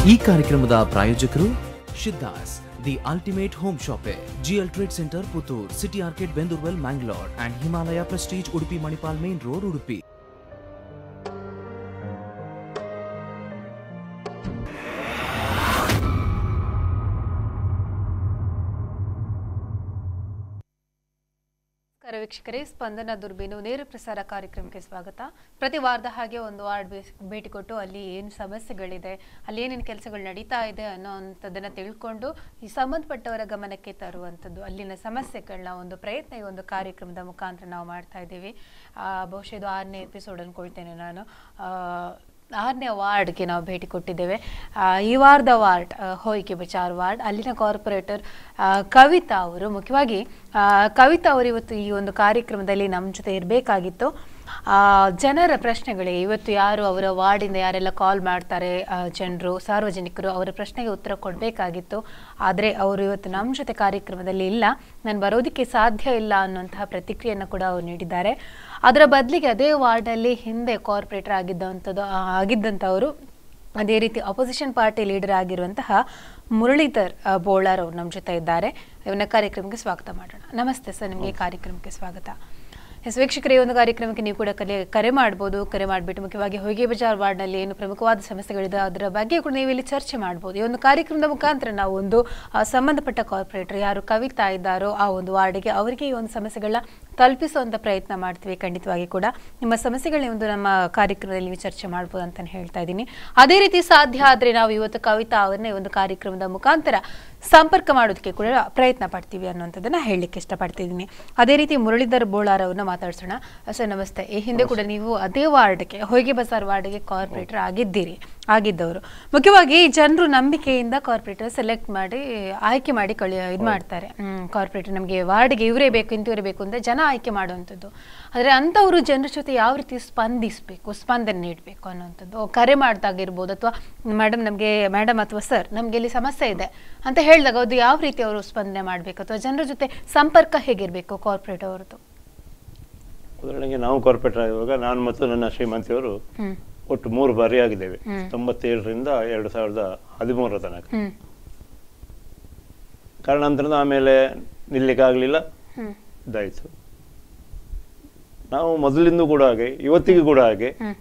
ಈ ಕಾರ್ಯಕ್ರಮದ ಪ್ರಾಯೋಜಕರು Shiddas the ultimate home shoppe G L trade centre Puttur city ಆರ್ಕೆಟ್ Bendoorwell Mangalore and Himalaya prestige Udupi Manipal main road Udupi ನಮಸ್ಕಾರ ವೀಕ್ಷಕರೇ ಸ್ಪಂದನ ದುರ್ಬೀನು ನೇರ ಪ್ರಸಾರ ಕಾರ್ಯಕ್ರಮಕ್ಕೆ ಸ್ವಾಗತ ಪ್ರತಿ ವಾರದ ಹಾಗೆ ಒಂದು ವಾರ್ಡ್ ಬೇಸ್- ಭೇಟಿ ಕೊಟ್ಟು ಅಲ್ಲಿ ಏನು ಸಮಸ್ಯೆಗಳಿದೆ ಅಲ್ಲಿ ಏನೇನು ಕೆಲಸಗಳು ನಡೀತಾ ಇದೆ ಅನ್ನೋ ಅಂಥದ್ದನ್ನು ತಿಳ್ಕೊಂಡು ಈ ಸಂಬಂಧಪಟ್ಟವರ ಗಮನಕ್ಕೆ ತರುವಂಥದ್ದು ಅಲ್ಲಿನ ಸಮಸ್ಯೆಗಳನ್ನ ಒಂದು ಪ್ರಯತ್ನ ಈ ಒಂದು ಕಾರ್ಯಕ್ರಮದ ಮುಖಾಂತರ ನಾವು ಮಾಡ್ತಾ ಇದ್ದೀವಿ ಆ, ಬಹುಶಃ ಇದು ಆರನೇ ಎಪಿಸೋಡ್ ಅನ್ಕೊಳ್ತೇನೆ ನಾನು ಆ, ಆರನೇ ವಾರ್ಡ್ಗೆ ನಾವು ಭೇಟಿ ಕೊಟ್ಟಿದ್ದೇವೆ ಆ, ಈ ವಾರದ ವಾರ್ಡ್ ಆ, ಹೋಯ್ಕೆ ಬಚಾರ್ ವಾರ್ಡ್ ಅಲ್ಲಿನ ಕಾರ್ಪೊರೇಟರ್ ಆ, ಕವಿತಾ ಅವರು ಮುಖ್ಯವಾಗಿ ಆ, ಕವಿತಾ ಅವರು ಇವತ್ತು ಈ ಒಂದು ಕಾರ್ಯಕ್ರಮದಲ್ಲಿ ನಮ್ಮ ಜೊತೆ ಇರಬೇಕಾಗಿತ್ತು ಜನರ ಪ್ರಶ್ನೆಗಳಿಗೆ ಇವತ್ತು ಯಾರು ಅವರ ವಾರ್ಡಿಂದ ಯಾರೆಲ್ಲ ಕಾಲ್ ಮಾಡ್ತಾರೆ ಜನರು ಸಾರ್ವಜನಿಕರು ಅವರ ಪ್ರಶ್ನೆಗೆ ಉತ್ತರ ಕೊಡಬೇಕಾಗಿತ್ತು ಆದರೆ ಅವರು ಇವತ್ತು ನಮ್ಮ ಜೊತೆ ಕಾರ್ಯಕ್ರಮದಲ್ಲಿ ಇಲ್ಲ ನಾನು ಬರೋದಕ್ಕೆ ಸಾಧ್ಯ ಇಲ್ಲ ಅನ್ನುವಂತಹ ಪ್ರತಿಕ್ರಿಯೆಯನ್ನು ಕೂಡ ಅವರು ನೀಡಿದ್ದಾರೆ ಅದರ ಬದಲಿಗೆ ಅದೇ ವಾರ್ಡಲ್ಲಿ ಹಿಂದೆ ಕಾರ್ಪೊರೇಟರ್ ಆಗಿದ್ದಂಥದ್ದು ಆ, ಆಗಿದ್ದಂಥವರು ಅದೇ ರೀತಿ ಅಪೋಸಿಷನ್ ಪಾರ್ಟಿ ಲೀಡರ್ ಆಗಿರುವಂತಹ ಮುರಳೀಧರ್ ಆ, ಬೋಳಾರ್ ಅವರು ನಮ್ಮ ಜೊತೆ ಇದ್ದಾರೆ ಇವನ್ನ ಕಾರ್ಯಕ್ರಮಕ್ಕೆ ಸ್ವಾಗತ ಮಾಡೋಣ ನಮಸ್ತೆ ಸರ್ ನಿಮಗೆ ಈ ಕಾರ್ಯಕ್ರಮಕ್ಕೆ ಸ್ವಾಗತ ಎಸ್ ವೀಕ್ಷಕರೇ ಈ ಒಂದು ಕಾರ್ಯಕ್ರಮಕ್ಕೆ ನೀವು ಕೂಡ ಕರೆ ಕರೆ ಮಾಡ್ಬೋದು ಕರೆ ಮಾಡಿಬಿಟ್ಟು ಮುಖ್ಯವಾಗಿ ಹೊಯ್ಗೆ ಬಜಾರ್ ವಾರ್ಡ್ನಲ್ಲಿ ಏನು ಪ್ರಮುಖವಾದ ಸಮಸ್ಯೆಗಳಿದೆ ಅದರ ಬಗ್ಗೆ ಕೂಡ ನೀವು ಇಲ್ಲಿ ಚರ್ಚೆ ಮಾಡ್ಬೋದು ಈ ಒಂದು ಕಾರ್ಯಕ್ರಮದ ಮುಖಾಂತರ ನಾವು ಒಂದು ಆ, ಸಂಬಂಧಪಟ್ಟ ಕಾರ್ಪೊರೇಟರ್ ಯಾರು ಕವಿತಾ ಇದ್ದಾರೋ ಆ ಒಂದು ವಾರ್ಡಿಗೆ ಅವರಿಗೆ ಈ ಒಂದು ಸಮಸ್ಯೆಗಳನ್ನ ತಲುಪಿಸುವಂಥ ಪ್ರಯತ್ನ ಮಾಡ್ತೀವಿ ಖಂಡಿತವಾಗಿ ಕೂಡ ನಿಮ್ಮ ಸಮಸ್ಯೆಗಳನ್ನ ಒಂದು ನಮ್ಮ ಕಾರ್ಯಕ್ರಮದಲ್ಲಿ ನೀವು ಚರ್ಚೆ ಮಾಡ್ಬೋದು ಅಂತ ಹೇಳ್ತಾ ಇದ್ದೀನಿ ಅದೇ ರೀತಿ ಸಾಧ್ಯ ಆದರೆ ನಾವು ಇವತ್ತು ಕವಿತಾ ಅವರನ್ನೇ ಒಂದು ಕಾರ್ಯಕ್ರಮದ ಮುಖಾಂತರ ಸಂಪರ್ಕ ಮಾಡೋದಕ್ಕೆ ಕೂಡ ಪ್ರಯತ್ನ ಪಡ್ತೀವಿ ಅನ್ನುವಂಥದ್ದನ್ನ ಹೇಳಲಿಕ್ಕೆ ಇಷ್ಟಪಡ್ತಿದ್ದೀನಿ ಅದೇ ರೀತಿ ಮುರಳೀಧರ್ ಬೋಳಾರ್ ಅವ್ರನ್ನ ಮಾತಾಡ್ಸೋಣ ಸರ್ ನಮಸ್ತೆ ಈ ಹಿಂದೆ ಕೂಡ ನೀವು ಅದೇ ವಾರ್ಡ್ಗೆ ಹೊಯ್ಗೆ ಬಜಾರ್ ವಾರ್ಡ್ಗೆ ಕಾರ್ಪೊರೇಟರ್ ಆಗಿದ್ದೀರಿ ಆಗಿದ್ದವರು ಮುಖ್ಯವಾಗಿ ಜನರು ನಂಬಿಕೆಯಿಂದ ಕಾರ್ಪೊರೇಟರ್ ಸೆಲೆಕ್ಟ್ ಮಾಡಿ ಆಯ್ಕೆ ಮಾಡಿ ಕಳಿ ಇದು ಮಾಡ್ತಾರೆ ಕಾರ್ಪೊರೇಟರ್ ನಮಗೆ ವಾರ್ಡ್ಗೆ ಇವರೇ ಬೇಕು ಇಂಥವರೇ ಬೇಕು ಅಂತ ಜನ ಆಯ್ಕೆ ಮಾಡುವಂಥದ್ದು ಆದರೆ ಅಂಥವರು ಜನರ ಜೊತೆ ಯಾವ ರೀತಿ ಸ್ಪಂದಿಸಬೇಕು ಸ್ಪಂದನೆ ನೀಡಬೇಕು ಅನ್ನೋಂಥದ್ದು ಓ, ಕರೆ ಮಾಡಿದಾಗಿರ್ಬೋದು ಅಥವಾ ಮೇಡಮ್ ನಮಗೆ ಮೇಡಮ್ ಅಥವಾ ಸರ್ ನಮಗೆ ಇಲ್ಲಿ ಸಮಸ್ಯೆ ಇದೆ ಅಂತ ಹೇಳಿದಾಗ ಅದು ಯಾವ ರೀತಿ ಅವರು ಸ್ಪಂದನೆ ಮಾಡಬೇಕು ಅಥವಾ ಜನರ ಜೊತೆ ಸಂಪರ್ಕ ಹೇಗಿರಬೇಕು ಕಾರ್ಪೊರೇಟ್ ಅವ್ರದ್ದು ಉದಾಹರಣೆಗೆ ನಾವು ಕಾರ್ಪೊರೇಟರ್ ಆಗಿರುವಾಗ ನಾನು ಮತ್ತು ನನ್ನ ಶ್ರೀಮಂತಿಯವರು ಹ್ಮ್ ಒಟ್ಟು ಮೂರು ಬಾರಿ ಆಗಿದ್ದೇವೆ ಹ್ಮ್. ತೊಂಬತ್ತೇಳರಿಂದ ಎರಡು ಸಾವಿರದ ಹದಿಮೂರರ ತನಕ ಹ್ಮ್ ಕಾರಣಾಂತರದ ಆಮೇಲೆ ನಿಲ್ಲಿಕ್ಕಾಗಲಿಲ್ಲ ಹ್ಮ್ ಇದಾಯಿತು ನಾವು ಮೊದಲಿಂದ ಕೂಡ ಹಾಗೆ ಇವತ್ತಿಗೂ ಕೂಡ ಹಾಗೆ ಹ್ಮ್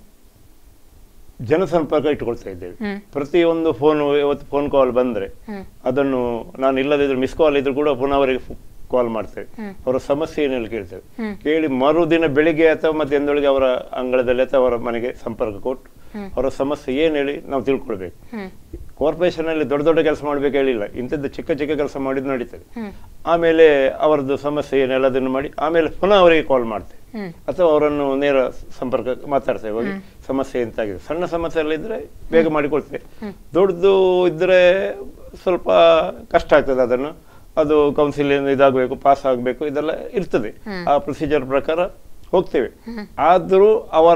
ಜನಸಂಪರ್ಕ ಇಟ್ಟುಕೊಳ್ತಾ ಇದ್ದೇವೆ ಹ್ಮ್ ಪ್ರತಿಯೊಂದು ಫೋನ್ ಇವತ್ತು ಫೋನ್ ಕಾಲ್ ಬಂದ್ರೆ ಹ್ಮ್ ಅದನ್ನು ನಾನು ಇಲ್ಲದಿದ್ರು ಮಿಸ್ ಕಾಲ್ ಇದ್ರು ಕೂಡ ಪುನಃ ಅವರಿಗೆ ಕಾಲ್ ಮಾಡ್ತೇವೆ ಹ್ಮ್. ಅವರ ಸಮಸ್ಯೆ ಏನೆಲ್ಲ ಕೇಳ್ತೇವೆ ಹ್ಮ್. ಕೇಳಿ ಮರುದಿನ ಬೆಳಿಗ್ಗೆ ಅಥವಾ ಮಧ್ಯಾಹ್ನದೊಳಗೆ ಅವರ ಅಂಗಳದಲ್ಲಿ ಅಥವಾ ಅವರ ಮನೆಗೆ ಸಂಪರ್ಕ ಕೊಟ್ಟು ಹ್ಮ್. ಅವರ ಸಮಸ್ಯೆ ಏನು ಹೇಳಿ ನಾವು ತಿಳ್ಕೊಳ್ಬೇಕು ಹ್ಮ್ ಕಾರ್ಪೊರೇಷನ್ ಅಲ್ಲಿ ದೊಡ್ಡ ದೊಡ್ಡ ಕೆಲಸ ಮಾಡ್ಬೇಕು ಹೇಳಿಲ್ಲ ಇಂಥದ್ದು ಚಿಕ್ಕ ಚಿಕ್ಕ ಕೆಲಸ ಮಾಡಿದ್ದು ನಡೀತದೆ ಹ್ಮ್ ಆಮೇಲೆ ಅವರದ್ದು ಸಮಸ್ಯೆ ಏನೆಲ್ಲ ಅದನ್ನು ಮಾಡಿ ಆಮೇಲೆ ಪುನಃ ಅವರಿಗೆ ಕಾಲ್ ಮಾಡ್ತೇವೆ ಹ್ಮ್ ಅಥವಾ ಅವರನ್ನು ನೇರ ಸಂಪರ್ಕ ಮಾತಾಡ್ತೇವೆ ಹೋಗಿ ಸಮಸ್ಯೆ ಎಂತಾಗಿದೆ ಸಣ್ಣ ಸಮಸ್ಯೆ ಎಲ್ಲ ಇದ್ರೆ ಬೇಗ ಮಾಡಿಕೊಳ್ತೇವೆ ದೊಡ್ಡದು ಇದ್ರೆ ಸ್ವಲ್ಪ ಕಷ್ಟ ಆಗ್ತದೆ ಅದನ್ನು ಅದು ಕೌನ್ಸಿಲ್ ಇದಾಗಬೇಕು ಪಾಸ್ ಆಗಬೇಕು ಇದೆಲ್ಲ ಇರ್ತದೆ ಆ ಪ್ರೊಸೀಜರ್ ಪ್ರಕಾರ ಹೋಗ್ತೇವೆ ಆದರೂ ಅವರ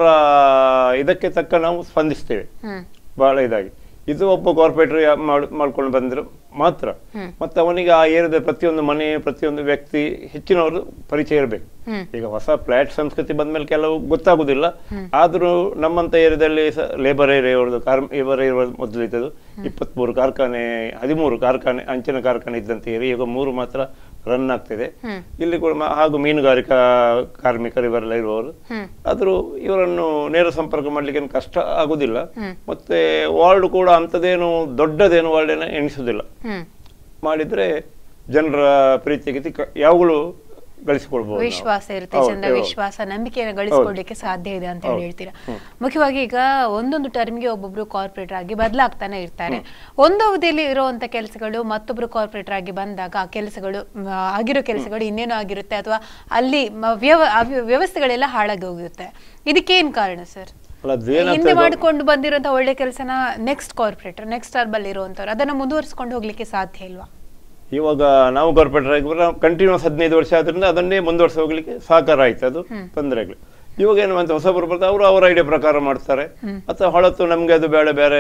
ಇದಕ್ಕೆ ತಕ್ಕ ನಾವು ಸ್ಪಂದಿಸ್ತೇವೆ ಹ್ಮ್ ಬಹಳ ಇದಾಗಿ ಇದು ಒಬ್ಬ ಕಾರ್ಪೊರೇಟರ್ ಮಾಡ್ಕೊಂಡು ಬಂದ್ರೆ ಮಾತ್ರ ಹ್ಮ್. ಮತ್ತೆ ಅವನಿಗೆ ಆ ಏರಿಯಾದ ಪ್ರತಿಯೊಂದು ಮನೆ ಪ್ರತಿಯೊಂದು ವ್ಯಕ್ತಿ ಹೆಚ್ಚಿನವರು ಪರಿಚಯ ಇರಬೇಕು ಹ್ಮ್. ಈಗ ಹೊಸ ಫ್ಲಾಟ್ ಸಂಸ್ಕೃತಿ ಬಂದ್ಮೇಲೆ ಕೆಲವು ಗೊತ್ತಾಗುದಿಲ್ಲ ಆದ್ರೂ ನಮ್ಮಂತ ಏರಿಯಾದಲ್ಲಿ ಲೇಬರ್ ಏರಿಯಾವ್ರದ್ದು ಕಾರ್ಮ ಲೇಬರ್ ಏರಿಯಾ ಮೊದಲು ಇದ್ದದ್ದು ಇಪ್ಪತ್ಮೂರು ಕಾರ್ಖಾನೆ ಹದಿಮೂರು ಕಾರ್ಖಾನೆ ಅಂಚಿನ ಕಾರ್ಖಾನೆ ಇದ್ದಂತ ಏರಿಯಾ ಈಗ ಮೂರು ಮಾತ್ರ ರನ್ ಆಗ್ತಿದೆ ಹ್ಮ್. ಇಲ್ಲಿ ಕೂಡ ಮ- ಹಾಗೂ ಮೀನುಗಾರಿಕಾ ಕಾರ್ಮಿಕರು ಇವರೆಲ್ಲ ಇರುವವರು ಹ್ಮ್ ಆದರೂ ಇವರನ್ನು ನೇರ ಸಂಪರ್ಕ ಮಾಡ್ಲಿಕ್ಕೆ ಏನು ಕಷ್ಟ ಆಗುದಿಲ್ಲ ಹ್ಮ್. ಮತ್ತೆ ವಾರ್ಡ್ ಕೂಡ ಅಂಥದ್ದೇನು ದೊಡ್ಡದೇನು ವಾರ್ಡ್ ಏನೋ ಎಣಿಸುದಿಲ್ಲ ಹ್ಮ್ ಮಾಡಿದ್ರೆ ಜನರ ಪ್ರೀತಿ ಗೀತಿ ಕ- ಯಾವಾಗಲೂ ಗಳಿಸಿಕೊಳ್ಬಹುದು ನಾವು. ವಿಶ್ವಾಸ ಇರುತ್ತೆ ಹೌದು, ಜನರ ಹೌದು. ವಿಶ್ವಾಸ ನಂಬಿಕೆಯನ್ನು ಗಳಿಸ್ಕೊಳ್ಳಿಕ್ಕೆ ಸಾಧ್ಯ ಇದೆ ಅಂತ ಹೇಳಿ ಹೌದು. ಹೇಳ್ತೀರಾ ಮುಖ್ಯವಾಗಿ ಈಗ ಒಂದೊಂದು ಟರ್ಮ್ಗೆ ಒಬ್ಬೊಬ್ರು ಕಾರ್ಪೊರೇಟರ್ ಆಗಿ ಬದಲಾಗ್ತಾನೆ ಇರ್ತಾರೆ ಒಂದು ಅವಧಿಯಲ್ಲಿ ಇರುವಂತ ಕೆಲಸಗಳು ಮತ್ತೊಬ್ರು ಕಾರ್ಪೊರೇಟರ್ ಆಗಿ ಬಂದಾಗ ಆ ಕೆಲಸಗಳು ಮ್, ಆಗಿರೋ ಕೆಲಸಗಳು ಇನ್ನೇನೋ ಆಗಿರುತ್ತೆ ಅಥವಾ ಅಲ್ಲಿ ಮ- ವ್ಯವ ಅವ್ಯ- ವ್ಯವಸ್ಥೆಗಳೆಲ್ಲ ಹಾಳಾಗಿ ಹೋಗಿರುತ್ತೆ ಇದಕ್ಕೇನ್ ಕಾರಣ ಸರ್ ಅಲ್ಲ, ಅದೇನಾಗ್ತದೆ ಹಿಂದೆ ಗೊ- ಮಾಡಿಕೊಂಡು ಬಂದಿರುವಂತ ಒಳ್ಳೆ ಕೆಲಸನ ನೆಕ್ಸ್ಟ್ ಕಾರ್ಪೊರೇಟರ್ ನೆಕ್ಸ್ಟ್ ಟರ್ಬಲ್ ಇರುವಂತವ್ರು ಅದನ್ನ ಮುಂದುವರಿಸಿಕೊಂಡು ಹೋಗ್ಲಿಕ್ಕೆ ಸಾಧ್ಯ ಇಲ್ವಾ ಇವಾಗ ನಾವು ಕಾರ್ಪೊರೇಟರ್ ಆಗಿ ನಾವು ಕಂಟಿನ್ಯೂಸ್ ಹದಿನೈದು ವರ್ಷ ಆದ್ರಿಂದ ಅದನ್ನೇ ಮುಂದುವರ್ಸಿ ಹೋಗ್ಲಿಕ್ಕೆ ಸಹಕಾರ ಆಯ್ತು ಅದು ತೊಂದರೆ ಆಗ್ಲಿ ಇವಾಗ ಏನು ಅಂತ ಹೊಸಬರು ಬರ್ತಾರೆ ಅವರು ಅವರ ಐಡಿಯಾ ಪ್ರಕಾರ ಮಾಡ್ತಾರೆ ಅಥವಾ ಹೊಳತು ನಮ್ಗೆ ಅದು ಬೇಡ ಬೇರೆ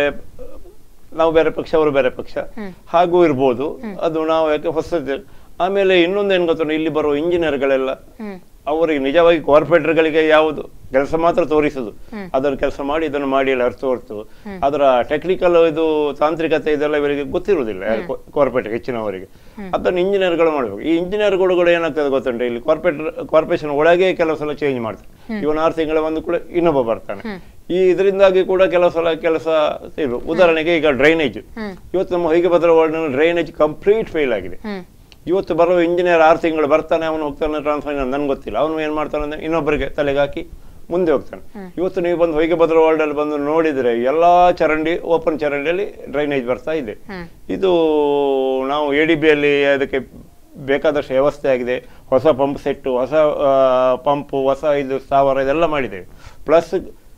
ನಾವು ಬೇರೆ ಪಕ್ಷ ಅವರು ಬೇರೆ ಪಕ್ಷ ಹಾಗೂ ಇರ್ಬೋದು ಅದು ನಾವು ಯಾಕೆ ಹೊಸದು ಆಮೇಲೆ ಇನ್ನೊಂದೇನು ಗೊತ್ತ ಇಲ್ಲಿ ಬರುವ ಇಂಜಿನಿಯರ್ಗಳೆಲ್ಲ ಹ್ಮ್ ಅವರಿಗೆ ನಿಜವಾಗಿ ಕಾರ್ಪೊರೇಟರ್ಗಳಿಗೆ ಯಾವುದು ಕೆಲಸ ಮಾತ್ರ ತೋರಿಸುದು ಅದರ ಕೆಲಸ ಮಾಡಿ ಇದನ್ನು ಮಾಡಿ ಎಲ್ಲ ಅರ್ಥ ಹೊರ್ತು ಅದರ ಟೆಕ್ನಿಕಲ್ ಇದು ತಾಂತ್ರಿಕತೆ ಇದೆಲ್ಲ ಇವರಿಗೆ ಗೊತ್ತಿರುವುದಿಲ್ಲ ಕಾರ್ಪೊರೇಟ್ ಹೆಚ್ಚಿನವರಿಗೆ ಅದನ್ನು ಇಂಜಿನಿಯರ್ಗಳು ಮಾಡಬೇಕು ಈ ಇಂಜಿನಿಯರ್ಗಳು ಕೂಡ ಏನಾಗ್ತದೆ ಗೊತ್ತುಂಟು ಇಲ್ಲಿ ಕಾರ್ಪೊರೇಟರ್ ಕಾರ್ಪೊರೇಷನ್ ಒಳಗೆ ಕೆಲವು ಸಲ ಚೇಂಜ್ ಮಾಡ್ತಾರೆ ಇವನ್ ಆರು ತಿಂಗಳ ಒಂದು ಕೂಡ ಇನ್ನೊಬ್ಬ ಬರ್ತಾನೆ ಈ ಇದರಿಂದಾಗಿ ಕೂಡ ಕೆಲವು ಸಲ ಕೆಲಸ ಇದು ಉದಾಹರಣೆಗೆ ಈಗ ಡ್ರೈನೇಜ್ ಇವತ್ತು ನಮ್ಮ ಹೊಯ್ಗೆ ಭದ್ರ ವಾರ್ಡ್ನಲ್ಲಿ ಡ್ರೈನೇಜ್ ಕಂಪ್ಲೀಟ್ ಫೇಲ್ ಆಗಿದೆ ಹ್ಮ್ ಇವತ್ತು ಬರೋ ಇಂಜಿನಿಯರ್ ಆರು ತಿಂಗಳು ಬರ್ತಾನೆ ಅವನು ಹೋಗ್ತಾನೆ ಟ್ರಾನ್ಸ್ಫರ್ ನನ್ಗೆ ಗೊತ್ತಿಲ್ಲ ಅವನು ಏನ್ ಮಾಡ್ತಾನೆ ಅಂದ್ರೆ ಇನ್ನೊಬ್ಬರಿಗೆ ತಲೆಗೆ ಹಾಕಿ ಮುಂದೆ ಹೋಗ್ತಾನೆ ಇವತ್ತು ನೀವು ಬಂದು ಹೊಯ್ಗೆ ಭದ್ರ ವಾರ್ಡ್ ಅಲ್ಲಿ ಬಂದು ನೋಡಿದ್ರೆ ಎಲ್ಲಾ ಚರಂಡಿ ಓಪನ್ ಚರಂಡಿಯಲ್ಲಿ ಡ್ರೈನೇಜ್ ಬರ್ತಾ ಇದೆ ಇದು ನಾವು ಎ ಡಿ ಅಲ್ಲಿ ಅದಕ್ಕೆ ಬೇಕಾದಷ್ಟು ವ್ಯವಸ್ಥೆ ಆಗಿದೆ ಹೊಸ ಪಂಪ್ ಸೆಟ್ಟು ಹೊಸ ಪಂಪು ಹೊಸ ಇದು ಸ್ಥಾವರ ಇದೆಲ್ಲ ಮಾಡಿದ್ದೇವೆ ಪ್ಲಸ್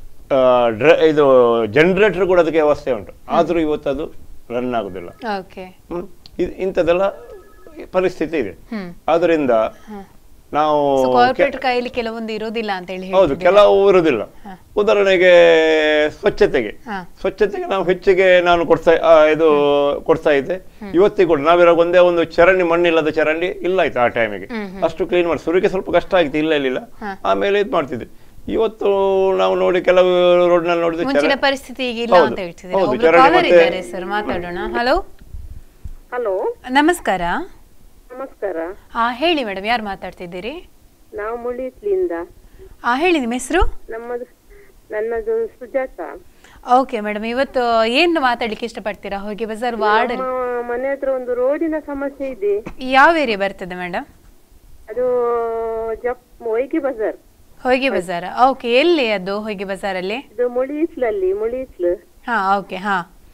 ಇದು ಜನರೇಟರ್ ಕೂಡ ಅದಕ್ಕೆ ವ್ಯವಸ್ಥೆ ಉಂಟು ಆದರೂ ಇವತ್ತು ಅದು ರನ್ ಆಗುದಿಲ್ಲ ಓಕೆ ಹ್ಮ್. ಇದ್- ಇಂಥದ್ದೆಲ್ಲ ಪರಿಸ್ಥಿತಿ ಇದೆ ಹ್ಮ್ ಆದ್ರಿಂದ ನಾವು ಸೊ ಕೆ- ಕಾರ್ಪೊರೇಟ್ ಕೈಯಲ್ಲಿ ಕೆಲವೊಂದು ಇರೋದಿಲ್ಲ ಅಂತ ಹೇಳಿ ಹೌದು ಹೇಳ್ತಿದ್ದೀರಾ? ಕೆಲವು ಇರುವುದಿಲ್ಲ ಉದಾಹರಣೆಗೆ ಸ್ವಚ್ಛತೆಗೆ ಹಾ. ಸ್ವಚ್ಛತೆಗೆ ನಾವು ಹೆಚ್ಚಿಗೆ ನಾನು ಕೊಡ್ತಾ ಆ, ಇದು ಕೊಡ್ತಾ ಇದ್ದೆ ಇವತ್ತಿಗೂ ಕೂಡ ನಾವಿರೋ ಒಂದೇ ಒಂದು ಚರಂಡಿ ಮಣ್ಣಿಲ್ಲದ ಚರಂಡಿ ಇಲ್ಲ ಆಯ್ತು ಆ ಟೈಮಿಗೆ ಅಷ್ಟು ಕ್ಲೀನ್ ಮಾಡಿ ಸುರಿಗೆ ಸ್ವಲ್ಪ ಕಷ್ಟ ಆಗಿತ್ತು ಇಲ್ಲ ಇಲ್ಲ ಆಮೇಲೆ ಇದು ಮಾಡ್ತಿದ್ದೆ ಇವತ್ತು ನಾವು ನೋಡಿ ಕೆಲವು ರೋಡ್ನಲ್ಲಿ ನೋಡಿದ್ರೆ ಮುಂಚಿನ ಚರಂಡಿ- ಪರಿಸ್ಥಿತಿ ಈಗ ಇಲ್ಲ ಹೌದು, ಅಂತ ಹೇಳ್ತಿದ್ದೀರಾ ಹೌದು, ಒಬ್ರು ಚರಂಡಿ ಕಾಲರ್ ಮತ್ತೆ- ಇದ್ದಾರೆ ಸರ್ ಮಾತಾಡೋಣ ಹಲೋ ಹಲೋ ನಮಸ್ಕಾರ ನಮಸ್ಕಾರ ಹಾ ಹೇಳಿ ಮೇಡಮ್ ಯಾರು ಮಾತಾಡ್ತಿದ್ದೀರಿ ನಾವು ಮುಳಿತ್ಲಿಂದ ಹಾ ಹೇಳಿ ನಿಮ್ಮ ಹೆಸರು ನಮ್ಮದು ನನ್ನದು ಸುಜಾತ ಓಕೆ ಮೇಡಮ್ ಇವತ್ತು ಏನು ಮಾತಾಡ್ಲಿಕ್ಕೆ ಇಷ್ಟಪಡ್ತೀರಾ ಹೋಗಿ ಬಜಾರ್ ವಾರ್ಡ್ ನಮ್ಮ ಮನೆ ಹತ್ರ ಒಂದು ರೋಡಿನ ಸಮಸ್ಯೆ ಇದೆ ಯಾವ ಏರಿಯಾ ಬರ್ತದೆ ಮೇಡಮ್ ಅದು ಜಪ್ ವೈಗಿ ಬಜಾರ್ ಹೊಯ್ಗೆ ಬಜಾರ್ ಓಕೆ ಎಲ್ಲಿ ಅದು ಹೊಯ್ಗೆ ಬಜಾರಲ್ಲಿ ಇದು ಮುಳಿಸ್ಲಲ್ಲಿ ಮುಳಿಸ್ಲು ಹಾ ಓಕೆ ಹಾ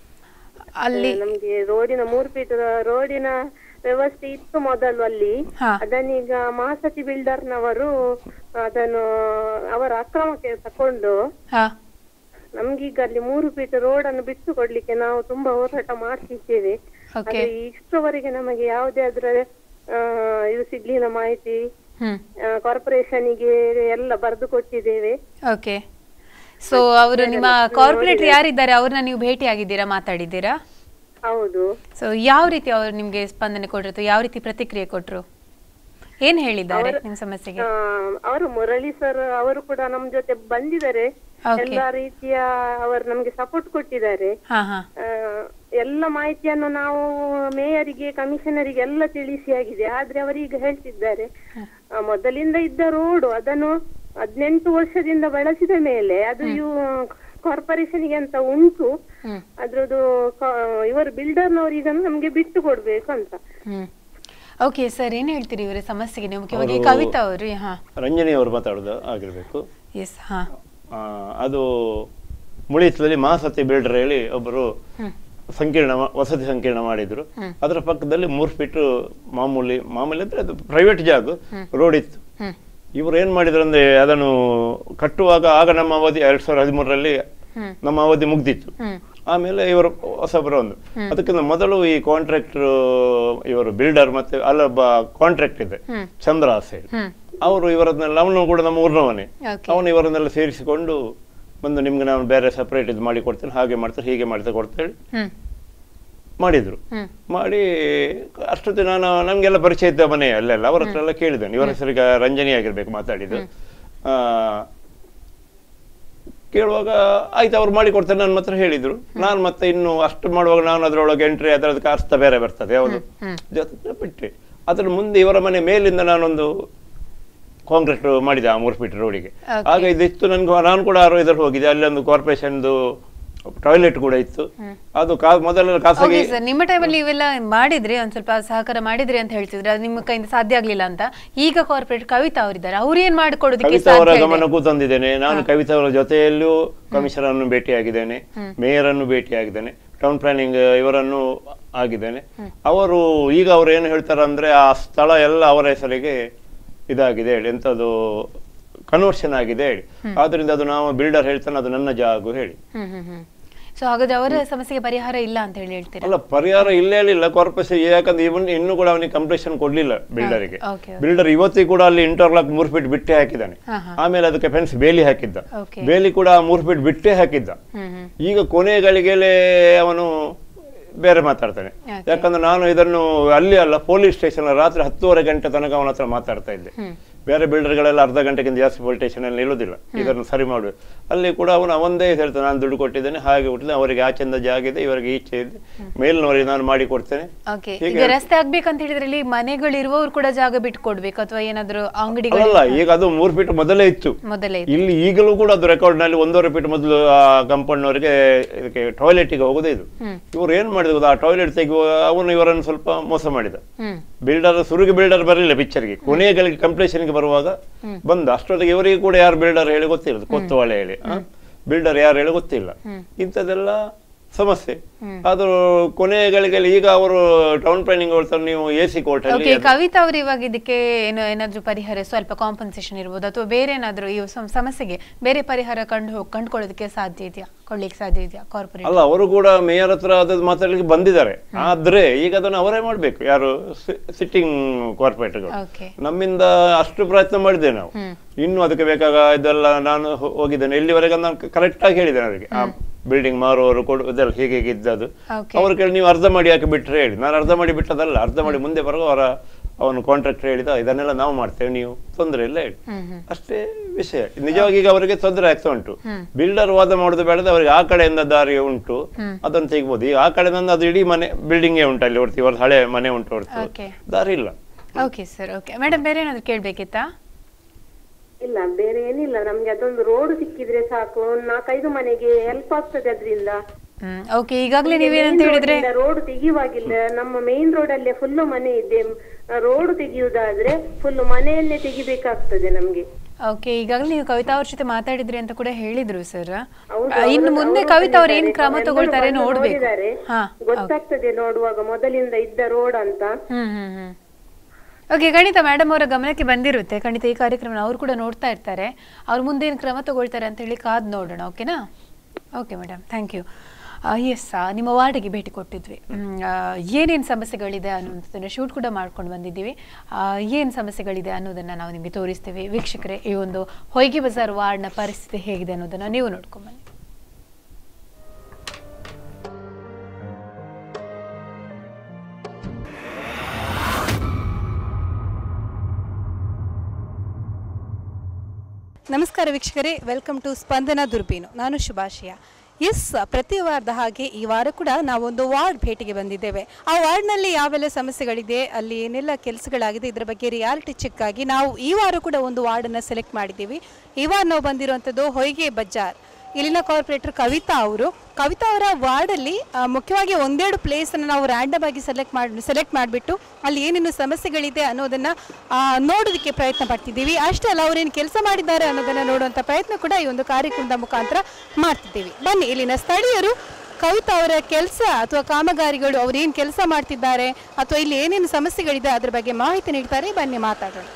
ಅಲ್ಲಿ ನಮ್ಗೆ ರೋಡಿನ ಮೂರು ಫೀಟ್ ರೋಡಿನ ವ್ಯವಸ್ಥೆ ಇತ್ತು ಮೊದಲು ಅಲ್ಲಿ ಹಾ. ಅದನ್ನೀಗ ಮಹಾಸತಿ ಬಿಲ್ಡರ್ನವರು ಅದನ್ನು ಅವರ ಅಕ್ರಮಕ್ಕೆ ತಕೊಂಡು ಹಾ ನಮ್ಗೀಗ ಅಲ್ಲಿ ಮೂರು ಫೀಟ್ ರೋಡ್ ಅನ್ನು ಬಿಟ್ಟು ಕೊಡ್ಲಿಕ್ಕೆ ನಾವು ತುಂಬಾ ಹೋರಾಟ ಮಾಡ್ತಿದ್ದೇವೆ ಓಕೆ ಆದ್ರೆ ಇಷ್ಟರವರೆಗೆ ನಮಗೆ ಯಾವುದೇ ಅದರ ಆ, ಇದು ಸಿಗ್ಲಿಲ್ಲ ಮಾಹಿತಿ ಹ್ಮ್ ಕಾರ್ಪೊರೇಷನಿಗೆ ಎಲ್ಲ ಬರೆದು ಕೊಟ್ಟಿದ್ದೇವೆ ಓಕೆ ಸೊ ಅವರು ನಿಮ್ಮ ಕಾರ್ಪೊರೇಟರ್ ಯಾರಿದ್ದಾರೆ ಅವ್ರನ್ನ ನೀವು ಭೇಟಿ ಆಗಿದ್ದೀರಾ ಮಾತಾಡಿದ್ದೀರಾ ಹೌದು ಸೊ ಯಾವ ರೀತಿ ಅವ್ರು ನಿಮ್ಗೆ ಸ್ಪಂದನೆ ಕೊಟ್ರು ಅಥವಾ ಯಾವ ರೀತಿ ಪ್ರತಿಕ್ರಿಯೆ ಕೊಟ್ರು ಏನ್ ಹೇಳಿದ್ದಾರೆ ನಿಮ್ ಸಮಸ್ಯೆಗೆ ಆ, ಅವರು ಮುರಳಿ ಸರ್ ಅವರು ಕೂಡ ನಮ್ ಜೊತೆ ಬಂದಿದ್ದಾರೆ Okay. ಎಲ್ಲಾ ರೀತಿಯ ಅವರು ನಮ್ಗೆ ಸಪೋರ್ಟ್ ಕೊಟ್ಟಿದ್ದಾರೆ ಹಾ ಹಾ ಆ, ಎಲ್ಲ ಮಾಹಿತಿಯನ್ನು ನಾವು ಮೇಯರಿಗೆ ಕಮಿಷನರಿಗೆ ಎಲ್ಲ ತಿಳಿಸಿ ಆಗಿದೆ ಆದ್ರೆ ಅವರೀಗ ಹೇಳ್ತಿದ್ದಾರೆ ಆ, ಮೊದಲಿಂದ ಇದ್ದ ರೋಡು ಅದನ್ನು ಹದಿನೆಂಟು ವರ್ಷದಿಂದ ಬಳಸಿದ ಮೇಲೆ ಅದು ಇವು ಕಾರ್ಪೊರೇಷನ್ಗೆ ಅಂತ ಉಂಟು ಹ್ಮ್ ಅದ್ರದ್ದು ಕ- ಇವರು ಬಿಲ್ಡರ್ನವರೀಗ ನಮ್ಗೆ ಬಿಟ್ಟು ಕೊಡ್ಬೇಕು ಅಂತ ಹ್ಮ್ ಓಕೆ ಸರ್ ಏನ್ ಹೇಳ್ತೀರಿ ಇವರ ಸಮಸ್ಯೆಗೆ ನೀವು ಮುಖ್ಯವಾಗಿ ಅವ್ರು- ಕವಿತಾ ಅವರು ಹಾ ರಂಜನಿ ಅವರು ಮಾತಾಡೋದು ಆಗಿರ್ಬೇಕು ಎಸ್ ಹಾ ಆ, ಅದು ಮುಳಿತದಲ್ಲಿ ಮಹಾಸತಿ ಬಿಲ್ಡರ್ ಹೇಳಿ ಒಬ್ಬರು ಹ್ಮ್ ಸಂಕೀರ್ಣ ಮಾ- ವಸತಿ ಸಂಕೀರ್ಣ ಮಾಡಿದ್ರು ಅದರ ಪಕ್ಕದಲ್ಲಿ ಮೂರು ಫೀಟ್ ಮಾಮೂಲಿ ಮಾಮೂಲಿ ಅಂದ್ರೆ ಅದು ಪ್ರೈವೇಟ್ ಜಾಗ ರೋಡ್ ಇತ್ತು ಹ್ಮ್ ಇವರು ಏನ್ ಮಾಡಿದ್ರು ಅಂದ್ರೆ ಅದನ್ನು ಕಟ್ಟುವಾಗ ಆಗ ನಮ್ಮ ಅವಧಿ ಎರಡ್ ಸಾವಿರದ ಹದಿಮೂರರಲ್ಲಿ ಹ್ಮ್. ನಮ್ಮ ಅವಧಿ ಮುಗ್ದಿತ್ತು ಹ್ಮ್ ಆಮೇಲೆ ಇವರು ಹೊಸಬರು ಒಂದು ಅದಕ್ಕಿಂತ ಮೊದಲು ಈ ಕಾಂಟ್ರಾಕ್ಟರ್ ಇವರು ಬಿಲ್ಡರ್ ಮತ್ತೆ ಅಲ್ಲೊಬ್ಬ ಕಾಂಟ್ರಾಕ್ಟ್ ಇದೆ ಹ್ಮ್. ಚಂದ್ರಾಸ್ ಹೇಳಿ ಹ್ಮ್ ಅವರು ಇವರನ್ನೆಲ್ಲ ಅವನು ಕೂಡ ನಮ್ಮ ಊರಿನವನೇ Okay. ಅವನು ಇವರನ್ನೆಲ್ಲ ಸೇರಿಸಿಕೊಂಡು ಬಂದು ನಿಮ್ಗೆ ನಾನು ಬೇರೆ ಸಪರೇಟ್ ಇದು ಮಾಡಿ ಕೊಡ್ತೇನೆ ಹಾಗೆ ಮಾಡ್ತಾರೆ ಹೀಗೆ ಮಾಡ್ತಾರೆ ಕೊಡ್ತೇಳಿ ಹ್ಮ್ ಮಾಡಿದ್ರು ಹ್ಮ್ ಮಾಡಿ ಅಷ್ಟೊತ್ತು ನಾನು ನಮ್ಗೆಲ್ಲ ಪರಿಚಯ ಇದ್ದ ಮನೆ ಅಲ್ಲೆಲ್ಲ ಅವ್ರ ಹತ್ರ ಎಲ್ಲ ಕೇಳಿದ್ದೇನೆ ಇವರ ಹೆಸರಿಗೆ ರಂಜನಿ ಆಗಿರ್ಬೇಕು ಮಾತಾಡಿದ್ದು ಆ, ಕೇಳುವಾಗ ಆಯ್ತು ಅವ್ರು ಮಾಡಿ ಕೊಡ್ತೇನೆ ನನ್ನ ಹತ್ರ ಹೇಳಿದ್ರು ನಾನು ಮತ್ತೆ ಇನ್ನು ಅಷ್ಟು ಮಾಡುವಾಗ ನಾನು ಅದರೊಳಗೆ ಎಂಟ್ರಿ ಅದರದ್ದು ಕಾಸ್ತ ಬೇರೆ ಬರ್ತದೆ ಯಾವುದು ಜೊತೆ ಬಿಟ್ಟೆ ಅದ್ರ ಮುಂದೆ ಇವರ ಮನೆ ಮೇಲಿಂದ ನಾನೊಂದು ಕಾಂಕ್ರೀಟ್ ಮಾಡಿದೆ ಆ ಮೂರು ಫೀಟ್ ರೋಡಿಗೆ Okay. ಆಗ ಇದಿತ್ತು ನನ್ಗೆ ನಾನು ಕೂಡ ಆರು ಇದರಲ್ಲಿ ಹೋಗಿದ್ದೆ ಅಲ್ಲಿ ಒಂದು ಕಾರ್ಪೊರೇಷನ್ದು ಟಾಯ್ಲೆಟ್ ಕೂಡ ಇತ್ತು ಅದು ಕಾ ಮೊದಲ ಖಾಸಗಿ ಓಕೆ ಸರ್ ನಿಮ್ಮ ಟೈಮಲ್ಲಿ ಇವೆಲ್ಲ ಮಾಡಿದ್ರಿ ಒಂದ್ ಸ್ವಲ್ಪ ಸಹಕಾರ ಮಾಡಿದ್ರಿ ಅಂತ ಹೇಳ್ತಿದ್ರೆ ಅದು ನಿಮ್ಮ ಕೈಯಿಂದ ಸಾಧ್ಯ ಆಗ್ಲಿಲ್ಲ ಅಂತ ಈಗ ಕಾರ್ಪೊರೇಟ್ ಕವಿತಾ ಅವರಿದ್ದಾರೆ ಅವ್ರು ಏನ್ ಮಾಡಿಕೊಡೋದಕ್ಕೆ ಕವಿತಾ ಅವರ ಸಾಧ್ಯ ಇದೆ? ಗಮನಕ್ಕೂ ತಂದಿದ್ದೇನೆ ನಾನು ಕವಿತಾ ಅವರ ಜೊತೆಯಲ್ಲೂ ಕಮಿಷನರ್ ಅನ್ನು ಭೇಟಿಯಾಗಿದ್ದೇನೆ ಮೇಯರ್ ಅನ್ನು ಭೇಟಿಯಾಗಿದ್ದೇನೆ ಟೌನ್ ಪ್ಲಾನಿಂಗ್ ಇವರನ್ನು ಆಗಿದ್ದೇನೆ ಅವರು ಈಗ ಅವ್ರು ಏನು ಹೇಳ್ತಾರೆ ಅಂದ್ರೆ ಆ ಸ್ಥಳ ಎಲ್ಲ ಅವರ ಹೆಸರಿಗೆ ಇದಾಗಿದೆ ಹೇಳಿ ಎಂತದು ಕನ್ವರ್ಷನ್ ಆಗಿದೆ ಹೇಳಿ ಆದ್ರಿಂದ ಅದು ನಾವು ಬಿಲ್ಡರ್ ಹೇಳ್ತಾನೆ ಅದು ನನ್ನ ಜಾಗು ಹೇಳಿ ಹ್ಮ್ ಹ್ಮ್ ಹ್ಮ್ ಸೊ ಹಾಗಾದ್ರೆ ಅವರ ಸಮಸ್ಯೆಗೆ ಪರಿಹಾರ ಇಲ್ಲ ಅಂತ ಹೇಳಿ ಹೇಳ್ತೀರಾ ಅಲ್ಲ ಪರಿಹಾರ ಇಲ್ಲೇ ಇಲ್ಲ ಕಾರ್ಪೊರೇಷನ್ ಯಾಕಂದ್ರೆ ಇವನ್ ಇನ್ನೂ ಕೂಡ ಅವನಿಗೆ ಕಂಪ್ಲೇಷನ್ ಕೊಡ್ಲಿಲ್ಲ ಬಿಲ್ಡರ್ಗೆ ಓಕೆ ಬಿಲ್ಡರ್ ಇವತ್ತಿಗೂ ಕೂಡ ಅಲ್ಲಿ ಇಂಟರ್ಲಾಕ್ ಮೂರು ಫೀಟ್ ಬಿಟ್ಟೆ ಹಾಕಿದ್ದಾನೆ ಹಾ ಹಾ ಆಮೇಲೆ ಅದಕ್ಕೆ ಫೆನ್ಸ್ ಬೇಲಿ ಹಾಕಿದ್ದ ಓಕೆ ಬೇಲಿ ಕೂಡ ಮೂರು ಫೀಟ್ ಬಿಟ್ಟೇ ಹಾಕಿದ್ದ ಹ್ಮ್ ಹ್ಮ್ ಈಗ ಕೊನೆ ಗಳಿಗೆಲೆ ಅವನು ಬೇರೆ ಮಾತಾಡ್ತಾನೆ Okay. ಯಾಕಂದ್ರೆ ನಾನು ಇದನ್ನು ಅಲ್ಲಿ ಅಲ್ಲ ಪೊಲೀಸ್ ಸ್ಟೇಷನ್ ರಾತ್ರಿ ಹತ್ತುವರೆ ಗಂಟೆ ತನಕ ಅವನ ಹತ್ರ ಮಾತಾಡ್ತಾ ಇದ್ದೆ ಹ್ಮ್ ಬೇರೆ ಬಿಲ್ಡರ್ಗಳೆಲ್ಲ ಅರ್ಧ ಗಂಟೆಗಿಂತ ಜಾಸ್ತಿ ಪೊಲೀಸ್ ಸ್ಟೇಷನಲ್ಲಿ ನಿಲ್ಲುವುದಿಲ್ಲ ಇದನ್ನು ಸರಿ ಮಾಡು ಅಲ್ಲಿ ಕೂಡ ಅವನು ಒಂದೇ ಹೇಳ್ತಾನೆ ನಾನು ದುಡ್ಡು ಕೊಟ್ಟಿದ್ದೇನೆ ಹಾಗೆ ಹುಟ್ಟಿದೆ ಅವರಿಗೆ ಆಚೆಯಿಂದ ಜಾಗ ಇದೆ ಇವರಿಗೆ ಈಚೆ ಇದೆ ಮೇಲಿನವರಿಗೆ ನಾನು ಮಾಡಿ ಕೊಡ್ತೇನೆ ಓಕೆ ಹೀಗೆ ಈಗ ರಸ್ತೆ ಆಗ್ಬೇಕಂತ ಹೇಳಿದ್ರೆ ಇಲ್ಲಿ ಮನೆಗಳಿರುವವರು ಕೂಡ ಜಾಗ ಬಿಟ್ಟು ಕೊಡ್ಬೇಕು ಅಥವಾ ಏನಾದ್ರು ಅಂಗಡಿಗಳು ಅಲ್ಲ ಈಗ ಅದು ಮೂರು ಫೀಟ್ ಮೊದಲೇ ಇತ್ತು ಮೊದಲೇ ಇಲ್ಲಿ ಈಗಲೂ ಕೂಡ ಅದು ರೆಕಾರ್ಡ್ ನಲ್ಲಿ ಒಂದೂವರೆ ಫೀಟ್ ಮೊದಲು ಆ ಕಂಪೌಂಡ್ನವರಿಗೆ ಇದಕ್ಕೆ ಟಾಯ್ಲೆಟ್ಗೆ ಹೋಗೋದೇ ಇದು ಇವರು ಏನ್ ಮಾಡಿದ್ರು ಗೊತ್ತಾ? ಆ ಟಾಯ್ಲೆಟ್ ತೆಗೆಯುವ ಅವನು ಇವರನ್ನು ಸ್ವಲ್ಪ ಮೋಸ ಮಾಡಿದ ಹ್ಮ್ ಬಿಲ್ಡರ್ ಸುರುಗಿ ಬಿಲ್ಡರ್ ಬರಲಿಲ್ಲ ಪಿಕ್ಚರ್ಗೆ ಕೊನೆಗಳಿಗೆ ಕಂಪ್ಲೇಷನ್ಗೆ ಬರುವಾಗ ಬಂದ ಅಷ್ಟೊತ್ತಿಗೆ ಇವರಿಗೆ ಕೂಡ ಯಾರು ಬಿಲ್ಡರ್ ಹೇಳಿ ಗೊತ್ತಿಲ್ಲ ಕೊತ್ತವಾಳೆ ಹೇಳಿ ಬಿಲ್ಡರ್ ಯಾರು ಹೇಳಿ ಗೊತ್ತಿಲ್ಲ ಇಂಥದ್ದೆಲ್ಲ ಸಮಸ್ಯೆ ಆದ್ರೂ ಕೊನೆಗಳಿಗೆ ಈಗ ಅವರು ಟೌನ್ ಪ್ಲಾನಿಂಗ್ ಹೇಳ್ತಾರೆ ನೀವು ಎ ಸಿ ಕೋರ್ಟ್ ಅಲ್ಲಿ ಓಕೆ ಕವಿತಾ ಅವರು ಇವಾಗ ಇದಕ್ಕೆ ಏನು ಏನಾದ್ರೂ ಪರಿಹಾರ ಸ್ವಲ್ಪ ಕಾಂಪನ್ಸೇಷನ್ ಇರ್ಬೋದು ಅಥವಾ ಬೇರೆ ಏನಾದ್ರೂ ಈ ಸಮ- ಸಮಸ್ಯೆಗೆ ಬೇರೆ ಪರಿಹಾರ ಕಂಡು ಹೋಗ್- ಕಂಡುಕೊಳ್ಳೋದಕ್ಕೆ ಸಾಧ್ಯ ಇದೆಯಾ ಕೊಡ್ಲಿಕ್ಕೆ ಸಾಧ್ಯ ಇದೆಯಾ ಕಾರ್ಪೊರೇಟ್ ಅಲ್ಲ ಅವರು ಕೂಡ ಮೇಯರ್ ಹತ್ರ ಅದು ಮಾತಾಡ್ಲಿಕ್ಕೆ ಬಂದಿದ್ದಾರೆ ಆದ್ರೆ ಈಗ ಅದನ್ನು ಅವರೇ ಮಾಡ್ಬೇಕು ಯಾರು ಸಿಟ್ಟಿಂಗ್ ಕಾರ್ಪೊರೇಟ್ಗಳು ಓಕೆ ನಮ್ಮಿಂದ ಅಷ್ಟು ಪ್ರಯತ್ನ ಮಾಡಿದೆ ನಾವು ಇನ್ನು ಅದಕ್ಕೆ ಬೇಕಾಗ ಇದೆಲ್ಲ ನಾನು ಹೋ- ಹೋಗಿದ್ದೇನೆ ಎಲ್ಲಿವರೆಗೆ ನಾನು ಕರೆಕ್ಟ್ ಆಗಿ ಹೇಳಿದ್ದೇನೆ ಅವರಿಗೆ ಆ ಬಿಲ್ಡಿಂಗ್ ಮಾರುವವರು ಕೊಡು ಇದೆಲ್ಲ ಹೀಗೆ ಹೀಗೆ ಇದ್ದದ್ದು Okay. ಅವ್ರು ಕೇಳಿ ನೀವು ಅರ್ಧ ಮಾಡಿ ಯಾಕೆ ಬಿಟ್ರೆ ಹೇಳಿ ನಾನು ಅರ್ಧ ಮಾಡಿ ಬಿಟ್ಟದಲ್ಲ ಅರ್ಧ ಮಾಡಿ ಮುಂದೆ ಬರುವ ಅವರ ಅವನು ಕಾಂಟ್ರಾಕ್ಟರ್ ಹೇಳಿದ ಇದನ್ನೆಲ್ಲ ನಾವು ಮಾಡ್ತೇವೆ ನೀವು ತೊಂದರೆ ಇಲ್ಲ ಹೇಳಿ ಅಷ್ಟೇ ವಿಷಯ ನಿಜವಾಗಿ ಈಗ ಅವರಿಗೆ ತೊಂದರೆ ಆಗ್ತಾ ಉಂಟು ಬಿಲ್ಡರ್ ವಾದ ಮಾಡುದು ಬೇಡದ ಅವರಿಗೆ ಆ ಕಡೆಯಿಂದ ದಾರಿ ಉಂಟು ಅದನ್ನು ತೆಗಿಬಹುದು ಈಗ ಆ ಕಡೆಯಿಂದ ಅದು ಇಡೀ ಮನೆ ಬಿಲ್ಡಿಂಗೇ ಉಂಟು ಅಲ್ಲಿ ಹೊರ್ತು ಇವ್ರದ್ದು ಹಳೆ ಮನೆ ಉಂಟು ಹೊರ್ತು Okay. ದಾರಿ ಇಲ್ಲ ಓಕೆ ಸರ್ ಓಕೆ ಮೇಡಮ್ ಬೇರೆ ಏನಾದ್ರು ಕೇಳ್ಬೇಕಿತ್ತಾ ಇಲ್ಲ ಬೇರೆ ಏನಿಲ್ಲ ನಮ್ಗೆ ಅದೊಂದು ರೋಡ್ ಸಿಕ್ಕಿದ್ರೆ ಸಾಕು ಒಂದ್ ನಾಲ್ಕೈದು ಮನೆಗೆ ಹೆಲ್ಪ್ ಆಗ್ತದೆ ಅದರಿಂದ ಹ್ಮ್ ಓಕೆ ಈಗಾಗಲೇ ನೀವೇನಂತ ಹೇಳಿದ್ರೆ ರೋಡ್ ತೆಗಿಯುವಾಗಿಲ್ಲ ನಮ್ಮ ಮೇನ್ ರೋಡ್ ಅಲ್ಲೇ ಫುಲ್ ಮನೆ ಇದೆ ರೋಡ್ ತೆಗೆಯುವುದಾದ್ರೆ ಫುಲ್ ಮನೆಯನ್ನೇ ತೆಗಿಬೇಕಾಗ್ತದೆ ನಮ್ಗೆ ಓಕೆ ಈಗಾಗಲೇ ನೀವು ಕವಿತಾ ಅವ್ರ ಜೊತೆ ಮಾತಾಡಿದ್ರಿ ಅಂತ ಕೂಡ ಹೇಳಿದ್ರು ಸರ್ ಹೌದು, ಇನ್ನು ಅವರು- ಮುಂದೆ ಅವರು ಕವಿತಾ ಅವ್ರು ಏನ್ ಬಂದಿದ್ದಾರೆ. ಕ್ರಮ ಎಲ್ಲರೂ ತಗೊಳ್ತಾರೆ ಬಂದು ನೋಡ್ಬೇಕು ನೋಡಿದ್ದಾರೆ. ಹಾ ಗೊತ್ತಾಗ್ತದೆ ನೋಡುವಾಗ ಮೊದಲಿಂದ ಇದ್ದ ರೋಡ್ ಅಂತ ಹ್ಮ್ ಹ್ಮ್ ಹ್ಮ್ ಓಕೆ ಖಂಡಿತ ಮೇಡಮ್ ಅವರ ಗಮನಕ್ಕೆ ಬಂದಿರುತ್ತೆ ಖಂಡಿತ ಈ ಕಾರ್ಯಕ್ರಮ ಅವ್ರು ಕೂಡ ನೋಡ್ತಾ ಇರ್ತಾರೆ ಅವ್ರು ಮುಂದೆ ಏನು ಕ್ರಮ ತಗೊಳ್ತಾರೆ ಅಂತ ಹೇಳಿ ಕಾದ್ ನೋಡೋಣ ಓಕೆನಾ okay madam thank you yes ನಿಮ್ಮ ವಾರ್ಡಿಗೆ ಭೇಟಿ ಕೊಟ್ಟಿದ್ವಿ ಏನೇನು ಸಮಸ್ಯೆಗಳಿದೆ ಅನ್ನೋದನ್ನು ಶೂಟ್ ಕೂಡ ಮಾಡ್ಕೊಂಡು ಬಂದಿದ್ದೀವಿ ಏನು ಸಮಸ್ಯೆಗಳಿದೆ ಅನ್ನೋದನ್ನು ನಾವು ನಿಮಗೆ ತೋರಿಸ್ತೀವಿ ವೀಕ್ಷಕರೇ ಈ ಒಂದು ಹೊಯ್ಗೆ ಬಜಾರ್ ವಾರ್ಡ್ನ ಪರಿಸ್ಥಿತಿ ಹೇಗಿದೆ ಅನ್ನೋದನ್ನು ನೀವು ನೋಡ್ಕೊಂಬನ್ನಿ ನಮಸ್ಕಾರ ವೀಕ್ಷಕರೇ ವೆಲ್ಕಮ್ ಟು ಸ್ಪಂದನ ದುರ್ಬೀನು ನಾನು ಶುಭಾಶಯ ಎಸ್ ಪ್ರತಿ ವಾರದ ಹಾಗೆ ಈ ವಾರ ಕೂಡ ನಾವೊಂದು ವಾರ್ಡ್ ಭೇಟಿಗೆ ಬಂದಿದ್ದೇವೆ ಆ ವಾರ್ಡ್ನಲ್ಲಿ ಯಾವೆಲ್ಲ ಸಮಸ್ಯೆಗಳಿದೆ ಅಲ್ಲಿ ಏನೆಲ್ಲ ಕೆಲಸಗಳಾಗಿದೆ ಇದರ ಬಗ್ಗೆ ರಿಯಾಲಿಟಿ ಚೆಕ್ ಆಗಿ ನಾವು ಈ ವಾರ ಕೂಡ ಒಂದು ವಾರ್ಡನ್ನು ಸೆಲೆಕ್ಟ್ ಮಾಡಿದ್ದೀವಿ ಈ ವಾರ ನಾವು ಬಂದಿರುವಂಥದ್ದು ಹೊಯ್ಗೆ ಬಜಾರ್ ಇಲ್ಲಿನ ಕಾರ್ಪೊರೇಟರ್ ಕವಿತಾ ಅವರು ಕವಿತಾ ಅವರ ವಾರ್ಡಲ್ಲಿ ಆ, ಮುಖ್ಯವಾಗಿ ಒಂದೆರಡು ಪ್ಲೇಸನ್ನು ನಾವು ರ್ಯಾಂಡಮ್ ಆಗಿ ಸೆಲೆಕ್ಟ್ ಮಾಡಿ ಸೆಲೆಕ್ಟ್ ಮಾಡಿಬಿಟ್ಟು ಅಲ್ಲಿ ಏನೇನು ಸಮಸ್ಯೆಗಳಿದೆ ಅನ್ನೋದನ್ನು ನೋಡೋದಕ್ಕೆ ಪ್ರಯತ್ನ ಪಡ್ತಿದ್ದೀವಿ ಅಷ್ಟೇ ಅಲ್ಲ ಅವ್ರೇನು ಕೆಲಸ ಮಾಡಿದ್ದಾರೆ ಅನ್ನೋದನ್ನು ನೋಡುವಂಥ ಪ್ರಯತ್ನ ಕೂಡ ಈ ಒಂದು ಕಾರ್ಯಕ್ರಮದ ಮುಖಾಂತರ ಮಾಡ್ತಿದ್ದೀವಿ ಬನ್ನಿ ಇಲ್ಲಿನ ಸ್ಥಳೀಯರು ಕವಿತಾ ಅವರ ಕೆಲಸ ಅಥವಾ ಕಾಮಗಾರಿಗಳು ಅವ್ರು ಏನು ಕೆಲಸ ಮಾಡ್ತಿದ್ದಾರೆ ಅಥವಾ ಇಲ್ಲಿ ಏನೇನು ಸಮಸ್ಯೆಗಳಿದೆ ಅದ್ರ ಬಗ್ಗೆ ಮಾಹಿತಿ ನೀಡ್ತಾರೆ ಬನ್ನಿ ಮಾತಾಡೋಣ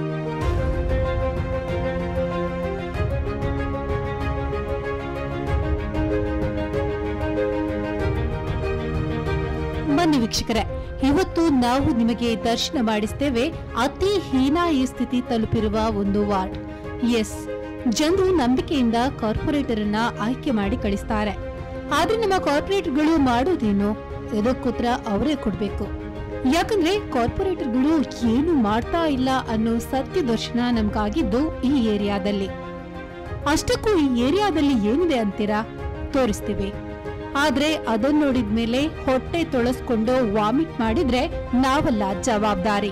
ಬನ್ನಿ ವೀಕ್ಷಕರೇ ಇವತ್ತು ನಾವು ನಿಮಗೆ ದರ್ಶನ ಮಾಡಿಸ್ತೇವೆ ಅತಿ ಹೀನಾಯಿ ಸ್ಥಿತಿ ತಲುಪಿರುವ ಒಂದು ವಾರ್ಡ್ ಎಸ್ ಜನರು ನಂಬಿಕೆಯಿಂದ ಕಾರ್ಪೊರೇಟರ್ ಅನ್ನ ಆಯ್ಕೆ ಮಾಡಿ ಕಳಿಸ್ತಾರೆ ಆದ್ರೆ ನಮ್ಮ ಕಾರ್ಪೊರೇಟರ್ಗಳು ಮಾಡೋದೇನು ಇದಕ್ಕೂತ್ರ ಅವರೇ ಕೊಡ್ಬೇಕು ಯಾಕಂದ್ರೆ ಕಾರ್ಪೊರೇಟರ್ಗಳು ಏನು ಮಾಡ್ತಾ ಇಲ್ಲ ಅನ್ನೋ ಸತ್ಯ ದರ್ಶನ ನಮ್ಗಾಗಿದ್ದು ಈ ಏರಿಯಾದಲ್ಲಿ ಅಷ್ಟಕ್ಕೂ ಈ ಏರಿಯಾದಲ್ಲಿ ಏನಿದೆ ಅಂತೀರಾ ತೋರಿಸ್ತೀವಿ ಆದ್ರೆ ಅದನ್ನ ನೋಡಿದ್ಮೇಲೆ ಹೊಟ್ಟೆ ತೊಳಸ್ಕೊಂಡು ವಾಮಿಟ್ ಮಾಡಿದ್ರೆ ನಾವಲ್ಲ ಜವಾಬ್ದಾರಿ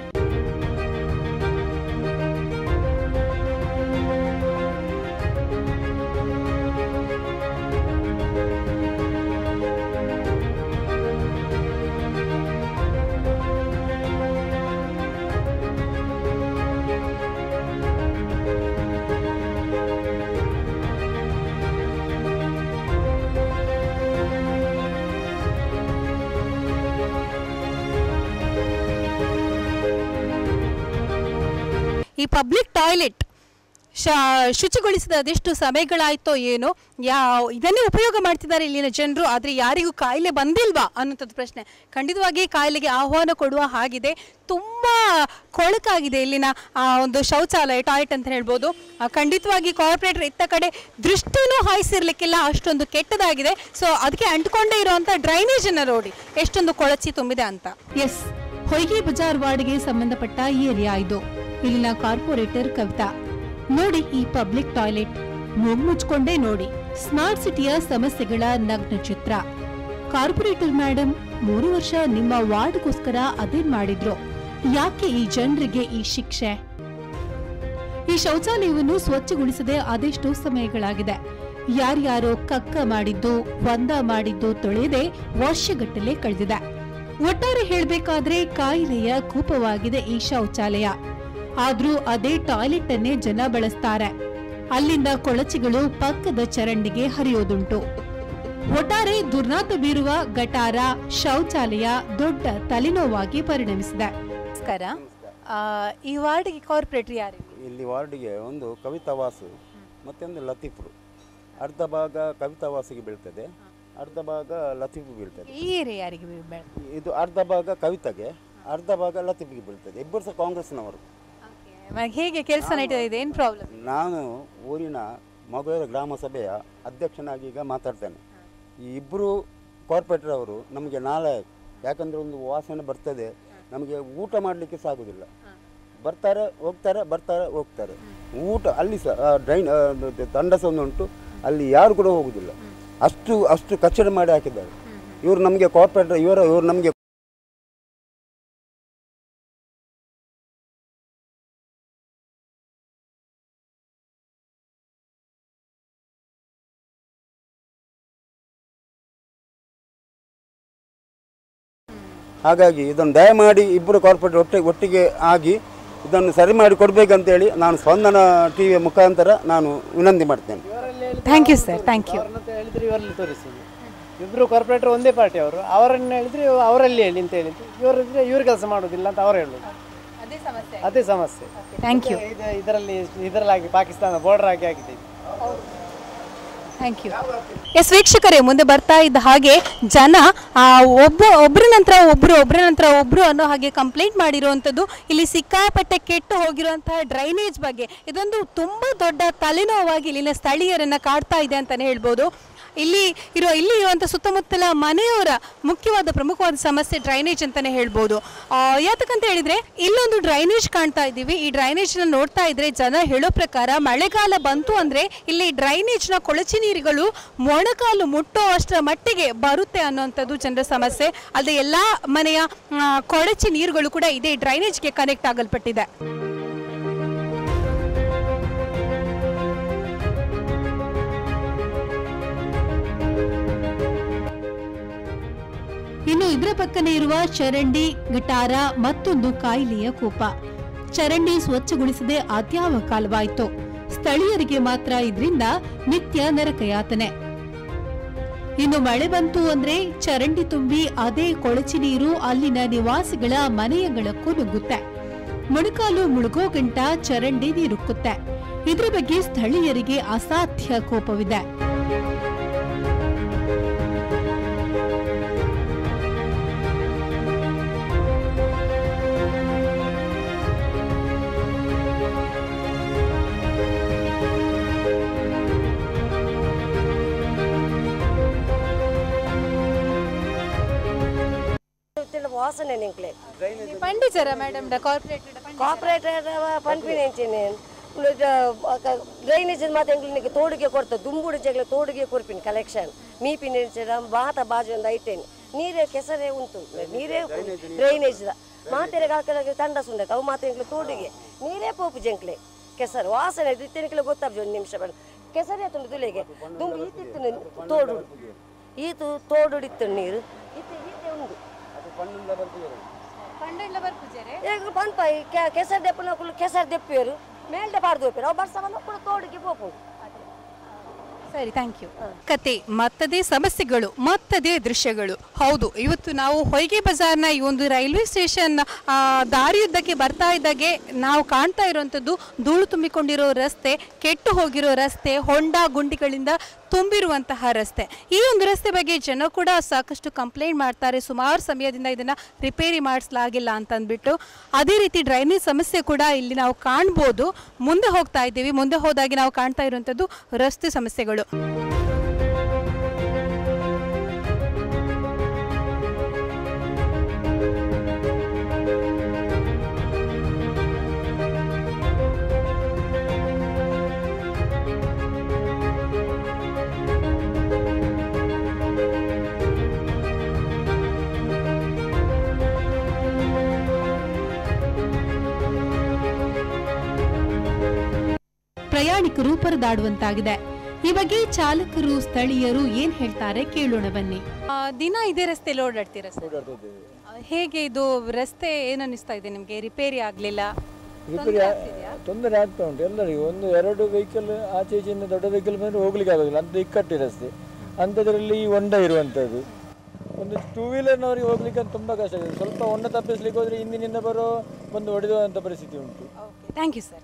ಈ ಪಬ್ಲಿಕ್ ಟಾಯ್ಲೆಟ್ ಶುಚಿಗೊಳಿಸಿದ ಅದೆಷ್ಟು ಸಮಯಗಳಾಯ್ತೋ ಏನೋ ಯಾ ಇದನ್ನೇ ಉಪಯೋಗ ಮಾಡ್ತಿದ್ದಾರೆ ಇಲ್ಲಿನ ಜನರು ಆದರೆ ಯಾರಿಗೂ ಕಾಯಿಲೆ ಬಂದಿಲ್ವಾ ಅನ್ನೋಂಥದ್ದು ಪ್ರಶ್ನೆ ಖಂಡಿತವಾಗಿ ಕಾಯಿಲೆಗೆ ಆಹ್ವಾನ ಕೊಡುವ ಹಾಗಿದೆ ತುಂಬ ಕೊಳಕಾಗಿದೆ ಇಲ್ಲಿನ ಆ ಒಂದು ಶೌಚಾಲಯ ಟಾಯ್ಲೆಟ್ ಅಂತ ಹೇಳ್ಬೋದು ಆ, ಖಂಡಿತವಾಗಿ ಕಾರ್ಪೊರೇಟರ್ ಇತ್ತ ಕಡೆ ದೃಷ್ಟಿನೂ ಹಾಯಿಸಿರ್ಲಿಕ್ಕಿಲ್ಲ ಅಷ್ಟೊಂದು ಕೆಟ್ಟದಾಗಿದೆ ಸೊ ಅದಕ್ಕೆ ಅಂಟ್ಕೊಂಡೇ ಇರುವಂಥ ಡ್ರೈನೇಜನ್ನು ನೋಡಿ ಎಷ್ಟೊಂದು ಕೊಳಚಿ ತುಂಬಿದೆ ಅಂತ ಎಸ್ ಹೊಯ್ಗೆ ಬಜಾರ್ ವಾರ್ಡ್ಗೆ ಸಂಬಂಧಪಟ್ಟ ಏರಿಯಾ ಇದು ಇಲ್ಲಿನ ಕಾರ್ಪೊರೇಟರ್ ಕವಿತಾ ನೋಡಿ ಈ ಪಬ್ಲಿಕ್ ಟಾಯ್ಲೆಟ್ ಮುಚ್ಕೊಂಡೇ ನೋಡಿ ಸ್ಮಾರ್ಟ್ ಸಿಟಿಯ ಸಮಸ್ಯೆಗಳ ನಗ್ನ ಚಿತ್ರ ಕಾರ್ಪೊರೇಟರ್ ಮೇಡಮ್ ಮೂರು ವರ್ಷ ನಿಮ್ಮ ವಾರ್ಡ್ಗೋಸ್ಕರ ಅದೇನ್ ಮಾಡಿದ್ರು ಯಾಕೆ ಈ ಜನರಿಗೆ ಈ ಶಿಕ್ಷೆ ಈ ಶೌಚಾಲಯವನ್ನು ಸ್ವಚ್ಛಗೊಳಿಸದೆ ಅದೆಷ್ಟೋ ಸಮಯಗಳಾಗಿದೆ ಯಾರ್ಯಾರೋ ಕಕ್ಕ ಮಾಡಿದ್ದು ಒಂದ ಮಾಡಿದ್ದು ತೊಳೆಯದೆ ವರ್ಷಗಟ್ಟಲೆ ಕಳೆದಿದೆ ಒಟ್ಟಾರೆ ಹೇಳ್ಬೇಕಾದ್ರೆ ಕಾಯಿಲೆಯ ಕೂಪವಾಗಿದೆ ಈ ಶೌಚಾಲಯ ಆದ್ರೂ ಅದೇ ಟಾಯ್ಲೆಟ್ ಅನ್ನೇ ಜನ ಬಳಸ್ತಾರೆ ಅಲ್ಲಿಂದ ಕೊಳಚೆಗಳು ಪಕ್ಕದ ಚರಂಡಿಗೆ ಹರಿಯೋದುಂಟು ಒಟ್ಟಾರೆ ದುರ್ನಾತ ಬೀರುವ ಗಟಾರ ಶೌಚಾಲಯ ದೊಡ್ಡ ತಲೆನೋವಾಗಿ ಪರಿಣಮಿಸಿದೆ ನಮಸ್ಕಾರ ಆ, ಈ ವಾರ್ಡ್ಗೆ ಕಾರ್ಪೊರೇಟರ್ ಯಾರು ಇಲ್ಲಿ ವಾರ್ಡಿಗೆ ಒಂದು ಕವಿತಾ ವಾಸು ಮತ್ತೊಂದು ಲತೀಫ್ರು ಅರ್ಧ ಭಾಗ ಕವಿತಾ ವಾಸಿಗೆ ಬೀಳ್ತದೆ ಅರ್ಧ ಭಾಗ ಲತೀಫ್ ಬೀಳ್ತದೆ ಈ ಏರಿಯಾ ಯಾರಿಗೆ ಬೇಡ ಇದು ಅರ್ಧ ಭಾಗ ಕವಿತಾಗೆ ಅರ್ಧ ಭಾಗ ಲತೀಫ್ಗೆ ಬೀಳ್ತದೆ ಇಬ್ಬರು ಸಹ ಕಾಂಗ್ರೆಸ್ನವರು ಹೇಗೆ ಕೆಲಸ ನಡೀತಾ ಇದೆ ಏನು ಪ್ರಾಬ್ಲಮ್ ನಾನು ಊರಿನ ಮಗುವರ ಗ್ರಾಮ ಸಭೆಯ ಅಧ್ಯಕ್ಷನಾಗಿ ಈಗ ಮಾತಾಡ್ತೇನೆ ಈ ಇಬ್ಬರು ಕಾರ್ಪೊರೇಟರ್ ಅವರು ನಮಗೆ ನಾಳೆ ಯಾಕಂದರೆ ಒಂದು ವಾಸನೆ ಬರ್ತದೆ ನಮಗೆ ಊಟ ಮಾಡಲಿಕ್ಕೆ ಸಾಗುದಿಲ್ಲ ಬರ್ತಾರೆ ಹೋಗ್ತಾರೆ ಬರ್ತಾರೆ ಹೋಗ್ತಾರೆ ಊಟ ಅಲ್ಲಿ ಸಹ ಡ್ರೈನ್ ದಂಡ ಸಹ ಒಂದು ಉಂಟು ಅಲ್ಲಿ ಯಾರು ಕೂಡ ಹೋಗುದಿಲ್ಲ ಅಷ್ಟು ಅಷ್ಟು ಕಚ್ಚಡ ಮಾಡಿ ಹಾಕಿದ್ದಾರೆ ಇವರು ನಮಗೆ ಕಾರ್ಪೊರೇಟರ್ ಇವರ ಇವರು ನಮಗೆ ಹಾಗಾಗಿ ಇದನ್ನು ದಯಮಾಡಿ ಇಬ್ಬರು ಕಾರ್ಪೊರೇಟ್ ಒಟ್ಟಿಗೆ ಒಟ್ಟಿಗೆ ಆಗಿ ಇದನ್ನು ಸರಿ ಮಾಡಿ ಕೊಡಬೇಕಂತೇಳಿ ನಾನು ಸ್ಪಂದನ ಟಿ ವಿಯ ಮುಖಾಂತರ ನಾನು ವಿನಂತಿ ಮಾಡ್ತೇನೆ thank you sir thank you ಅವ್ರನ್ನ ಹೇಳಿದ್ರೆ ಇವರಲ್ಲಿ ತೋರಿಸುದು ಇಬ್ರು ಕಾರ್ಪೊರೇಟರ್ ಒಂದೇ ಪಾರ್ಟಿ ಅವರು ಅವರನ್ನು ಹೇಳಿದ್ರೆ ಅವರಲ್ಲಿ ಹೇಳಿ ಅಂತ ಹೇಳಿದ್ರು ಇವರಿದ್ರೆ ಇವ್ರ ಕೆಲಸ ಮಾಡೋದಿಲ್ಲ ಅಂತ ಅವ್ರು ಹೇಳೋದು ಅದೇ ಸಮಸ್ಯೆ ಅದೇ ಸಮಸ್ಯೆ ಥ್ಯಾಂಕ್ ಯು ಇದು ಇದರಲ್ಲಿ ಇದರಲ್ಲಾಗಿ ಪಾಕಿಸ್ತಾನ ಬಾರ್ಡರ್ ಆಗಿ ಆಗಿದೆ ಇದು. ಥ್ಯಾಂಕ್ ಯು ಎಸ್ ವೀಕ್ಷಕರೇ ಮುಂದೆ ಬರ್ತಾ ಇದ್ದ ಹಾಗೆ ಜನ ಆ, ಒಬ್ಬ ಒಬ್ಬರ ನಂತರ ಒಬ್ರು ಒಬ್ಬರ ನಂತರ ಒಬ್ರು ಅನ್ನೋ ಹಾಗೆ ಕಂಪ್ಲೇಂಟ್ ಮಾಡಿರುವಂಥದ್ದು ಇಲ್ಲಿ ಸಿಕ್ಕಾಪಟ್ಟೆ ಕೆಟ್ಟು ಹೋಗಿರುವಂತಹ ಡ್ರೈನೇಜ್ ಬಗ್ಗೆ ಇದೊಂದು ತುಂಬ ದೊಡ್ಡ ತಲೆನೋವಾಗಿ ಇಲ್ಲಿನ ಸ್ಥಳೀಯರನ್ನ ಕಾಡ್ತಾ ಇದೆ ಅಂತಾನೆ ಹೇಳ್ಬೋದು ಇಲ್ಲಿ ಇರೋ ಇಲ್ಲಿ ಇರುವಂಥ ಸುತ್ತಮುತ್ತಲ ಮನೆಯವರ ಮುಖ್ಯವಾದ ಪ್ರಮುಖವಾದ ಸಮಸ್ಯೆ ಡ್ರೈನೇಜ್ ಅಂತಾನೆ ಹೇಳ್ಬೋದು ಆ, ಯಾತಕ್ಕಂತ ಹೇಳಿದ್ರೆ ಇಲ್ಲೊಂದು ಡ್ರೈನೇಜ್ ಕಾಣ್ತಾ ಇದ್ದೀವಿ ಈ ಡ್ರೈನೇಜ್ನ ನೋಡ್ತಾ ಇದ್ರೆ ಜನ ಹೇಳೋ ಪ್ರಕಾರ ಮಳೆಗಾಲ ಬಂತು ಅಂದ್ರೆ ಇಲ್ಲಿ ಡ್ರೈನೇಜ್ನ ಕೊಳಚೆ ನೀರುಗಳು ಮೊಣಕಾಲು ಮುಟ್ಟೋ ಅಷ್ಟರ ಮಟ್ಟಿಗೆ ಬರುತ್ತೆ ಅನ್ನೋಂಥದ್ದು ಜನರ ಸಮಸ್ಯೆ ಅಲ್ಲದೆ ಎಲ್ಲಾ ಮನೆಯ ಆ, ಕೊಳಚೆ ನೀರುಗಳು ಕೂಡ ಇದೇ ಡ್ರೈನೇಜ್ಗೆ ಕನೆಕ್ಟ್ ಆಗಲ್ಪಟ್ಟಿದೆ ಇನ್ನು ಇದರ ಪಕ್ಕನೆ ಇರುವ ಚರಂಡಿ ಗಟಾರ ಮತ್ತೊಂದು ಕಾಯಿಲೆಯ ಕೂಪ ಚರಂಡಿ ಸ್ವಚ್ಛಗೊಳಿಸದೆ ಅದ್ಯಾವ ಕಾಲವಾಯಿತು ಸ್ಥಳೀಯರಿಗೆ ಮಾತ್ರ ಇದರಿಂದ ನಿತ್ಯ ನರಕಯಾತನೆ ಇನ್ನು ಮಳೆ ಬಂತು ಅಂದ್ರೆ ಚರಂಡಿ ತುಂಬಿ ಅದೇ ಕೊಳಚೆ ನೀರು ಅಲ್ಲಿನ ನಿವಾಸಿಗಳ ಮನೆಯಂಗಳಕ್ಕೂ ನುಗ್ಗುತ್ತೆ ಮೊಣಕಾಲು ಮುಳುಗೋ ಗಂಟ ಚರಂಡಿ ನೀರುಕ್ಕುತ್ತೆ ಇದ್ರ ಬಗ್ಗೆ ಸ್ಥಳೀಯರಿಗೆ ಅಸಾಧ್ಯ ಕೋಪವಿದೆ ಗೊತ್ತಿಲ್ಲ ವಾಸನೆ ನಿಂಕ್ಲೆ ಪಂಡಿಚರ ಮೇಡಮ್ ಕಾರ್ಪೊರೇಟ್ ಕಾರ್ಪೊರೇಟರ್ ಪನ್ಪಿನೆಂಚಿನಿ ಡ್ರೈನೇಜ್ ಮಾತು ಎಂಗ್ಲಿನಿಗೆ ತೋಡಿಗೆ ಕೊಡ್ತಾ ದುಂಬುಡು ಜಗಳ ತೋಡಿಗೆ ಕೊರ್ಪಿನಿ ಕಲೆಕ್ಷನ್ ಮೀಪಿನ ಬಾತ ಬಾಜು ಒಂದು ಐಟೇನು ನೀರೇ ಕೆಸರೇ ಉಂಟು ನೀರೇ ಡ್ರೈನೇಜ್ ಮಾತೆರೆ ಕಾಲ್ಕಲಾಗಿ ತಂಡ ಸುಂಡಕ್ಕೆ ಅವು ಮಾತು ಎಂಗ್ಲು ತೋಡಿಗೆ ನೀರೇ ಪೋಪು ಜಂಕ್ಲೆ ಕೆಸರು ವಾಸನೆ ಇತ್ತೆನಿಕ್ಲೆ ಗೊತ್ತಾಗ್ದು ಒಂದು ನಿಮಿಷ ಬೇಡ ಕೆಸರೇ ತುಂಡು ತುಳಿಗೆ ದುಂಬು ಈತಿತ್ತು ತೋಡು ಈತು ತೋಡುಡಿತ್ತು ನೀರು ಈತೆ ಈತೆ ಉಂಡು ಈಗ ಪನ್ಪ ಕೆಸರು ದೆಪ್ಪನ ಕೆಸರು ದೆಪ್ಪಿಯರು ಮೇಲ್ಡೆ ಪಾಡ್ದು ಹೋಗ್ಯಾರ ಅವು ಬರ್ಸವನ್ನ ಕೂಡ ತೋಡಿಗೆ ಪೋಪು ಸರಿ ಥ್ಯಾಂಕ್ ಯು ಕತೆ ಮತ್ತದೇ ಸಮಸ್ಯೆಗಳು ಮತ್ತದೇ ದೃಶ್ಯಗಳು ಹೌದು ಇವತ್ತು ನಾವು ಹೊಯ್ಗೆ ಬಜಾರ್ನ ಈ ಒಂದು ರೈಲ್ವೆ ಸ್ಟೇಷನ್ ಆ, ದಾರಿಯುದ್ದಕ್ಕೆ ಬರ್ತಾ ಇದ್ದಾಗೆ ನಾವು ಕಾಣ್ತಾ ಇರುವಂಥದ್ದು ಧೂಳು ತುಂಬಿಕೊಂಡಿರೋ ರಸ್ತೆ ಕೆಟ್ಟು ಹೋಗಿರೋ ರಸ್ತೆ ಹೊಂಡ ಗುಂಡಿಗಳಿಂದ ತುಂಬಿರುವಂತಹ ರಸ್ತೆ ಈ ಒಂದು ರಸ್ತೆ ಬಗ್ಗೆ ಜನ ಕೂಡ ಸಾಕಷ್ಟು ಕಂಪ್ಲೇಂಟ್ ಮಾಡ್ತಾರೆ ಸುಮಾರು ಸಮಯದಿಂದ ಇದನ್ನ ರಿಪೇರಿ ಮಾಡಿಸಲಾಗಿಲ್ಲ ಅಂತ ಅಂದ್ಬಿಟ್ಟು ಅದೇ ರೀತಿ ಡ್ರೈನೇಜ್ ಸಮಸ್ಯೆ ಕೂಡ ಇಲ್ಲಿ ನಾವು ಕಾಣ್ಬೋದು ಮುಂದೆ ಹೋಗ್ತಾ ಇದ್ದೀವಿ ಮುಂದೆ ಹೋದಾಗೆ ನಾವು ಕಾಣ್ತಾ ಇರುವಂಥದ್ದು ರಸ್ತೆ ಸಮಸ್ಯೆಗಳು ಪ್ರಯಾಣಿಕರು ಪರದಾಡುವಂತಾಗಿದೆ ಈ ಬಗ್ಗೆ ಚಾಲಕರು ಸ್ಥಳೀಯರು ಏನ್ ಹೇಳ್ತಾರೆ ಕೇಳೋಣ ಬನ್ನಿ ಆ, ದಿನ ಇದೇ ರಸ್ತೆಯಲ್ಲಿ ಓಡಾಡ್ತೀರಾ ಸರ್ ಆ, ಹೇಗೆ ಇದು ರಸ್ತೆ ಏನ್ ಅನ್ನಿಸ್ತಾ ಇದೆ ನಿಮ್ಗೆ ರಿಪೇರಿ ಆಗ್ಲಿಲ್ಲ ರಿಪೇರಿ ತೊಂದರೆ ಆಗ್ತಾ ಉಂಟು ಎಲ್ಲರಿಗೂ ಒಂದು ಎರಡು ವೆಹಿಕಲ್ ಆಚೆ ಈಚೆಯಿಂದ ದೊಡ್ಡ ವೆಹಿಕಲ್ ಬಂದರೆ ಹೋಗ್ಲಿಕ್ಕೆ ಆಗೋದಿಲ್ಲ ಅಂತ ಇಕ್ಕಟ್ಟಿ ರಸ್ತೆ ಅಂಥದ್ರಲ್ಲಿ ಈ ಹೊಂಡ ಇರುವಂಥದ್ದು ಒಂದು ಟೂ ವೀಲರ್ನವರಿಗೆ ಹೋಗ್ಲಿಕ್ಕೆ ಅಂತ ತುಂಬ ಕಷ್ಟ ಆಗಿದೆ ಸ್ವಲ್ಪ ಹೊಂಡ ತಪ್ಪಿಸ್ಲಿಕ್ಕೆ ಹೋದರೆ ಹಿಂದಿನಿಂದ ಬರೋ ಒಂದು ಹೊಡೆದುವಂಥ ಪರಿಸ್ಥಿತಿ ಉಂಟು ಥ್ಯಾಂಕ್ ಯು ಸರ್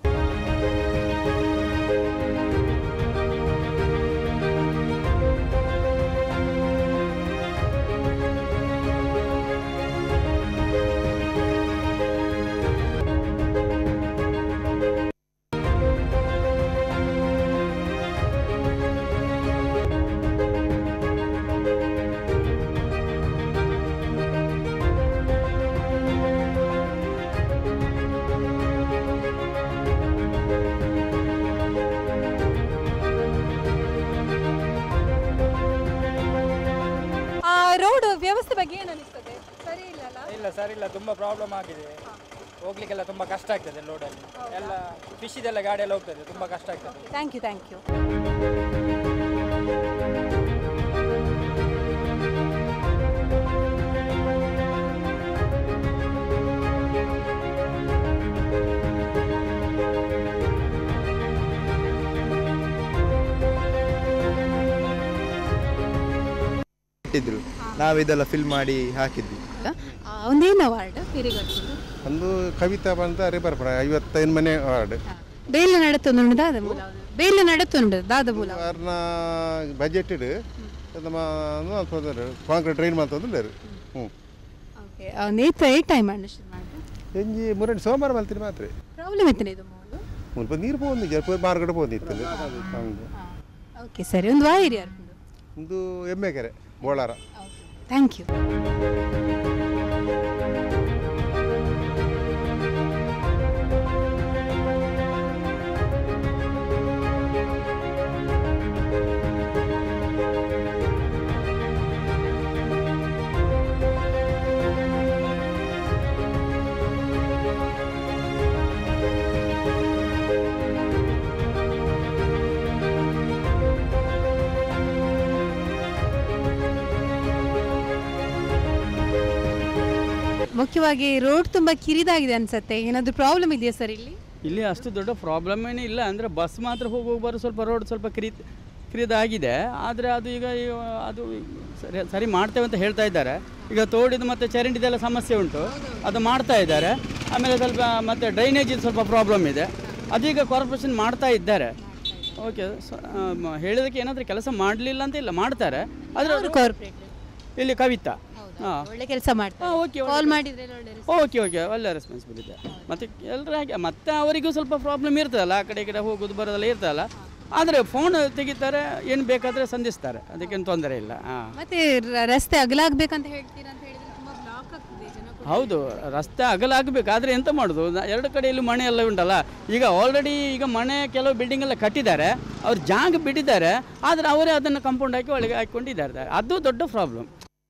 ಆ ರೋಡ್ ವ್ಯವಸ್ಥೆ ಬಗ್ಗೆ ಏನು ಅನಿಸ್ತದೆ ಸರಿ ಇಲ್ಲ ಅಲ್ಲ ಇಲ್ಲ ಸರ್ ಇಲ್ಲ ತುಂಬ ಪ್ರಾಬ್ಲಮ್ ಆಗಿದೆ ಹೋಗ್ಲಿಕ್ಕೆಲ್ಲ ತುಂಬ ಕಷ್ಟ ಆಗ್ತದೆ ಲೋಡಲ್ಲಿ ಎಲ್ಲ ಫಿಶಿದೆಲ್ಲ ಗಾಡಿ ಎಲ್ಲ ಹೋಗ್ತದೆ ತುಂಬ ಕಷ್ಟ ಆಗ್ತದೆ ಥ್ಯಾಂಕ್ ಯು ಥ್ಯಾಂಕ್ ಯು ಇಟ್ಟಿದ್ರು ನಾವು ಇದೆಲ್ಲ ಫಿಲ್ ಮಾಡಿ ಹಾಕಿದ್ವಿ ಒಂದೇನು ವಾರ್ಡ್ ಹಿರಿಗಟ್ಟುದು ಒಂದು ಕವಿತಾ ಬಂತ ರಿಪರ್ಪಡ ಐವತ್ತೈದು ಮನೆ ವಾರ್ಡ್ ಬೇಲೆ ನಡತೊಂದು ದಾದ ಮೂಲ ಬೇಲೆ ನಡತೊಂದು ದಾದ ಮೂಲ ಅವ್ರನ್ನ ಬಜೆಟ್ ಇಡು ನಮ್ಮ ಕಾಂಕ್ರೀಟ್ ಟ್ರೈನ್ ಮಾಡ್ತಂದ್ರೆ ಹ್ಞೂ ಓಕೆ ನೇತ್ರ ಏಟ್ ಟೈಮ್ ಅನಿಸ್ತದೆ ಮಾಡಿ ಎಂಜಿ ಮುರಂಡಿ ಸೋಮವಾರ ಮಲ್ತೀನಿ ಮಾತ್ರ ಪ್ರಾಬ್ಲಮ್ ಇತ್ತು ಇದು ಮೂಲು ಮುಲ್ಪ ನೀರು ಪೋಂದು ಜರ್ಪ ಮಾರ್ಗಡೆ ಪೋಂದಿತ್ತು ಹಂಗೆ ಓಕೆ ಸರಿ ಒಂದು ವಾ ಏರಿಯಾ ಒಂದು ಎಮ್ಮೆ ಕೆರೆ ಬೋಳಾರ ಥ್ಯಾಂಕ್ ಯು ಮುಖ್ಯವಾಗಿ ರೋಡ್ ತುಂಬಾ ಕಿರಿದಾಗಿದೆ ಅನ್ಸತ್ತೆ ಏನಾದ್ರು ಪ್ರಾಬ್ಲಮ್ ಇದೆಯಾ ಸರ್ ಇಲ್ಲಿ ಇಲ್ಲಿ ಅಷ್ಟು ದೊಡ್ಡ ಪ್ರಾಬ್ಲಮ್ ಏನೇ ಇಲ್ಲ ಅಂದರೆ ಬಸ್ ಮಾತ್ರ ಹೋಗಿ ಬರೋ ಸ್ವಲ್ಪ ರೋಡ್ ಸ್ವಲ್ಪ ಕಿರಿ ಕಿರಿದಾಗಿದೆ ಆದರೆ ಅದು ಈಗ ಈ- ಅದು ಸರಿ ಸರಿ ಮಾಡ್ತೇವೆ ಅಂತ ಹೇಳ್ತಾ ಇದ್ದಾರೆ ಈಗ ತೋಡಿದು ಮತ್ತು ಚರಂಡಿದೆಲ್ಲ ಸಮಸ್ಯೆ ಉಂಟು ಅದು ಮಾಡ್ತಾ ಇದ್ದಾರೆ ಆಮೇಲೆ ಸ್ವಲ್ಪ ಮತ್ತು ಡ್ರೈನೇಜ್ ಸ್ವಲ್ಪ ಪ್ರಾಬ್ಲಮ್ ಇದೆ ಅದೀಗ ಕಾರ್ಪೊರೇಷನ್ ಮಾಡ್ತಾ ಇದ್ದಾರೆ ಓಕೆ ಹೇಳಿದಕ್ಕೆ ಏನಾದರೂ ಕೆಲಸ ಮಾಡಲಿಲ್ಲ ಅಂತ ಇಲ್ಲ ಮಾಡ್ತಾರೆ ಆದರೆ ಕಾರ್ಪೊರೇಟ್ ಇಲ್ಲಿ ಕವಿತಾ ಹಾಂ ಒಳ್ಳೆ ಕೆಲಸ ಮಾಡ್ತಾರೆ ಓಕೆ ಕಾಲ್ ಮಾಡಿದ್ರೆ ಒಳ್ಳೆ ಓಕೆ ಓಕೆ ಒಳ್ಳೆ ರೆಸ್ಪಾನ್ಸಿಬಲ್ ಇದೆ ಮತ್ತು ಎಲ್ಲರೂ ಹಾಗೆ ಮತ್ತೆ ಅವರಿಗೂ ಸ್ವಲ್ಪ ಪ್ರಾಬ್ಲಮ್ ಇರ್ತದಲ್ಲ ಆ ಕಡೆ ಈ ಕಡೆ ಹೋಗೋದು ಬರೋದೆಲ್ಲ ಇರ್ತದಲ್ಲ ಆದರೆ ಫೋನ್ ತೆಗಿತಾರೆ ಏನು ಬೇಕಾದರೆ ಸಂಧಿಸ್ತಾರೆ ಅದಕ್ಕೇನು ತೊಂದರೆ ಇಲ್ಲ ಹಾಂ ಮತ್ತೆ ರ- ರಸ್ತೆ ಅಗಲಾಗ್ಬೇಕಂತ ಹೇಳ್ತೀರಾ ಅಂತ ಹೇಳಿದ್ರೆ ತುಂಬಾ ಬ್ಲಾಕ್ ಆಗ್ತದೆ ಜನ ಕೂಡ. ಹೌದು ರಸ್ತೆ ಅಗಲ ಆಗಬೇಕು ಆದರೆ ಎಂತ ಮಾಡೋದು ನ- ಎರಡು ಕಡೆಯಲ್ಲಿ ಮನೆ ಎಲ್ಲ ಉಂಟಲ್ಲ ಈಗ ಆಲ್ರೆಡಿ ಈಗ ಮನೆ ಕೆಲವು ಬಿಲ್ಡಿಂಗ್ ಎಲ್ಲ ಕಟ್ಟಿದ್ದಾರೆ ಅವ್ರು ಜಾಗ ಬಿಟ್ಟಿದ್ದಾರೆ ಆದರೆ ಅವರೇ ಅದನ್ನು ಕಂಪೌಂಡ್ ಹಾಕಿ ಒಳಗೆ ಹಾಕ್ಕೊಂಡಿದ್ದಾರೆ ಅದು ದೊಡ್ಡ ಪ್ರಾಬ್ಲಮ್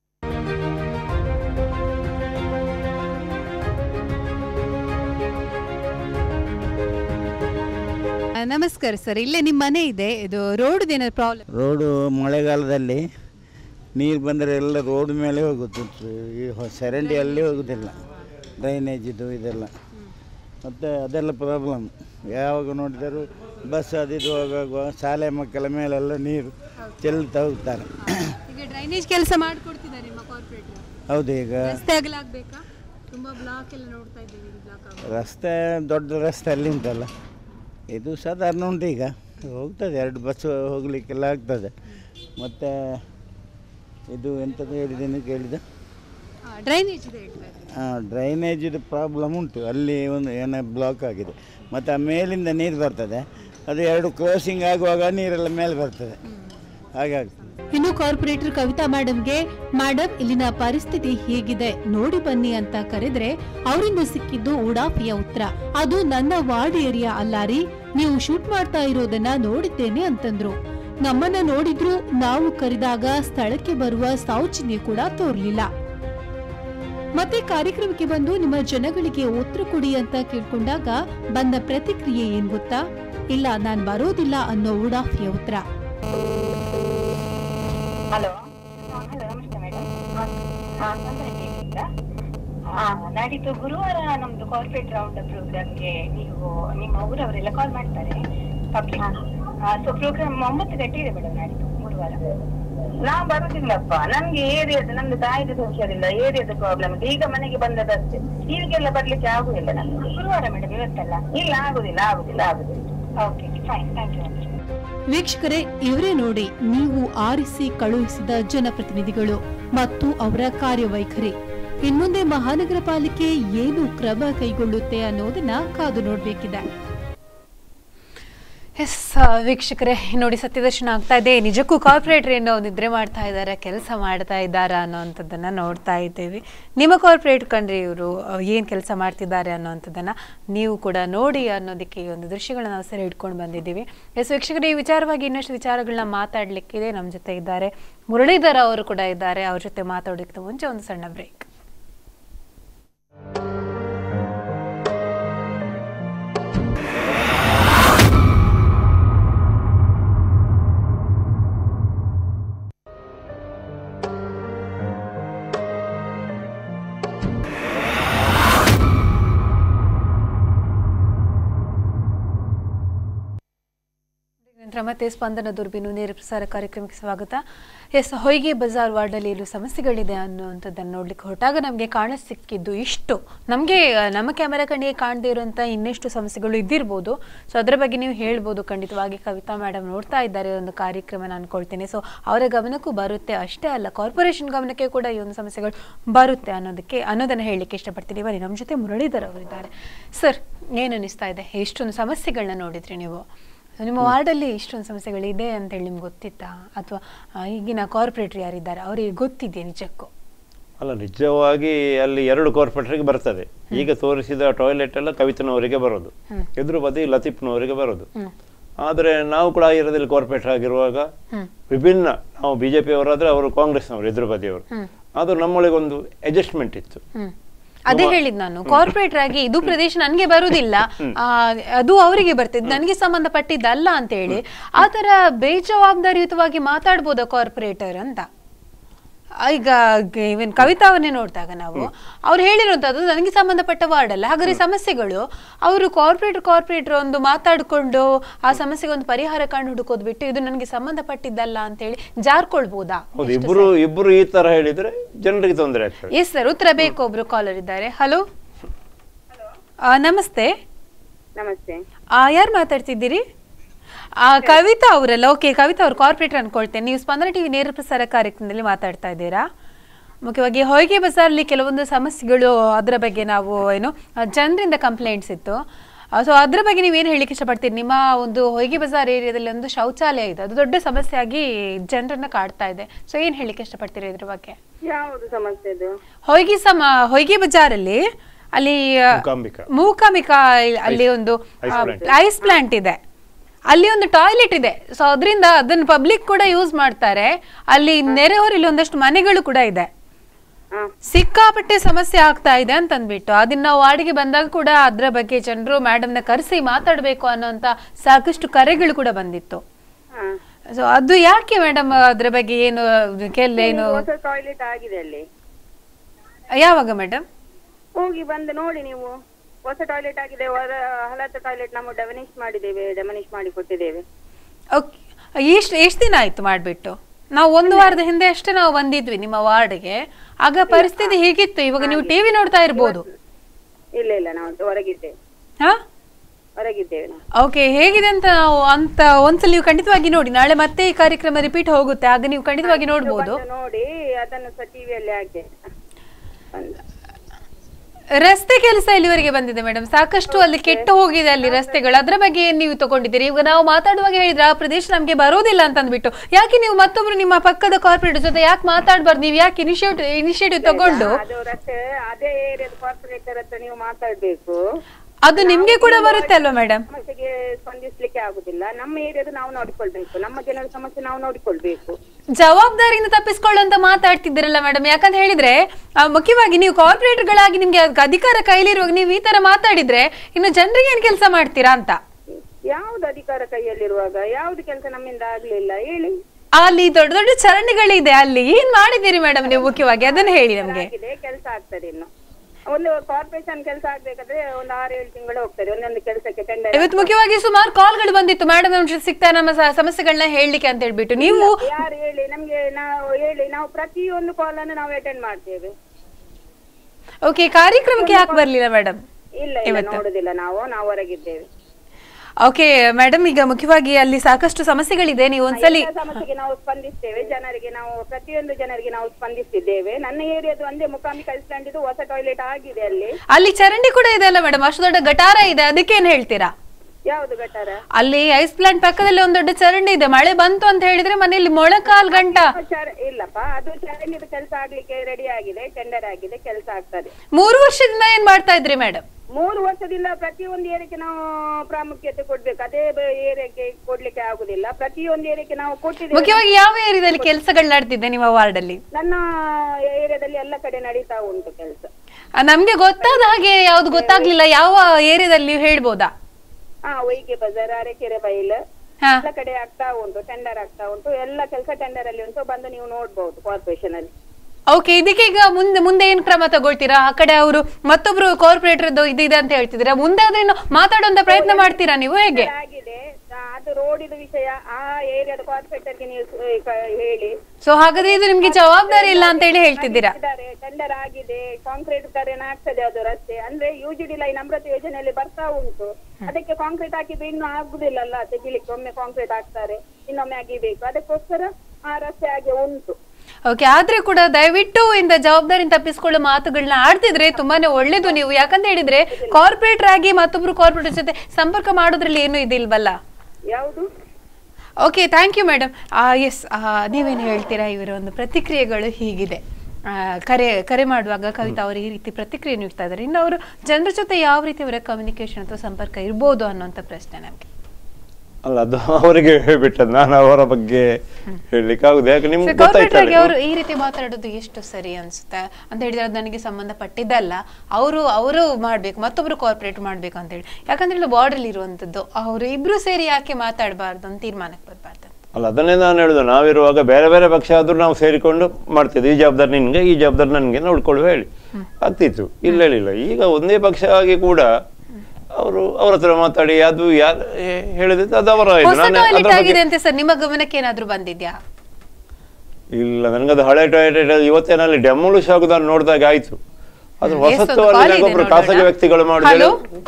ಆ, ನಮಸ್ಕಾರ ಸರ್ ಇಲ್ಲೇ ನಿಮ್ಮ ಮನೆ ಇದೆ ಇದು ರೋಡ್ ಏನಾದ್ರು ಪ್ರಾಬ್ಲಮ್ ರೋಡು ಮಳೆಗಾಲದಲ್ಲಿ ನೀರು ಬಂದರೆ ಎಲ್ಲ ರೋಡ್ ಮೇಲೆ ಹೋಗುತ್ತೆ ಈ ಹೊ- ಚರಂಡಿ ಅಲ್ಲಿ ಹೋಗೋದಿಲ್ಲ ಡ್ರೈನೇಜ್ ಇದು ಇದೆಲ್ಲ ಮತ್ತು ಅದೆಲ್ಲ ಪ್ರಾಬ್ಲಮ್ ಯಾವಾಗ ನೋಡಿದರೂ ಬಸ್ ಅದು ಇದು ಹೋಗುವಾಗ ಶಾಲೆ ಮಕ್ಕಳ ಮೇಲೆಲ್ಲ ನೀರು ಚೆಲ್ತಾ ಹೋಗ್ತಾರೆ ಈಗ ಡ್ರೈನೇಜ್ ಕೆಲಸ ಮಾಡ್ಕೊಡ್ತಿದ್ದಾರೆ ನಿಮ್ಮ ಕಾರ್ಪೊರೇಟರ್ ಹೌದು ಈಗ ರಸ್ತೆ ಅಗಲಾಗ್ಬೇಕಾ ತುಂಬಾ ಬ್ಲಾಕ್ ಎಲ್ಲ ನೋಡ್ತಾ ಇದ್ದೀವಿ ಬ್ಲಾಕ್ ಆಗ ರಸ್ತೆ ದೊಡ್ಡ ರಸ್ತೆ ಅಲ್ಲಿ ಉಂಟಲ್ಲ ಇದು ಸಾಧಾರಣ ಉಂಟು ಈಗ ಹೋಗ್ತದೆ ಎರಡು ಬಸ್ ಹೋಗಲಿಕ್ಕೆಲ್ಲ ಆಗ್ತದೆ ಮತ್ತು ಇದು ಎಂಥದ್ದು ಹೇಳಿದ್ದೇನೆ ಕೇಳಿದ ಡ್ರೈನೇಜ್ ಇದೆ ಹೇಳ್ತಾ ಇದ್ದಾರೆ. ಡ್ರೈನೇಜಿದು ಪ್ರಾಬ್ಲಮ್ ಉಂಟು ಅಲ್ಲಿ ಒಂದು ಏನೋ ಬ್ಲಾಕ್ ಆಗಿದೆ ಮತ್ತು ಆ ಮೇಲಿಂದ ನೀರು ಬರ್ತದೆ ಅದು ಎರಡು ಕ್ರಾಸಿಂಗ್ ಆಗುವಾಗ ನೀರೆಲ್ಲ ಮೇಲೆ ಬರ್ತದೆ ಹಾಗಾಗ್ತದೆ ಇನ್ನು ಕಾರ್ಪೊರೇಟರ್ ಕವಿತಾ ಮೇಡಮ್ಗೆ ಮೇಡಮ್ ಇಲ್ಲಿನ ಪರಿಸ್ಥಿತಿ ಹೇಗಿದೆ ನೋಡಿ ಬನ್ನಿ ಅಂತ ಕರೆದ್ರೆ ಅವರಿಂದ ಸಿಕ್ಕಿದ್ದು ಉಡಾಫಿಯ ಉತ್ತರ ಅದು ನನ್ನ ವಾರ್ಡ್ ಏರಿಯಾ ಅಲ್ಲ ರೀ ನೀವು ಶೂಟ್ ಮಾಡ್ತಾ ಇರೋದನ್ನ ನೋಡಿದ್ದೇನೆ ಅಂತಂದ್ರು ನಮ್ಮನ್ನ ನೋಡಿದ್ರು ನಾವು ಕರೆದಾಗ ಸ್ಥಳಕ್ಕೆ ಬರುವ ಸೌಜನ್ಯ ಕೂಡ ತೋರ್ಲಿಲ್ಲ ಮತ್ತೆ ಕಾರ್ಯಕ್ರಮಕ್ಕೆ ಬಂದು ನಿಮ್ಮ ಜನಗಳಿಗೆ ಉತ್ತರ ಕೊಡಿ ಅಂತ ಕೇಳ್ಕೊಂಡಾಗ ಬಂದ ಪ್ರತಿಕ್ರಿಯೆ ಏನ್ ಗೊತ್ತಾ ಇಲ್ಲ ನಾನ್ ಬರೋದಿಲ್ಲ ಅನ್ನೋ ಉಡಾಫಿಯ ಉತ್ತರ ಹಲೋ ಹಲೋ ನಮಸ್ತೆ ಮೇಡಮ್ ನಾಡಿದ್ದು ಗುರುವಾರ ನಮ್ದು ಕಾರ್ಪೊರೇಟ್ ರೌಂಡ್ ಪ್ರೋಗ್ರಾಮ್ಗೆ ನೀವು ನಿಮ್ಮ ಊರವರೆಲ್ಲ ಕಾಲ್ ಮಾಡ್ತಾರೆ ಪಬ್ಲಿಕ್ ಸೊ ಪ್ರೋಗ್ರಾಮ್ ಒಂಬತ್ತು ಗಂಟೆ ಇದೆ ಮೇಡಮ್ ನಾಡಿದ್ದು ಗುರುವಾರ ನಾ ಬರುದಿಲ್ಲಪ್ಪ ನನ್ಗೆ ಏರಿಯಾದ ನಮ್ದು ತಾಯಿದು ಹುಷಾರಿಲ್ಲ ಏರಿಯಾದ ಪ್ರಾಬ್ಲಮ್ ಈಗ ಮನೆಗೆ ಬಂದದಷ್ಟೇ ಈಗೆಲ್ಲ ಬರ್ಲಿಕ್ಕೆ ಆಗುದಿಲ್ಲ ನಮ್ಗೆ ಗುರುವಾರ ಮೇಡಮ್ ಇವತ್ತಲ್ಲ ಇಲ್ಲ ಆಗುದಿಲ್ಲ ಆಗುದಿಲ್ಲ ಆಗುದಿಲ್ಲ ಓಕೆ ಫೈನ್ ಥ್ಯಾಂಕ್ ಯು ವೀಕ್ಷಕರೇ ಇವರೇ ನೋಡಿ ನೀವು ಆರಿಸಿ ಕಳುಹಿಸಿದ ಜನಪ್ರತಿನಿಧಿಗಳು ಮತ್ತು ಅವರ ಕಾರ್ಯವೈಖರಿ ಇನ್ಮುಂದೆ ಮಹಾನಗರ ಪಾಲಿಕೆ ಏನು ಕ್ರಮ ಕೈಗೊಳ್ಳುತ್ತೆ ಅನ್ನೋದನ್ನ ಕಾದು ನೋಡ್ಬೇಕಿದೆ ಎಸ್ ವೀಕ್ಷಕರೇ ನೋಡಿ ಸತ್ಯದರ್ಶನ ಆಗ್ತಾ ಇದೆ ನಿಜಕ್ಕೂ ಕಾರ್ಪೊರೇಟರ್ ಏನೋ ನಿದ್ರೆ ಮಾಡ್ತಾ ಇದ್ದಾರೆ ಕೆಲಸ ಮಾಡ್ತಾ ಇದ್ದಾರಾ ಅನ್ನೋವಂಥದ್ದನ್ನ ನೋಡ್ತಾ ಇದ್ದೇವೆ ನಿಮ್ಮ ಕಾರ್ಪೊರೇಟ್ ಕಂಡ್ರೆ ಇವರು ಏನು ಕೆಲಸ ಮಾಡ್ತಿದ್ದಾರೆ ಅನ್ನೋವಂಥದ್ದನ್ನ ನೀವು ಕೂಡ ನೋಡಿ ಅನ್ನೋದಕ್ಕೆ ಈ ಒಂದು ದೃಶ್ಯಗಳನ್ನ ನಾವು ಸರಿ ಇಟ್ಕೊಂಡು ಬಂದಿದ್ದೀವಿ ಎಸ್ ವೀಕ್ಷಕರೇ ಈ ವಿಚಾರವಾಗಿ ಇನ್ನಷ್ಟು ವಿಚಾರಗಳನ್ನ ಮಾತಾಡ್ಲಿಕ್ಕಿದೆ ನಮ್ಮ ಜೊತೆ ಇದ್ದಾರೆ ಮುರಳೀಧರ್ ಅವರು ಕೂಡ ಇದ್ದಾರೆ ಅವ್ರ ಜೊತೆ ಮಾತಾಡೋದಕ್ಕೆ ಮುಂಚೆ ಒಂದು ಸಣ್ಣ ಬ್ರೇಕ್ ನಂತರ ಮತ್ತೆ ಸ್ಪಂದನ ದುರ್ಬಿನು ನೇರ ಪ್ರಸಾರ ಕಾರ್ಯಕ್ರಮಕ್ಕೆ ಸ್ವಾಗತ ಎಸ್ ಹೊಯ್ಗೆ ಬಜಾರ್ ವಾರ್ಡಲ್ಲಿ ಎಲ್ಲೂ ಸಮಸ್ಯೆಗಳಿದೆ ಅನ್ನುವಂಥದ್ದನ್ನು ನೋಡ್ಲಿಕ್ಕೆ ಹೊರಟಾಗ ನಮಗೆ ಕಾಣ ಸಿಕ್ಕಿದ್ದು ಇಷ್ಟು ನಮಗೆ ನಮ್ಮ ಕ್ಯಾಮೆರಾ ಕಣ್ಣಿಗೆ ಕಾಣದೇ ಇರುವಂಥ ಇನ್ನೆಷ್ಟು ಸಮಸ್ಯೆಗಳು ಇದ್ದಿರ್ಬೋದು ಸೊ ಅದರ ಬಗ್ಗೆ ನೀವು ಹೇಳ್ಬೋದು ಖಂಡಿತವಾಗಿ ಕವಿತಾ ಮೇಡಮ್ ನೋಡ್ತಾ ಇದ್ದಾರೆ ಒಂದು ಕಾರ್ಯಕ್ರಮ ನಾನು ಅನ್ಕೊಳ್ತೇನೆ ಸೊ ಅವರ ಗಮನಕ್ಕೂ ಬರುತ್ತೆ ಅಷ್ಟೇ ಅಲ್ಲ ಕಾರ್ಪೊರೇಷನ್ ಗಮನಕ್ಕೆ ಕೂಡ ಈ ಒಂದು ಸಮಸ್ಯೆಗಳು ಬರುತ್ತೆ ಅನ್ನೋದಕ್ಕೆ ಅನ್ನೋದನ್ನು ಹೇಳಲಿಕ್ಕೆ ಇಷ್ಟಪಡ್ತೀನಿ ಬನ್ನಿ ನಮ್ಮ ಜೊತೆ ಮುರಳೀಧರ್ ಅವರಿದ್ದಾರೆ ಸರ್ ಏನು ಅನಿಸ್ತಾ ಇದೆ ಇಷ್ಟೊಂದು ಸಮಸ್ಯೆಗಳನ್ನ ನೋಡಿದ್ರಿ ನೀವು ನಿಮ್ಮ ವಾರ್ಡಲ್ಲಿ ಇಷ್ಟೊಂದು ಸಮಸ್ಯೆಗಳಿದೆ ಅಂತೇಳಿ ನಿಮ್ಗೆ ಗೊತ್ತಿತ್ತಾ ಅಥವಾ ಈಗಿನ ಕಾರ್ಪೊರೇಟರ್ ಯಾರಿದ್ದಾರೆ ಅವರಿಗೆ ಗೊತ್ತಿದೆಯಾ ನಿಜಕ್ಕೂ ಅಲ್ಲ ನಿಜವಾಗಿ ಅಲ್ಲಿ ಎರಡು ಕಾರ್ಪೊರೇಟರ್ಗೆ ಬರ್ತದೆ ಈಗ ತೋರಿಸಿದ ಟಾಯ್ಲೆಟ್ ಎಲ್ಲ ಕವಿತನವರಿಗೆ ಬರೋದು ಹ್ಮ್. ಎದುರು ಬದಿ ಲತೀಫ್ನವರಿಗೆ ಬರೋದು ಹ್ಮ್. ಆದರೆ ನಾವು ಕೂಡ ಆ ಏರಿಯಾದಲ್ಲಿ ಕಾರ್ಪೊರೇಟರ್ ಆಗಿರುವಾಗ ಹ್ಮ್. ವಿಭಿನ್ನ ನಾವು ಬಿಜೆಪಿ ಅವರಾದ್ರೆ ಅವರು ಕಾಂಗ್ರೆಸ್ನವರು ಎದುರು ಬದಿಯವರು ಹ್ಮ್. ಆದರೂ ನಮ್ಮೊಳಗೊಂದು ಅಡ್ಜಸ್ಟ್ಮೆಂಟ್ ಇತ್ತು ಹ್ಮ್ ಅದೇ ಹೇಳಿದ್ ನಾನು ಕಾರ್ಪೊರೇಟರ್ ಆಗಿ ಇದು ಪ್ರದೇಶ ನನ್ಗೆ ಬರುದಿಲ್ಲ ಆ, ಅದು ಅವರಿಗೆ ಬರ್ತದೆ ನನಗೆ ಸಂಬಂಧಪಟ್ಟಿದ್ದಲ್ಲ ಅಂತ ಹೇಳಿ ಆತರ ಬೇಜವಾಬ್ದಾರಿಯುತವಾಗಿ ಮಾತಾಡ್ಬೋದಾ ಕಾರ್ಪೊರೇಟರ್ ಅಂತ ಈಗ ಇವನ್ ಕವಿತಾ ಅವನ್ನೇ ನೋಡಿದಾಗ ನಾವು ಅವ್ರು ಹೇಳಿರುವಂತದ್ದು ನನಗೆ ಸಂಬಂಧಪಟ್ಟ ವಾರ್ಡ್ ಅಲ್ಲ ಹಾಗಾದ್ರೆ ಸಮಸ್ಯೆಗಳು ಅವರು ಕಾರ್ಪೊರೇಟರ್ ಕಾರ್ಪೊರೇಟರ್ ಒಂದು ಮಾತಾಡ್ಕೊಂಡು ಆ ಸಮಸ್ಯೆಗೆ ಒಂದು ಪರಿಹಾರ ಕಂಡು ಹುಡುಕೋದು ಬಿಟ್ಟು ಇದು ನನಗೆ ಸಂಬಂಧಪಟ್ಟಿದ್ದಲ್ಲ ಅಂತ ಹೇಳಿ ಜಾರ್ಕೊಳ್ಬೋದಾ ಹೌದು ಇಬ್ಬರು ಇಬ್ಬರು ಈ ತರ ಹೇಳಿದ್ರೆ ಜನರಿಗೆ ತೊಂದರೆ ಆಗ್ತದೆ ಎಸ್ ಸರ್ ಉತ್ತರ ಬೇಕು ಒಬ್ರು ಕಾಲರ್ ಇದ್ದಾರೆ ಹಲೋ ನಮಸ್ತೆ ನಮಸ್ತೆ ಯಾರು ಮಾತಾಡ್ತಿದ್ದೀರಿ ಆ, ಕವಿತಾ ಅವರಲ್ಲ ಓಕೆ ಕವಿತಾ ಅವ್ರು ಕಾರ್ಪೊರೇಟರ್ ಅನ್ಕೊಳ್ತೇನೆ ನೀವು ಸ್ಪಂದನ ಟಿವಿ ನೇರ ಪ್ರಸಾರ ಕಾರ್ಯಕ್ರಮದಲ್ಲಿ ಮಾತಾಡ್ತಾ ಇದ್ದೀರಾ ಮುಖ್ಯವಾಗಿ ಹೊಯ್ಗೆ ಬಜಾರ್ಲಿ ಕೆಲವೊಂದು ಸಮಸ್ಯೆಗಳು ಅದರ ಬಗ್ಗೆ ನಾವು ಏನು ಆ, ಜನರಿಂದ ಕಂಪ್ಲೇಂಟ್ಸ್ ಇತ್ತು ಸೊ ಅದ್ರ ಬಗ್ಗೆ ನೀವೇನು ಹೇಳಿಕ್ಕೆ ಇಷ್ಟಪಡ್ತೀರಿ ನಿಮ್ಮ ಒಂದು ಹೊಯ್ಗೆ ಬಜಾರ್ ಏರಿಯಾದಲ್ಲಿ ಒಂದು ಶೌಚಾಲಯ ಇದೆ ಅದು ದೊಡ್ಡ ಸಮಸ್ಯೆ ಆಗಿ ಜನರನ್ನ ಕಾಡ್ತಾ ಇದೆ ಸೊ ಏನು ಹೇಳಿಕ್ಕೆ ಇಷ್ಟಪಡ್ತೀರಿ ಇದ್ರ ಬಗ್ಗೆ ಯಾವುದು ಸಮಸ್ಯೆ ಇದು ಹೊಯ್ಗೆ ಸಮ ಹೊಯ್ಗೆ ಬಜಾರಲ್ಲಿ ಅಲ್ಲಿ ಆ, ಮೂಕಾಂಬಿಕಾ. ಮೂಕಾಂಬಿಕಾ ಅಲ್ಲಿ ಒಂದು ಐಸ್ ಪ್ಲಾಂಟ್. ಐಸ್ ಪ್ಲಾಂಟ್ ಇದೆ ಅಲ್ಲಿ ಒಂದು ಟಾಯ್ಲೆಟ್ ಇದೆ ಸೊ ಅದರಿಂದ ಅದನ್ನ ಪಬ್ಲಿಕ್ ಕೂಡ ಯೂಸ್ ಮಾಡ್ತಾರೆ ಅಲ್ಲಿ ನೆರೆಹೊರಲ್ಲಿ ಒಂದಷ್ಟು ಮನೆಗಳು ಕೂಡ ಇದೆ ಸಿಕ್ಕಾಪಟ್ಟೆ ಸಮಸ್ಯೆ ಆಗ್ತಾ ಇದೆ ಅಂತ ಅಂದ್ಬಿಟ್ಟು ಅದನ್ನ ನಾವು ವಾರ್ಡಿಗೆ ಬಂದಾಗ ಕೂಡ ಅದ್ರ ಬಗ್ಗೆ ಜನರು ಮೇಡಮ್ನ ಕರೆಸಿ ಮಾತಾಡಬೇಕು ಅನ್ನೋಂತ ಸಾಕಷ್ಟು ಕರೆಗಳು ಕೂಡ ಬಂದಿತ್ತು ಸೊ ಅದು ಯಾಕೆ ಮೇಡಮ್ ಅದ್ರ ಬಗ್ಗೆ ಏನು ಕೆಲ ಏನು ಹೊಸ ಟಾಯ್ಲೆಟ್ ಆಗಿದೆ ಅಲ್ಲಿ ಯಾವಾಗ ಮೇಡಮ್ ಹೋಗಿ ಬಂದು ನೋಡಿ ನೀವು ಹೊಸ ಟಾಯ್ಲೆಟ್ ಆಗಿದೆ ಹೊರ ಹಳತ ಟಾಯ್ಲೆಟ್ ನಾವು ಡೆಮನಿಷ್ ಮಾಡಿದ್ದೇವೆ ಡೆಮನಿಷ್ ಮಾಡಿ ಕೊಟ್ಟಿದ್ದೇವೆ ಓಕೆ ಎಷ್ಟು ಎಷ್ಟು ದಿನ ಆಯ್ತು ಮಾಡ್ಬಿಟ್ಟು ನಾವು ಒಂದು ವಾರದ ಹಿಂದೆ ಅಷ್ಟೇ ನಾವು ಬಂದಿದ್ವಿ ನಿಮ್ಮ ವಾರ್ಡ್ಗೆ ಆಗ ಪರಿಸ್ಥಿತಿ ಹೀಗಿತ್ತು ಇವಾಗ ನೀವು ಟಿವಿ ನೋಡ್ತಾ ಇರ್ಬೋದು ಇಲ್ಲ ಇಲ್ಲ ನಾವು ಹೊರಗಿದ್ದೇವೆ ಹಾ ಹೊರಗಿದ್ದೇವೆ ನಾವು ಓಕೆ ಹೇಗಿದೆ ಅಂತ ನಾವು ಅಂತ ಒಂದ್ಸಲ ನೀವು ಖಂಡಿತವಾಗಿ ನೋಡಿ ನಾಳೆ ಮತ್ತೆ ಈ ಕಾರ್ಯಕ್ರಮ ರಿಪೀಟ್ ಹೋಗುತ್ತೆ ಆಗ ನೀವು ಖಂಡಿತವಾಗಿ ನೋಡ್ಬೋದು ಬಂದು ನೋಡಿ ಅದನ್ನು ಸಹ ಟಿವಿಯಲ್ಲಿ ಹಾಕಿ ರಸ್ತೆ ಕೆಲಸ ಇಲ್ಲಿವರೆಗೆ ಬಂದಿದೆ ಮೇಡಮ್ ಸಾಕಷ್ಟು ಅಲ್ಲಿ ಕೆಟ್ಟು ಹೋಗಿದೆ ಅಲ್ಲಿ ರಸ್ತೆಗಳು ಅದ್ರ ಬಗ್ಗೆ ಏನ್ ನೀವು ತಗೊಂಡಿದ್ದೀರಿ ಇವಾಗ ನಾವು ಮಾತಾಡುವಾಗ ಹೇಳಿದ್ರೆ ಆ ಪ್ರದೇಶ ನಮ್ಗೆ ಬರೋದಿಲ್ಲ ಅಂತ ಅಂದ್ಬಿಟ್ಟು ಯಾಕೆ ನೀವು ಮತ್ತೊಬ್ರು ನಿಮ್ಮ ಪಕ್ಕದ ಕಾರ್ಪೊರೇಟರ್ ಜೊತೆ ಯಾಕೆ ಮಾತಾಡ್ಬಾರ್ದು ನೀವು ಯಾಕೆ ಇನಿಷಿಯೇಟಿವ್ ಇನಿಷಿಯೇಟಿವ್ ತಗೊಂಡು ಅದು ರಸ್ತೆ ಅದೇ ಏರಿಯಾದ ಕಾರ್ಪೊರೇಟರ್ ಹತ್ರ ನೀವು ಮಾತಾಡ್ಬೇಕು ಅದು ನಿಮ್ಗೆ ಕೂಡ ಬರುತ್ತೆ ಅಲ್ವಾ ಮೇಡಮ್ ಸಮಸ್ಯೆಗೆ ಸ್ಪಂದಿಸ್ಲಿಕ್ಕೆ ಆಗುದಿಲ್ಲ ನಮ್ಮ ಏರಿಯಾದ ನಾವು ನೋಡಿಕೊಳ್ಬೇಕು ನಮ್ಮ ಜನರ ಸಮಸ್ಯೆ ನಾವು ನೋಡಿಕೊಳ್ಬೇಕು ಜವಾಬ್ದಾರಿಯಿಂದ ತಪ್ಪಿಸ್ಕೊಳ್ಳುವಂತ ಮಾತಾಡ್ತಿದ್ದೀರಲ್ಲ ಮೇಡಮ್ ಯಾಕಂತ ಹೇಳಿದ್ರೆ ಆ, ಮುಖ್ಯವಾಗಿ ನೀವು ಕಾರ್ಪೊರೇಟರ್ಗಳಾಗಿ ನಿಮ್ಗೆ ಅದ್- ಅಧಿಕಾರ ಕೈಲಿರುವಾಗ ನೀವು ಈ ತರ ಮಾತಾಡಿದ್ರೆ ಇನ್ನು ಜನರಿಗೆ ಏನ್ ಕೆಲಸ ಮಾಡ್ತೀರಾ ಅಂತ ಯಾವ್ದು ಅಧಿಕಾರ ಕೈಯಲ್ಲಿರುವಾಗ ಯಾವ್ದು ಕೆಲಸ ನಮ್ಮಿಂದ ಆಗ್ಲಿಲ್ಲ ಹೇಳಿ ಅಲ್ಲಿ ದೊಡ್ಡ ದೊಡ್ಡ ಚರಂಡಿಗಳಿದೆ ಅಲ್ಲಿ ಏನ್ ಮಾಡಿದ್ದೀರಿ ಮೇಡಮ್ ನೀವು ಮುಖ್ಯವಾಗಿ ಅದನ್ನ ಹೇಳಿ ನಮ್ಗೆ ಆಗಿದೆ ಕೆಲಸ ಆಗ್ತದೆ ಇನ್ನು ಒಂದು ಕಾರ್ಪೊರೇಷನ್ ಕೆಲಸ ಆಗ್ಬೇಕಾದ್ರೆ ಒಂದು ಆರು ಏಳು ತಿಂಗಳು ಹೋಗ್ತದೆ ಒಂದೊಂದು ಕೆಲಸಕ್ಕೆ ಟೆಂಡರ್ ಇವತ್ತು ಮುಖ್ಯವಾಗಿ ಸುಮಾರು ಕಾಲ್ಗಳು ಬಂದಿತ್ತು ಮೇಡಮ್ ನಮ್ಗೆ ಸಿಗ್ತಾ ನಮ್ಮ ಸ- ಸಮಸ್ಯೆಗಳನ್ನ ಹೇಳಲಿಕ್ಕೆ ಅಂತ ಹೇಳ್ಬಿಟ್ಟು ನೀವು ಯಾರು ಹೇಳಿ ನಮ್ಗೆ ನಾವು ಹೇಳಿ ನಾವು ಪ್ರತಿಯೊಂದು ಕಾಲ್ ಅನ್ನು ನಾವು ಅಟೆಂಡ್ ಮಾಡ್ತೇವೆ ಓಕೆ ಕಾರ್ಯಕ್ರಮಕ್ಕೆ ಯಾಕೆ ಬರ್ಲಿಲ್ಲ ಮೇಡಮ್ ಇಲ್ಲ ಇಲ್ಲ ನೋಡುದಿಲ್ಲ ನಾವು ನಾವು ಹೊರಗಿದ್ದೇವೆ ಓಕೆ ಮೇಡಮ್ ಈಗ ಮುಖ್ಯವಾಗಿ ಅಲ್ಲಿ ಸಾಕಷ್ಟು ಸಮಸ್ಯೆಗಳಿದೆ ನೀವು ಒಂದ್ಸಲಿ ಎಲ್ಲ ಸಮಸ್ಯೆಗೆ ನಾವು ಸ್ಪಂದಿಸ್ತೇವೆ ಜನರಿಗೆ ನಾವು ಪ್ರತಿಯೊಂದು ಜನರಿಗೆ ನಾವು ಸ್ಪಂದಿಸಿದ್ದೇವೆ ನನ್ನ ಏರಿಯಾದ ಒಂದೇ ಮುಖಾಮಿ ಕಲ್ಸ್ಕೊಂಡಿದ್ದು ಹೊಸ ಟಾಯ್ಲೆಟ್ ಆಗಿದೆ ಅಲ್ಲಿ ಅಲ್ಲಿ ಚರಂಡಿ ಕೂಡ ಇದೆ ಅಲ್ಲ ಮೇಡಮ್ ಅಷ್ಟು ದೊಡ್ಡ ಗಟಾರ ಇದೆ ಅದಕ್ಕೆ ಏನ್ ಹೇಳ್ತೀರಾ ಯಾವ್ದು ಗಟಾರ ಅಲ್ಲಿ ಐಸ್ ಪ್ಲಾಂಟ್ ಪಕ್ಕದಲ್ಲಿ ಒಂದ್ ದೊಡ್ಡ ಚರಂಡಿ ಇದೆ ಮಳೆ ಬಂತು ಅಂತ ಹೇಳಿದ್ರೆ ಮನೆಯಲ್ಲಿ ಮೊಳಕಾಲ್ ಗಂಟ ಚರ- ಇಲ್ಲಪ್ಪ ಅದು ಚರಂಡಿದ ಕೆಲಸ ಆಗ್ಲಿಕ್ಕೆ ರೆಡಿ ಆಗಿದೆ ಟೆಂಡರ್ ಆಗಿದೆ ಕೆಲಸ ಆಗ್ತದೆ ಮೂರು ವರ್ಷದಿಂದ ಏನ್ ಮಾಡ್ತಾ ಇದ್ರಿ ಮೇಡಮ್ ಮೂರು ವರ್ಷದಿಂದ ಪ್ರತಿಯೊಂದು ಏರಿಯಾಕ್ಕೆ ನಾವು ಪ್ರಾಮುಖ್ಯತೆ ಕೊಡ್ಬೇಕು ಅದೇ ಬ- ಏರಿಯಾಕ್ಕೆ ಕೊಡ್ಲಿಕ್ಕೆ ಆಗುದಿಲ್ಲ ಪ್ರತಿಯೊಂದು ಏರಿಯಾಕ್ಕೆ ನಾವು ಕೊಟ್ಟಿದ್ದೇವೆ ಮುಖ್ಯವಾಗಿ ಯಾವ ಏರಿಯಾದಲ್ಲಿ ಕೆಲಸಗಳು ನಡೆದಿದೆ ನಿಮ್ಮ ವಾರ್ಡ್ ಅಲ್ಲಿ ನನ್ನ ಏರಿಯಾದಲ್ಲಿ ಎಲ್ಲ ಕಡೆ ನಡೀತಾ ಉಂಟು ಕೆಲಸ ಆ, ನಮ್ಗೆ ಗೊತ್ತಾದ ಹಾಗೆ ಯಾವ್ದು ಗೊತ್ತಾಗ್ಲಿಲ್ಲ ಯಾವ ಏರಿಯಾದಲ್ಲಿ ನೀವು ಹೇಳ್ಬೋದಾ ಹಾ ಒಯ್ಗೆ ಬಜಾರ್ ಅರೆಕೆರೆ ಬೈಲ್ ಹಾ. ಎಲ್ಲ ಕಡೆ ಆಗ್ತಾ ಉಂಟು ಟೆಂಡರ್ ಆಗ್ತಾ ಉಂಟು ಎಲ್ಲ ಕೆಲಸ ಟೆಂಡರ್ ಅಲ್ಲಿ ಉಂಟು ಬಂದು ನೀವು ನೋಡ್ಬಹುದು ಕಾರ್ಪೊರೇಷನ್ ಅಲ್ಲಿ ಓಕೆ ಇದಕ್ಕೆ ಈಗ ಮುಂದೆ ಮುಂದೆ ಏನ್ ಕ್ರಮ ತಗೊಳ್ತೀರಾ ಆ ಕಡೆ ಅವರು ಮತ್ತೊಬ್ರು ಕಾರ್ಪೊರೇಟರ್ ಇದು ಇದೆ ಅಂತ ಹೇಳ್ತಿದ್ದೀರಾ ಮುಂದೆ ಆದ್ರೆ ಇನ್ನು ಮಾತಾಡುವಂತ ಪ್ರಯತ್ನ ಮಾಡ್ತೀರಾ ನೀವು ಹೇಗೆ ಆಗಿದೆ ಆ, ಅದು ರೋಡಿದ ವಿಷಯ ಆ ಏರಿಯಾದ ಕಾರ್ಪೊರೇಟರ್ ಗೆ ನೀವು ಸ- ಕ- ಹೇಳಿ ಸೊ ಹಾಗಾದ್ರೆ ಇದು ನಿಮ್ಗೆ ಜವಾಬ್ದಾರಿ ಇಲ್ಲ ಅಂತ ಹೇಳಿ ಹೇಳ್ತಿದ್ದೀರಾ ಟೆಂಡರ್ ಆಗಿದೆ ಕಾಂಕ್ರೀಟ್ ಕರೆನ ಆಗ್ತದೆ ಅದು ರಸ್ತೆ ಅಂದ್ರೆ ಯುಜಿಡಿ ಲೈನ್ ಅಮೃತ ಯೋಜನೆಯಲ್ಲಿ ಬರ್ತಾ ಉಂಟು ಅದಕ್ಕೆ ಕಾಂಕ್ರೀಟ್ ಹಾಕಿದ್ರೆ ಇನ್ನು ಆಗುದಿಲ್ಲಲ್ಲ ತೆಗಿಲಿಕ್ಕೆ ಒಮ್ಮೆ ಕಾಂಕ್ರೀಟ್ ಹಾಕ್ತಾರೆ ಇನ್ನೊಮ್ಮೆ ಅಗಿಬೇಕು ಅದಕ್ಕೋಸ್ಕರ ಆ ರಸ್ತೆ ಹಾಗೆ ಉಂಟು ಓಕೆ ಆದ್ರೆ ಕೂಡ ದಯವಿಟ್ಟು ಇಂದ ಜವಾಬ್ದಾರಿ ತಪ್ಪಿಸ್ಕೊಳ್ಳೋ ಮಾತುಗಳನ್ನ ಆಡ್ತಿದ್ರೆ ತುಂಬಾನೇ ಒಳ್ಳೇದು ನೀವು ಯಾಕಂತ ಹೇಳಿದ್ರೆ ಕಾರ್ಪೊರೇಟರ್ ಆಗಿ ಮತ್ತೊಬ್ರು ಕಾರ್ಪೊರೇಟರ್ ಜೊತೆ ಸಂಪರ್ಕ ಮಾಡೋದ್ರಲ್ಲಿ ಏನು ಇದಿಲ್ವಲ್ಲ ಯಾವುದು okay thank you madam yes ನೀವೇನು ಹೇಳ್ತೀರಾ ಇವರ ಒಂದು ಪ್ರತಿಕ್ರಿಯೆಗಳು ಹೀಗಿದೆ ಆ, ಕರೆ ಕರೆ ಮಾಡುವಾಗ ಕವಿತಾ ಅವರು ಈ ರೀತಿ ಪ್ರತಿಕ್ರಿಯೆ ನೀಡ್ತಾ ಇದ್ದಾರೆ ಇನ್ನು ಅವರು ಜನರ ಜೊತೆ ಯಾವ ರೀತಿ ಅವರ ಕಮ್ಯುನಿಕೇಶನ್ ಅಥವಾ ಸಂಪರ್ಕ ಇರ್ಬೋದು ಅನ್ನೋಂಥ ಪ್ರಶ್ನೆ ನಮಗೆ ಅಲ್ಲ ಅದು ಅವರಿಗೆ ಬಿಟ್ಟದ್ದು ನಾನು ಅವರ ಬಗ್ಗೆ ಹೇಳಲಿಕ್ಕೆ ಆಗುದು ಯಾಕೆ ನಿಮ್ಗೆ ಕಾರ್ಪೊರೇಟರ್ ಆಗಿ ಅವರು ಗೊತ್ತಾಯ್ತಲ್ಲ ಈ ರೀತಿ ಮಾತಾಡೋದು ಎಷ್ಟು ಸರಿ ಅನ್ಸುತ್ತೆ ಅಂತ ಹೇಳಿದ್ರೆ ಅದು ನನಗೆ ಸಂಬಂಧಪಟ್ಟಿದ್ದಲ್ಲ ಅವರು ಅವರು ಮಾಡ್ಬೇಕು ಮತ್ತೊಬ್ರು ಕಾರ್ಪೊರೇಟ್ ಮಾಡ್ಬೇಕು ಅಂತ ಹೇಳಿ ಯಾಕಂದ್ರೆ ಇಲ್ಲಿ ಬಾರ್ಡರ್ ಇರುವಂತದ್ದು ಅವರು ಇಬ್ರು ಸೇರಿ ಯಾಕೆ ಮಾತಾಡಬಾರ್ದು ಅಂತ ತೀರ್ಮಾನಕ್ಕೆ ಬರ್ಬಾರ್ದು ಅಲ್ಲ ಅದನ್ನೇ ನಾನು ಹೇಳುದು ನಾವಿರುವಾಗ ಬೇರೆ ಬೇರೆ ಪಕ್ಷ ಆದ್ರೂ ನಾವು ಸೇರಿಕೊಂಡು ಮಾಡ್ತಿದ್ವಿ ಈ ಜವಾಬ್ದಾರಿ ನಿನ್ಗೆ ಈ ಜವಾಬ್ದಾರಿ ನನಗೆ ನೋಡ್ಕೊಳ್ಳುವ ಹೇಳಿ ಆಗ್ತಿತ್ತು ಇಲ್ಲ ಹೇಳಿಲ್ಲ ಈಗ ಒಂದೇ ಪಕ್ಷ ಆಗಿ ಕೂಡ ಅವರು ಅವ್ರ ಹತ್ರ ಮಾತಾಡಿ ಅದು ಯಾರು ಹೇಳಿದ್ರೆ ಅದು ಅವರ ಇದು. ಹೊಸ ನಾನು ಅದ್ರ ಟಾಯ್ಲೆಟ್ ಬಗ್ಗೆ- ಆಗಿದೆ ಅಂತೆ ಸರ್ ನಿಮ್ಮ ಗಮನಕ್ಕೆ ಏನಾದ್ರೂ ಬಂದಿದ್ಯಾ ಇಲ್ಲ ನನಗದು ಹಳೆ ಟಾಯ್ಲೆಟ್ ಇವತ್ತೇನಲ್ಲಿ ಡೆಮೋಲಿಶ್ ಆಗುದನ್ನು ನೋಡಿದಾಗ ಆಯ್ತು ಅದು ಹ್ಮ್, ಎಷ್ಟೊಂದು ಹೊಸತ್ತು ಖಾಲಿ ಇದೆ ಒಬ್ಬರು ನೋಡೋಣ. ಖಾಸಗಿ ವ್ಯಕ್ತಿಗಳು ಹಲೋ ಮಾಡಿದ್ರೆ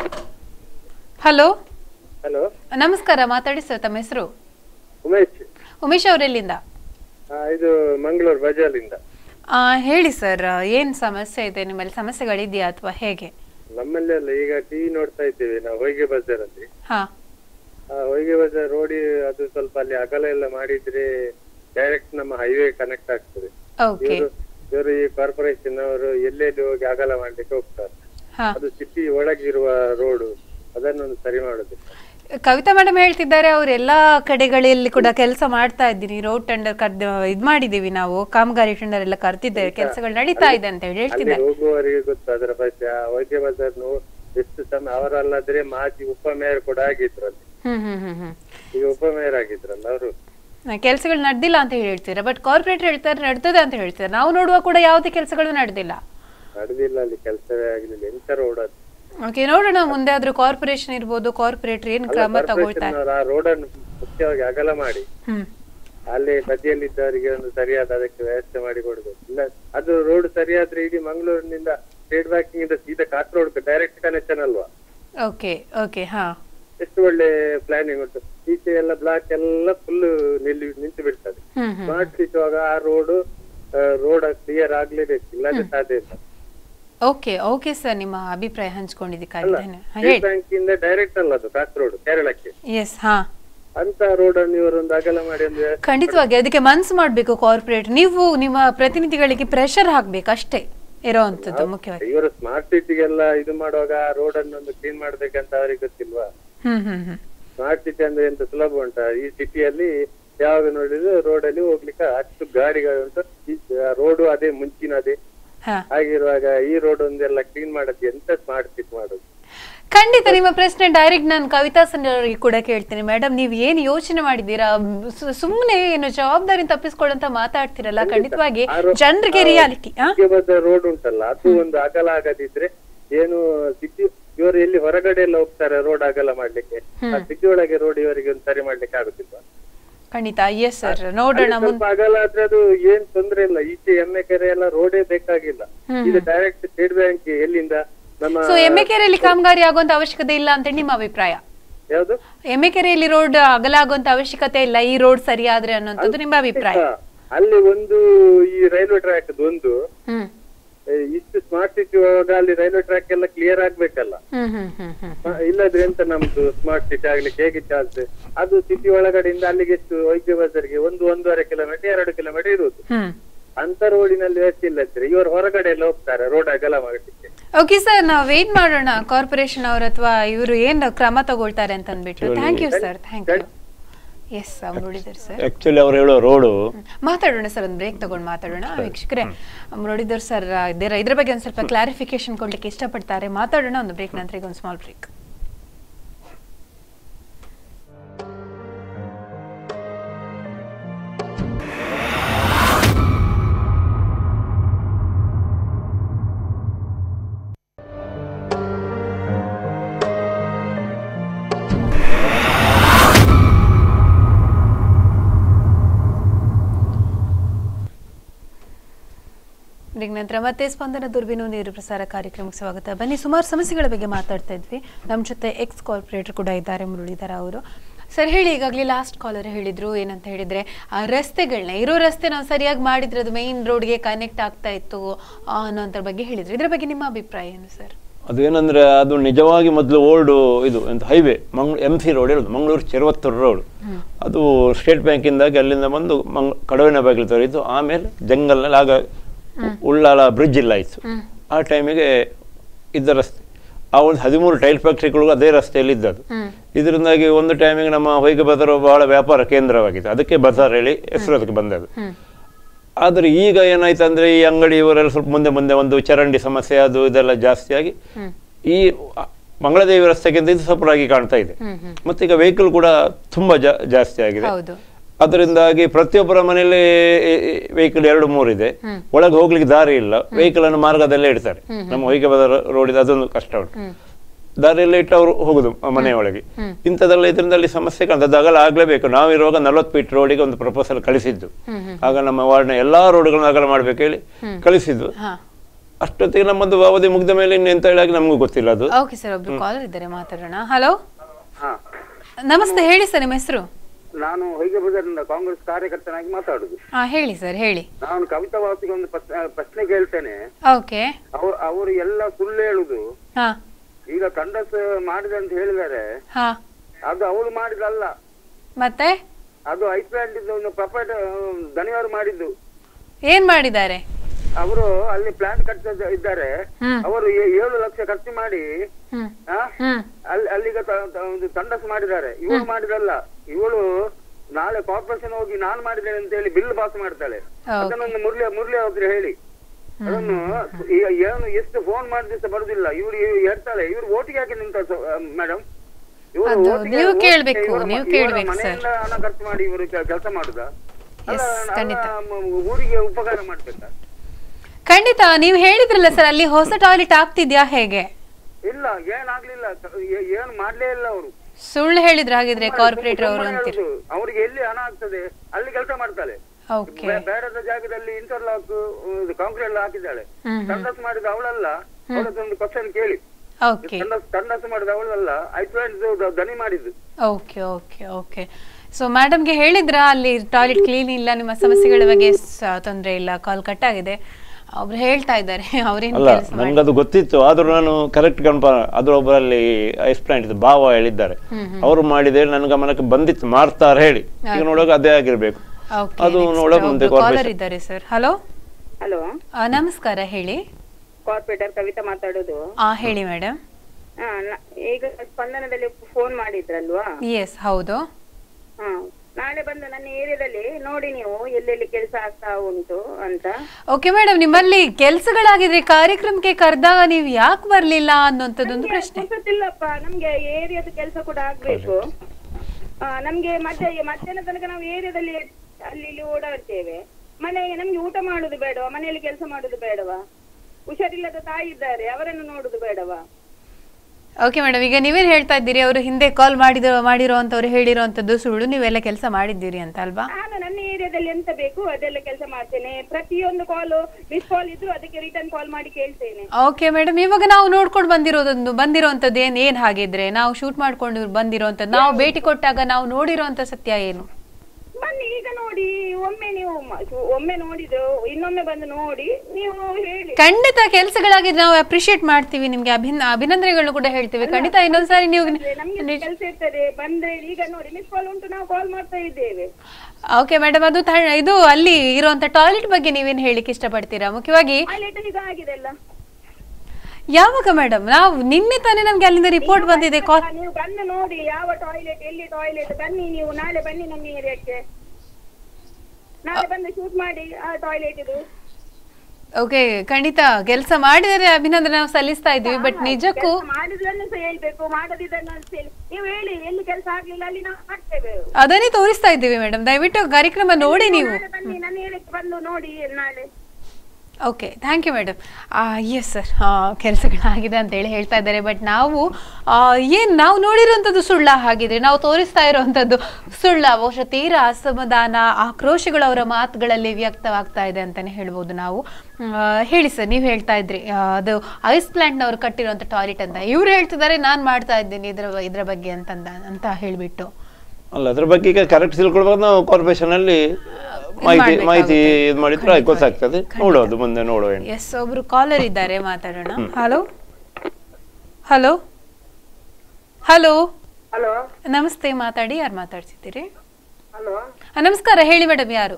ಹಲೋ ಹಲೋ ನಮಸ್ಕಾರ ಮಾತಾಡಿ ಸರ್ ತಮ್ಮ ಹೆಸರು ಉಮೇಶ್ ಉಮೇಶ್ ಅವರೆಲ್ಲಿಂದ ಆ, ಇದು ಮಂಗಳೂರು ಬಜಾಲಿಂದ ಆ, ಹೇಳಿ ಸರ್ ಏನ್ ಸಮಸ್ಯೆ ಇದೆ ನಿಮ್ಮಲ್ಲಿ ಸಮಸ್ಯೆಗಳಿದೆಯಾ ಅಥವಾ ಹೇಗೆ ನಮ್ಮಲ್ಲಿ ಅಲ್ಲ ಈಗ ಟಿವಿ ನೋಡ್ತಾ ಇದ್ದೇವೆ ನಾವು ಹೊಯ್ಗೆ ಬಜಾರಲ್ಲಿ ಹಾ ಆ ಹೊಯ್ಗೆ ಬಜಾರ್ ರೋಡಿ ಅದು ಸ್ವಲ್ಪ ಅಲ್ಲಿ ಅಗಲ ಎಲ್ಲ ಮಾಡಿದ್ರೆ ಡೈರೆಕ್ಟ್ ನಮ್ಮ ಹೈವೇ ಕನೆಕ್ಟ್ ಆಗ್ತದೆ ಓಕೆ ಇವರು ಇವರು ಈ ಕಾರ್ಪೊರೇಷನ್ ಅವರು ಎಲ್ಲೆಲ್ಲಿ ಹೋಗಿ ಅಗಲ ಮಾಡ್ಲಿಕ್ಕೆ ಹೋಗ್ತಾರೆ ಹಾ ಅದು ಸಿಟಿ ಒಳಗಿರುವ ರೋಡು ಅದನ್ನೊಂದು ಸರಿ ಮಾಡುದು ಕವಿತಾ ಮೇಡಮ್ ಹೇಳ್ತಿದ್ದಾರೆ ಅವ್ರು ಎಲ್ಲಾ ಕಡೆಗಳಲ್ಲಿ ಕೂಡ ಕೆಲಸ ಮಾಡ್ತಾ ಇದ್ದೀನಿ ರೋಡ್ ಟೆಂಡರ್ ಕರ್ದು ಇದ್ ಮಾಡಿದೀವಿ ನಾವು ಕಾಮಗಾರಿ ಟೆಂಡರ್ ಎಲ್ಲ ಕರ್ತಿದ್ದೇವೆ ಕೆಲಸಗಳು ನಡೀತಾ ಇದೆ ಅಂತ ಹೇಳಿ ಅಲ್ಲಿ ಹೇಳ್ತಿದ್ದಾರೆ ಹೋಗುವವರಿಗೆ ಗೊತ್ತು ಅದರ ಬಗ್ಗೆ ಆ ಹೊಯ್ಗೆ ಬಜಾರ್ ಎಷ್ಟು ಸಮಯ ಅವರಲ್ಲದ್ರೆ ಮಾಜಿ ಉಪಮೇಯರ್ ಕೂಡ ಆಗಿದ್ರು ಅಲ್ಲಿ ಹ್ಮ್ ಹ್ಮ್ ಹ್ಮ್ ಹ್ಮ್ ಈಗ ಉಪಮೇಯರ್ ಆಗಿದ್ರಲ್ಲ ಅವರು ಕೆಲಸಗಳು ನಡೆದಿಲ್ಲ ಅಂತ ಹೇಳಿ ಹೇಳ್ತೀರಾ ಬಟ್ ಕಾರ್ಪೊರೇಟ್ ಹೇಳ್ತಾರೆ ನಡ್ತದೆ ಅಂತ ಹೇಳ್ತಾರೆ ನಾವು ನೋಡುವ ಕೂಡ ಯಾವುದೇ ಕೆಲಸಗಳು ನಡೆದಿಲ್ಲ ನಡೆದಿಲ್ಲ ಅಲ್ಲಿ ಕೆಲಸವೇ ಆಗ್ಲಿಲ್ಲ ಎಂತ ರೋಡ್ ಅದು ಓಕೆ ನೋಡೋಣ ಮುಂದೆ ಆದ್ರೂ ಕಾರ್ಪೊರೇಷನ್ ಇರ್ಬೋದು ಕಾರ್ಪೊರೇಟರ್ ಏನ್ ಕ್ರಮ ತಗೊಳ್ತಾರೆ ಆ ರೋಡ್ ಅನ್ನು ಮುಖ್ಯವಾಗಿ ಅಗಲ ಮಾಡಿ ಹ್ಮ್ ಅಲ್ಲಿ ಬದಿಯಲ್ಲಿದ್ದವರಿಗೆ ಒಂದು ಸರಿಯಾದ ಅದಕ್ಕೆ ವ್ಯವಸ್ಥೆ ಮಾಡಿ ಕೊಡ್ಬೇಕು ಇಲ್ಲ ಅದು ರೋಡ್ ಸರಿಯಾದ್ರೆ ಇಡೀ ಮಂಗಳೂರಿನಿಂದ ಸ್ಟೇಟ್ ಬ್ಯಾಂಕಿಂಗ್ ಇಂದ ಸೀದಾ ಕಾಸರಗೋಡು ಡೈರೆಕ್ಟ್ ಕನೆಕ್ಷನ್ ಅಲ್ವಾ ಓಕೆ ಓಕೆ ಹಾ ಎಷ್ಟು ಒಳ್ಳೆ ಪ್ಲಾನಿಂಗ್ ಉಂಟು ಈಚೆ ಎಲ್ಲ ಬ್ಲಾಕ್ ಎಲ್ಲ ಫುಲ್ ನಿಲ್ಲಿ ನಿಂತು ಬಿಡ್ತದೆ ಹ್ಮ್ ಹ್ಮ್ ಮಾಡಿಸುವಾಗ ಆ ರೋಡ್ ರೋಡ್ ಕ್ಲಿಯರ್ ಆಗ್ಲೇಬೇಕು ಇಲ್ಲದೆ ಸಾಧ್ಯ ಇಲ್ಲ ಓಕೆ ಓಕೆ ಸರ್ ನಿಮ್ಮ ಅಭಿಪ್ರಾಯ ಹಂಚ್ಕೊಂಡಿದ್ದಕ್ಕೆ ಅಲ್ಲ ಆಗಿದ್ದೇನೆ ಸ್ಟೇಟ್ ಬ್ಯಾಂಕ್ ಇಂದ ಡೈರೆಕ್ಟ್ ಅಲ್ಲ ಅದು ಕಾಸರಗೋಡು ಕೇರಳಕ್ಕೆ ಎಸ್ ಹಾ ಅಂತ ರೋಡ್ ಅನ್ನು ಇವರೊಂದು ಅಗಲ ಮಾಡಿ ಒಂದು ವ್ಯವಸ್ಥೆ ಖಂಡಿತವಾಗಿ ಅದಕ್ಕೆ ಮನ್ಸು ಮಾಡ್ಬೇಕು ಕಾರ್ಪೊರೇಟ್ ನೀವು ನಿಮ್ಮ ಪ್ರತಿನಿಧಿಗಳಿಗೆ ಪ್ರೆಷರ್ ಹಾಕ್ಬೇಕು ಅಷ್ಟೇ ಇರೋವಂಥದ್ದು ಮುಖ್ಯವಾಗಿ ಇವರು ಸ್ಮಾರ್ಟ್ ಸಿಟಿಗೆಲ್ಲ ಇದು ಮಾಡುವಾಗ ಆ ರೋಡ್ ಅನ್ನು ಒಂದು ಕ್ಲೀನ್ ಮಾಡ್ಬೇಕಂತ ಅವರಿಗೆ ಗೊತ್ತಿಲ್ವಾ ಹ್ಮ್ ಹ್ಮ್ ಹ್ಮ್ ಸ್ಮಾರ್ಟ್ ಸಿಟಿ ಅಂದ್ರೆ ಎಂತ ಸುಲಭ ಉಂಟಾ ಈ ಸಿಟಿಯಲ್ಲಿ ಯಾವಾಗ ನೋಡಿದ್ರು ರೋಡ್ ಅಲ್ಲಿ ಹೋಗ್ಲಿಕ್ಕೆ ಅಷ್ಟು ಗಾಡಿಗಳುಂಟು ರೋಡು ಅದೇ ಮುಂಚಿನ ಅದೇ ಹಾ ಹಾಗಿರುವಾಗ ಈ ರೋಡ್ ಒಂದೆಲ್ಲ ಕ್ಲೀನ್ ಮಾಡೋದು ಎಂತ ಸ್ಮಾರ್ಟ್ ಸಿಟಿ ಮಾಡೋದು ಖಂಡಿತ ನಿಮ್ಮ ಪ್ರಶ್ನೆ ಡೈರೆಕ್ಟ್ ನಾನು ಕವಿತಾ ಸನ್ ಅವರಿಗೆ ಕೂಡ ಕೇಳ್ತೀನಿ ಮೇಡಮ್ ನೀವು ಏನು ಯೋಚನೆ ಮಾಡಿದ್ದೀರಾ ಸು- ಸುಮ್ನೆ ಏನು ಜವಾಬ್ದಾರಿ ತಪ್ಪಿಸ್ಕೊಳ್ಳಂತ ಮಾತಾಡ್ತಿರಲ್ಲ ಖಂಡಿತವಾಗಿ ಜನರಿಗೆ ರಿಯಾಲಿಟಿ ರೋಡ್ ಉಂಟಲ್ಲ ಅದು ಒಂದು ಅಗಲ ಆಗದಿದ್ರೆ ಏನು ಸಿಟಿ ಇವರು ಎಲ್ಲಿ ಹೊರಗಡೆ ಎಲ್ಲ ಹೋಗ್ತಾರೆ ರೋಡ್ ಅಗಲ ಮಾಡ್ಲಿಕ್ಕೆ ಆ ಸಿಟಿ ಒಳಗೆ ರೋಡ್ ಇವರಿಗೆ ಒಂದು ಸರಿ ಮಾಡ್ಲಿಕ್ಕೆ ಆಗುದಿಲ್ವಾ ಖಂಡಿತ ಎಸ್ ಸರ್ ನೋಡೋಣ ಅಲ್ಲಿ ಸ್ವಲ್ಪ ಅಗಲ ಆದ್ರೆ ಅದು ಏನ್ ತೊಂದ್ರೆ ಇಲ್ಲ ಈಚೆ ಎಮ್ಮೆ ಕೆರೆ ಎಲ್ಲ ರೋಡೇ ಬೇಕಾಗಿಲ್ಲ ಹ್ಮ್. ಇದು ಡೈರೆಕ್ಟ್ ಸ್ಟೇಟ್ ಬ್ಯಾಂಕ್ ಎಲ್ಲಿಂದ ನಮ್ಮ ಸೊ ಎಮ್ಮೆಕೆರೆಯಲ್ಲಿ ಕಾಮಗಾರಿ ಆಗುವಂತ ಅವಶ್ಯಕತೆ ಇಲ್ಲ ಅಂತ ನಿಮ್ಮ ಅಭಿಪ್ರಾಯ ಯಾವ್ದು ಎಮ್ಮೆಕೆರೆಯಲ್ಲಿ ರೋಡ್ ಅಗಲ ಆಗುವಂತ ಅವಶ್ಯಕತೆ ಇಲ್ಲ ಈ ರೋಡ್ ಸರಿ ಆದ್ರೆ ಅನ್ನೋಂಥದ್ದು ನಿಮ್ಮ ಅಭಿಪ್ರಾಯ ಹಾ, ಅಲ್ಲಿ ಒಂದು ಈ ರೈಲ್ವೆ ಟ್ರ್ಯಾಕ್ ಒಂದು ಹ್ಮ್ ಏ, ಇಷ್ಟು ಸ್ಮಾರ್ಟ್ ಸಿಟಿ ಒಳಗ ಅಲ್ಲಿ ರೈಲ್ವೆ ಟ್ರ್ಯಾಕ್ ಎಲ್ಲ ಕ್ಲಿಯರ್ ಆಗ್ಬೇಕಲ್ಲ ಹ್ಮ್ ಹ್ಮ್ ಹ್ಮ್ ಹ್ಮ್ ಹ, ಇಲ್ಲದ್ರೆ ಎಂತ ನಮ್ದು ಸ್ಮಾರ್ಟ್ ಸಿಟಿ ಆಗ್ಲಿಕ್ಕೆ ಹೇಗೆ ಚಾನ್ಸ್ ಅದು ಸಿಟಿ ಒಳಗಡೆಯಿಂದ ಅಲ್ಲಿಗೆ ಎಷ್ಟು ವೈದ್ಯ ಬಜಾರ್ಗೆ ಒಂದು ಒಂದೂವರೆ ಕಿಲೋಮೀಟರ್ ಎರಡು ಕಿಲೋಮೀಟರ್ ಇರುವುದು ಹ್ಮ್ ಅಂತ ರೋಡಿನಲ್ಲಿ ವ್ಯವಸ್ಥೆ ಇಲ್ಲದ್ರೆ ಇವರು ಹೊರಗಡೆ ಎಲ್ಲ ಹೋಗ್ತಾರೆ ರೋಡ್ ಅಗಲ ಮಾಡಲಿಕ್ಕೆ ಓಕೆ ಸರ್ ನಾವು ವೇಟ್ ಮಾಡೋಣ ಕಾರ್ಪೊರೇಷನ್ ಅವ್ರ ಅಥವಾ ಇವರು ಏನ್ ಕ್ರಮ ತಗೊಳ್ತಾರೆ ಅಂತ ಅಂದ್ಬಿಟ್ಟು thank you sir thank you yes Muralidhar sir actually ಅವ್ರು ಹೇಳೋ ರೋಡು ಮಾತಾಡೋಣ ಸರ್ ಒಂದು ಬ್ರೇಕ್ ತಗೊಂಡು ಮಾತಾಡೋಣ ವೀಕ್ಷಕರೇ ಮುರಳೀಧರ್ ಸರ್ ಇದರ ಇದ್ರ ಬಗ್ಗೆ ಒಂದು ಸ್ವಲ್ಪ ಕ್ಲಾರಿಫಿಕೇಶನ್ ಕೊಡ್ಲಿಕ್ಕೆ ಇಷ್ಟಪಡ್ತಾರೆ ಮಾತಾಡೋಣ ಒಂದು ಬ್ರೇಕ್ ನಂತರ ಈಗ ಒಂದು ಸ್ಮಾಲ್ ಬ್ರೇಕ್ ಬ್ರೇಕ್ ನಂತರ ಮತ್ತೆ ಸ್ಪಂದನ ದುರ್ಬಿನು ನೀರು ಪ್ರಸಾರ ಕಾರ್ಯಕ್ರಮಕ್ಕೆ ಸ್ವಾಗತ ಬನ್ನಿ ಸುಮಾರು ಸಮಸ್ಯೆಗಳ ಬಗ್ಗೆ ಮಾತಾಡ್ತಾ ಇದ್ವಿ ನಮ್ಮ ಜೊತೆ ಎಕ್ಸ್ ಕಾರ್ಪೊರೇಟರ್ ಕೂಡ ಇದ್ದಾರೆ ಮುರಳೀಧರ ಅವರು ಸರ್ ಹೇಳಿ ಈಗಾಗಲೇ ಲಾಸ್ಟ್ ಕಾಲರ್ ಹೇಳಿದ್ರು ಏನಂತ ಹೇಳಿದ್ರೆ ಆ ರಸ್ತೆಗಳನ್ನ ಇರೋ ರಸ್ತೆ ನಾವು ಸರಿಯಾಗಿ ಮಾಡಿದ್ರೆ ಅದು ಮೈನ್ ರೋಡ್ಗೆ ಕನೆಕ್ಟ್ ಆಗ್ತಾ ಇತ್ತು ಆ, ಅನ್ನೋದ್ರ ಬಗ್ಗೆ ಹೇಳಿದ್ರು ಇದ್ರ ಬಗ್ಗೆ ನಿಮ್ಮ ಅಭಿಪ್ರಾಯ ಏನು ಸರ್ ಅದು ಏನಂದ್ರೆ ಅದು ನಿಜವಾಗಿ ಮೊದಲು ಓಲ್ಡ್ ಇದು ಎಂತ ಹೈವೇ ಮಂಗ್ ಎಂ ಸಿ ರೋಡ್ ಇರೋದು ಮಂಗಳೂರು ಚೆರುವತ್ತೂರು ರೋಡ್ ಅದು ಸ್ಟೇಟ್ ಬ್ಯಾಂಕಿಂದಾಗಿ ಅಲ್ಲಿಂದ ಬಂದು ಮಂಗ್ ಕಡವಿನ ಬಾಗಿಲು ತೋರಿದ್ದು ಆಮೇಲೆ ಜಂಗಲ್ನಲ್ಲಿ ಆಗ ಉಳ್ಳಾಲ ಬ್ರಿಡ್ಜ್ ಇಲ್ಲ ಇತ್ತು ಆ ಟೈಮಿಗೆ ಇದ್ದ ರಸ್ತೆ ಆ ಒಂದು ಹದಿಮೂರು ಟೈಲ್ ಫ್ಯಾಕ್ಟ್ರಿಗಳು ಅದೇ ರಸ್ತೆಯಲ್ಲಿ ಇದ್ದದ್ದು ಇದರಿಂದಾಗಿ ಒಂದು ಟೈಮಿಗೆ ನಮ್ಮ ಹೊಯ್ಗೆ ಬಜಾರ್ ಬಹಳ ವ್ಯಾಪಾರ ಕೇಂದ್ರವಾಗಿತ್ತು ಅದಕ್ಕೆ ಬಜಾರ್ ಹೇಳಿ ಹೆಸರು ಅದಕ್ಕೆ ಬಂದದ್ದು ಆದರೆ ಈಗ ಏನಾಯ್ತು ಅಂದ್ರೆ ಈ ಅಂಗಡಿ ಇವರೆಲ್ಲ ಸ್ವಲ್ಪ ಮುಂದೆ ಮುಂದೆ ಒಂದು ಚರಂಡಿ ಸಮಸ್ಯೆ ಅದು ಇದೆಲ್ಲ ಜಾಸ್ತಿಯಾಗಿ ಈ ಅ- ಮಂಗಳದೇವಿ ರಸ್ತೆಗಿಂತ ಇದು ಸಪರಾಗಿ ಕಾಣ್ತಾ ಇದೆ ಮತ್ತೆ ಈಗ ವೆಹಿಕಲ್ ಕೂಡ ತುಂಬಾ ಜಾ- ಜಾಸ್ತಿ ಆಗಿದೆ ಹೌದು ಅದರಿಂದಾಗಿ ಪ್ರತಿಯೊಬ್ಬರ ಮನೆಯಲ್ಲಿ ವೆಹಿಕಲ್ ಎರಡು ಮೂರು ಇದೆ ಒಳಗೆ ಹೋಗ್ಲಿಕ್ಕೆ ದಾರಿ ಇಲ್ಲ ವೆಹಿಕಲ್ ಅನ್ನು ಮಾರ್ಗದಲ್ಲೇ ಇಡ್ತಾರೆ ನಮ್ಮ ಹೊಯ್ಗೆ ಬದರ ರೋಡ್ ಇದೆ ಅದೊಂದು ಕಷ್ಟ ಉಂಟು ದಾರಿಯಲ್ಲಿ ಇಟ್ಟು ಅವರು ಹೋಗುದು ಆ ಮನೆಯೊಳಗೆ ಇಂಥದ್ದೆಲ್ಲ ಇದರಿಂದ ಅಲ್ಲಿ ಸಮಸ್ಯೆ ಕಾಣ್ತದೆ ಅದು ಅಗಲ ಆಗ್ಲೇಬೇಕು ನಾವಿರುವಾಗ ನಲವತ್ತು ಫೀಟ್ ರೋಡಿಗೆ ಒಂದು ಪ್ರಪೋಸಲ್ ಕಳಿಸಿದ್ದು ಆಗ ನಮ್ಮ ವಾರ್ಡ್ನ ಎಲ್ಲಾ ರೋಡ್ಗಳನ್ನ ಅಗಲ ಮಾಡ್ಬೇಕು ಹೇಳಿ ಕಳಿಸಿದ್ದು ಅಷ್ಟೊತ್ತಿಗೆ ನಮ್ಮದು ಅವಧಿ ಮುಗಿದ ಮೇಲೆ ಇನ್ನೆಂತ ಹೇಳಿ ನಮಗೂ ಗೊತ್ತಿಲ್ಲ ಅದು ಓಕೆ ಸರ್ ಒಬ್ರು ಕಾಲರ್ ಇದ್ದಾರೆ ಮಾತಾಡೋಣ ಹಲೋ ನಮಸ್ತೆ ಹೇಳಿ ಸರ್ ನಿಮ್ಮ ಹೆಸರು ನಾನು ಹೊಯ್ಗೆ ಬಜಾರ್ನಿಂದ ಕಾಂಗ್ರೆಸ್ ಕಾರ್ಯಕರ್ತನಾಗಿ ಮಾತಾಡುದು ಹಾ ಹೇಳಿ ಸರ್ ಹೇಳಿ ನಾನು ಕವಿತಾ ವಾಸಿಗೆ ಒಂದು ಪ್ರಶ್ನೆ- ಪ್ರಶ್ನೆ ಕೇಳ್ತೇನೆ ಓಕೆ ಅವ್ರು ಅವರು ಎಲ್ಲ ಸುಳ್ಳು ಹೇಳುದು ಹಾ ಈಗ ಕಂಡಸ್ ಮಾಡಿದೆ ಅಂತ ಹೇಳಿದ್ದಾರೆ ಹಾ ಅದು ಅವಳು ಮಾಡಿದಲ್ಲ ಮತ್ತೆ ಅದು ಐಸ್ಲ್ಯಾಂಡ್ ಒಂದು ಪ್ರಪೇಟ್ ದನಿವಾರು ಮಾಡಿದ್ದು ಏನ್ ಮಾಡಿದ್ದಾರೆ ಅವರು ಅಲ್ಲಿ ಪ್ಲಾಂಟ್ ಕಟ್ಟ ಇದ್ದಾರೆ ಹ್ಮ್. ಅವರು ಏ- ಏಳು ಲಕ್ಷ ಖರ್ಚು ಮಾಡಿ ಹ್ಮ್ ಆ? ಹ್ಮ್ ಅಲ್ಲಿ ಅಲ್ಲಿಗ ತ- ತ- ಒಂದು ತಂಡಸ್ ಮಾಡಿದ್ದಾರೆ ಇವಳು ಮಾಡಿದಲ್ಲ ಇವಳು ನಾಳೆ ಕಾರ್ಪೊರೇಷನ್ ಹೋಗಿ ನಾನು ಮಾಡಿದ್ದೇನೆ ಅಂತ ಹೇಳಿ ಬಿಲ್ ಪಾಸ್ ಮಾಡ್ತಾಳೆ ಅದನ್ನೊಂದು ಮುರ್ಲಿ ಮುರ್ಲಿ ಅವ್ರ ಹೇಳಿ ಅದನ್ನು ಈಗ ಏನು ಎಷ್ಟು ಫೋನ್ ಮಾಡಿದ್ರೆ ಬರುದಿಲ್ಲ ಇವ್ರು ಹೇಳ್ತಾಳೆ ಇವ್ರು ಓಟಿಗೆ ಹಾಕಿ ನಿಂತ ಮೇಡಮ್ ಇವರು ಅದು ಓಟಿಗೆ- ನೀವು ಓಟಿಗೆ ಕೇಳ್ಬೇಕು, ಇವ್ರ ಮ- ನೀವು ಇವ್ರ ಕೇಳ್ಬೇಕು, ಮನೆಯಿಂದ ಹಣ ಖರ್ಚು ಮಾಡಿ ಇವರು ಕೆಲಸ ಮಾಡುದ ಅಲ್ಲ Yes, ಖಂಡಿತ. ಅಲ್ಲ, ಮ- ಊರಿಗೆ ಉಪಕಾರ ಮಾಡ್ಬೇಕಾ ಖಂಡಿತ ನೀವು ಹೇಳಿದ್ರಲ್ಲ ಸರ್ ಅಲ್ಲಿ ಹೊಸ ಟಾಯ್ಲೆಟ್ ಆಗ್ತಿದ್ಯಾ ಹೇಗೆ ಇಲ್ಲ ಏನಾಗ್ಲಿಲ್ಲ ಏ- ಏನು ಮಾಡ್ಲೇ ಇಲ್ಲ ಅವರು ಸುಳ್ಳು ಹೇಳಿದ್ರ ಹಾಗಿದ್ರೆ ಕಾರ್ಪೊರೇಟರ್ ಅವರು ಅಂತೀರಿ ಅವರಿಗೆ ಎಲ್ಲಿ ಹಣ ಆಗ್ತದೆ ಅಲ್ಲಿ ಕೆಲಸ ಮಾಡ್ತಾಳೆ ಓಕೆ ಬೇ- ಬೇಡದ ಜಾಗದಲ್ಲಿ ಇಂಟರ್ಲಾಕ್ ಕಾಂಕ್ರೀಟ್ ಎಲ್ಲ ಹಾಕಿದ್ದಾಳೆ ಹ್ಮ್, ಹ್ಮ್. ತಂಡಸ್ ಮಾಡಿದ ಅವಳಲ್ಲ ಅವಳದೊಂದು ಕ್ವಶನ್ ಕೇಳಿ ಓಕೆ ತಂಡಸ್ ತಂಡಸ್ ಮಾಡಿದ ಅವಳಲ್ಲ ಐಸ್ಲ್ಯಾಂಡ್ ದನಿ ಮಾಡಿದ್ದು ಓಕೆ ಓಕೆ ಓಕೆ ಸೊ ಮೇಡಮ್ಗೆ ಹೇಳಿದ್ರಾ ಅಲ್ಲಿ ಟಾಯ್ಲೆಟ್ ಕ್ಲೀನ್ ಇಲ್ಲ ನಿಮ್ಮ ಸಮಸ್ಯೆಗಳ ಬಗ್ಗೆ ಸ- ತೊಂದ್ರೆ ಇಲ್ಲ ಕಾಲ್ ಕಟ್ ಆಗಿದೆ ಅವ್ರು ಹೇಳ್ತಾ ಇದ್ದಾರೆ ಅವ್ರೇನು ಅಲ್ಲ ಕೆಲಸ ಮಾಡಿ ನಂಗದು ಗೊತ್ತಿತ್ತು ಆದ್ರೂ ನಾನು ಕರೆಕ್ಟ್ ಕನ್ಫ ಅದ್ರೊಬ್ಬರಲ್ಲಿ ಐಸ್ ಪ್ಲಾಂಟ್ ಇತ್ತು ಭಾವ ಹೇಳಿದ್ದಾರೆ ಹ್ಮ್, ಹ್ಮ್. ಅವರು ಮಾಡಿದೆ ನನ್ನ ಗಮನಕ್ಕೆ ಬಂದಿತ್ತು ಮಾಡ್ತಾರೆ ಹೇಳಿ ಈಗ ನೋಡುವಾಗ ಅದೇ ಆಗಿರ್ಬೇಕು ಓಕೆ ಅದು ನೋಡುವಾಗ ಮುಂದೆ ಕಾಲರ್ corporation- ಇದ್ದಾರೆ ಸರ್ ಹಲೋ ಹಲೋ ನಮಸ್ಕಾರ ಹೇಳಿ ಕಾರ್ಪೊರೇಟರ್ ಕವಿತಾ ಮಾತಾಡೋದು ಆ ಹೇಳಿ ಮೇಡಮ್ ಆ, ನ- ಈಗ ಸ್ಪಂದನದಲ್ಲಿ ಫೋನ್ ಮಾಡಿದ್ರಲ್ವಾ ಎಸ್ ಹೌದು ಹಾ ನಾಳೆ ಬಂದು ನನ್ನ ಏರಿಯಾದಲ್ಲಿ ನೋಡಿ ನೀವು ಎಲ್ಲೆಲ್ಲಿ ಕೆಲಸ ಆಗ್ತಾ ಉಂಟು ಅಂತ ಓಕೆ ಮೇಡಮ್ ನಿಮ್ಮಲ್ಲಿ ಕೆಲ್ಸಗಳಾಗಿದ್ರೆ ಕಾರ್ಯಕ್ರಮಕ್ಕೆ ಕರೆದಾಗ ನೀವು ಯಾಕೆ ಬರ್ಲಿಲ್ಲ ಅನ್ನೋಂಥದ್ದೊಂದು ಪ್ರಶ್ನೆ ಗೊತ್ತಿಲ್ಲಪ್ಪ ನಮ್ಗೆ ಏರಿಯಾದ ಕೆಲಸ ಕೂಡ ಆಗ್ಬೇಕು ಆ, ನಮ್ಗೆ ಮಧ್ಯ ಮಧ್ಯಾಹ್ನ ತನಕ ನಾವು ಏರಿಯಾದಲ್ಲಿ ಅಲ್ಲಿ ಇಲ್ಲಿ ಓಡಾಡ್ತೇವೆ ಮನೆಗೆ ನಮ್ಗೆ ಊಟ ಮಾಡುದು ಬೇಡವಾ ಮನೆಯಲ್ಲಿ ಕೆಲಸ ಮಾಡುದು ಬೇಡವಾ ಹುಷಾರಿಲ್ಲದ ತಾಯಿ ಇದ್ದಾರೆ ಅವರನ್ನು ನೋಡುದು ಬೇಡವಾ ಓಕೆ ಮೇಡಮ್ ಈಗ ನೀವೇನ್ ಹೇಳ್ತಾ ಇದ್ದೀರಿ ಅವರು ಹಿಂದೆ ಕಾಲ್ ಮಾಡಿದ ಮಾಡಿರೋಂಥವ್ರು ಹೇಳಿರೋಂಥದ್ದು ಸುಳ್ಳು ನೀವೆಲ್ಲ ಕೆಲಸ ಮಾಡಿದ್ದೀರಿ ಅಂತ ಅಲ್ವಾ ನಾನು ನನ್ನ ಏರಿಯಾದಲ್ಲಿ ಎಂತ ಬೇಕು ಅದೆಲ್ಲ ಕೆಲಸ ಮಾಡ್ತೇನೆ ಪ್ರತಿಯೊಂದು ಕಾಲ್ ಮಿಸ್ ಕಾಲ್ ಇದ್ರು ಅದಕ್ಕೆ ರಿಟರ್ನ್ ಕಾಲ್ ಮಾಡಿ ಕೇಳ್ತೇನೆ ಓಕೆ ಮೇಡಮ್ ಇವಾಗ ನಾವು ನೋಡ್ಕೊಂಡು ಬಂದಿರೋದೊಂದು ಬಂದಿರೋಂಥದ್ದು ಏನ್ ಏನ್ ಹಾಗಿದ್ರೆ ನಾವು ಶೂಟ್ ಮಾಡ್ಕೊಂಡು ಬಂದಿರೋಂಥದ್ದು ನಾವು ಭೇಟಿ ಕೊಟ್ಟಾಗ ನಾವು ನೋಡಿರೋಂಥ ಸತ್ಯ ಏನು ಬನ್ನಿ ಈಗ ನೋಡಿ ಒಮ್ಮೆ ನೀವು ಮ- ಒಮ್ಮೆ ನೋಡಿದ್ರು ಇನ್ನೊಮ್ಮೆ ಬಂದು ನೋಡಿ ನೀವು ಹೇಳಿ ಖಂಡಿತ ಕೆಲಸಗಳಾಗಿದ್ರೆ ನಾವು ಅಪ್ರಿಶಿಯೇಟ್ ಮಾಡ್ತೀವಿ ನಿಮ್ಗೆ ಅಭಿನ ಅಭಿನಂದನೆಗಳು ಕೂಡ ಹೇಳ್ತೀವಿ ಖಂಡಿತ ಇನ್ನೊಂದ್ಸಾರಿ ನೀವು ನಮ್ಗೆ ಕೆಲಸ ಇರ್ತದೆ ಬಂದ್ರೆ ಈಗ ನೋಡಿ ಮಿಸ್ ಕಾಲ್ ಉಂಟು ನಾವು ಕಾಲ್ ಮಾಡ್ತಾ ಇದ್ದೇವೆ ಓಕೆ ಮೇಡಮ್ ಅದು ತ- ಇದು ಅಲ್ಲಿ ಇರುವಂತ ಟಾಯ್ಲೆಟ್ ಬಗ್ಗೆ ನೀವೇನ್ ಹೇಳಿಕ್ಕೆ ಇಷ್ಟಪಡ್ತೀರಾ ಮುಖ್ಯವಾಗಿ ಟಾಯ್ಲೆಟ್ ಈಗ ಆಗಿದೆ ಅಲ್ಲ ಯಾವಾಗ ಮೇಡಮ್ ನಾವು ನಿನ್ನೆ ತಾನೇ ನಮ್ಗೆ ಅಲ್ಲಿಂದ ರಿಪೋರ್ಟ್ ಬಂದಿದೆ ಕಾಲ್ ನೀವು ಬಂದು ನೋಡಿ ಯಾವ ಟಾಯ್ಲೆಟ್ ಎಲ್ಲಿ ಟಾಯ್ಲೆಟ್ ಬನ್ನಿ ನೀವು ನಾಳೆ ಬನ್ನಿ ನಮ್ಮ ಏರಿಯಾಕ್ಕೆ ನಾಳೆ ಬಂದು ಶೂಟ್ ಮಾಡಿ ಆ ಟಾಯ್ಲೆಟ್ ಇದು ಓಕೆ ಖಂಡಿತ ಕೆಲಸ ಮಾಡಿದರೆ ಅಭಿನಂದನೆ ನಾವು ಸಲ್ಲಿಸ್ತಾ ಇದ್ದೀವಿ ಬಟ್ ನಿಜಕ್ಕೂ ಕೆಲ್ಸ ಮಾಡಿದ್ರನ್ನು ಸಹ ಹೇಳ್ಬೇಕು ಮಾಡದಿದ್ದನ್ನು ಸಹ ಹೇಳಿ ನೀವು ಹೇಳಿ ಎಲ್ಲಿ ಕೆಲಸ ಆಗ್ಲಿಲ್ಲ ಅಲ್ಲಿ ನಾವು ಮಾಡ್ತೇವೆ ಅದನ್ನೇ ತೋರಿಸ್ತಾ ಇದ್ದೀವಿ ಮೇಡಮ್ ದಯವಿಟ್ಟು ಕಾರ್ಯಕ್ರಮ ನೋಡಿ ನೀವು ನಾಳೆ ಬನ್ನಿ ನನ್ನ ಏರಿಯಾಕ್ಕೆ ಬಂದು ನೋಡಿ ನಾಳೆ okay thank you madam yes sir ಕೆಲಸಗಳಾಗಿದೆ ಅಂತೇಳಿ ಹೇಳ್ತಾ ಇದ್ದಾರೆ ಬಟ್ ನಾವು ಏನು ನಾವು ನೋಡಿರೋಂಥದ್ದು ಸುಳ್ಳ ಹಾಗಿದ್ರೆ ನಾವು ತೋರಿಸ್ತಾ ಇರೋವಂಥದ್ದು ಸುಳ್ಳ ಬಹುಶಃ ತೀರಾ ಅಸಮಾಧಾನ ಆಕ್ರೋಶಗಳು ಅವರ ಮಾತುಗಳಲ್ಲಿ ವ್ಯಕ್ತವಾಗ್ತಾ ಇದೆ ಅಂತಲೇ ಹೇಳ್ಬೋದು ನಾವು ಆ, ಹೇಳಿ ಸರ್ ನೀವು ಹೇಳ್ತಾ ಇದ್ರಿ ಆ, ಅದು ಐಸ್ ಪ್ಲಾಂಟ್ನವರು ಕಟ್ಟಿರುವಂಥ ಟಾಯ್ಲೆಟ್ ಅಂತ ಇವ್ರು ಹೇಳ್ತಿದ್ದಾರೆ ನಾನು ಮಾಡ್ತಾ ಇದ್ದೀನಿ ಇದ್ರ ಇದ್ರ ಬಗ್ಗೆ ಅಂತಂದ ಅಂತ ಹೇಳಿಬಿಟ್ಟು ಅಲ್ಲ ಅದ್ರ ಬಗ್ಗೆ ಈಗ ಕರೆಕ್ಟ್ ತಿಳ್ಕೊಳ್ಬೇಕು ನಾವು ಕಾರ್ಪೊರೇಷನ್ ಅಲ್ಲಿ ಮಾಹಿತಿ ಮಾಹಿತಿ ಇದು ಮಾಡಿದ್ರೆ ಆಯ್ತು ಗೊತ್ತಾಗ್ತದೆ ನೋಡೋದು ಮುಂದೆ ನೋಡುವ ಏನು ಎಸ್ ಒಬ್ರು ಕಾಲರ್ ಇದ್ದಾರೆ ಮಾತಾಡೋಣ ಹಲೋ ಹಲೋ ಹಲೋ ಹಲೋ ನಮಸ್ತೆ ಮಾತಾಡಿ ಯಾರು ಮಾತಾಡ್ತಿದ್ದೀರಿ ಹಲೋ ಆ, ನಮಸ್ಕಾರ ಹೇಳಿ ಮೇಡಮ್ ಯಾರು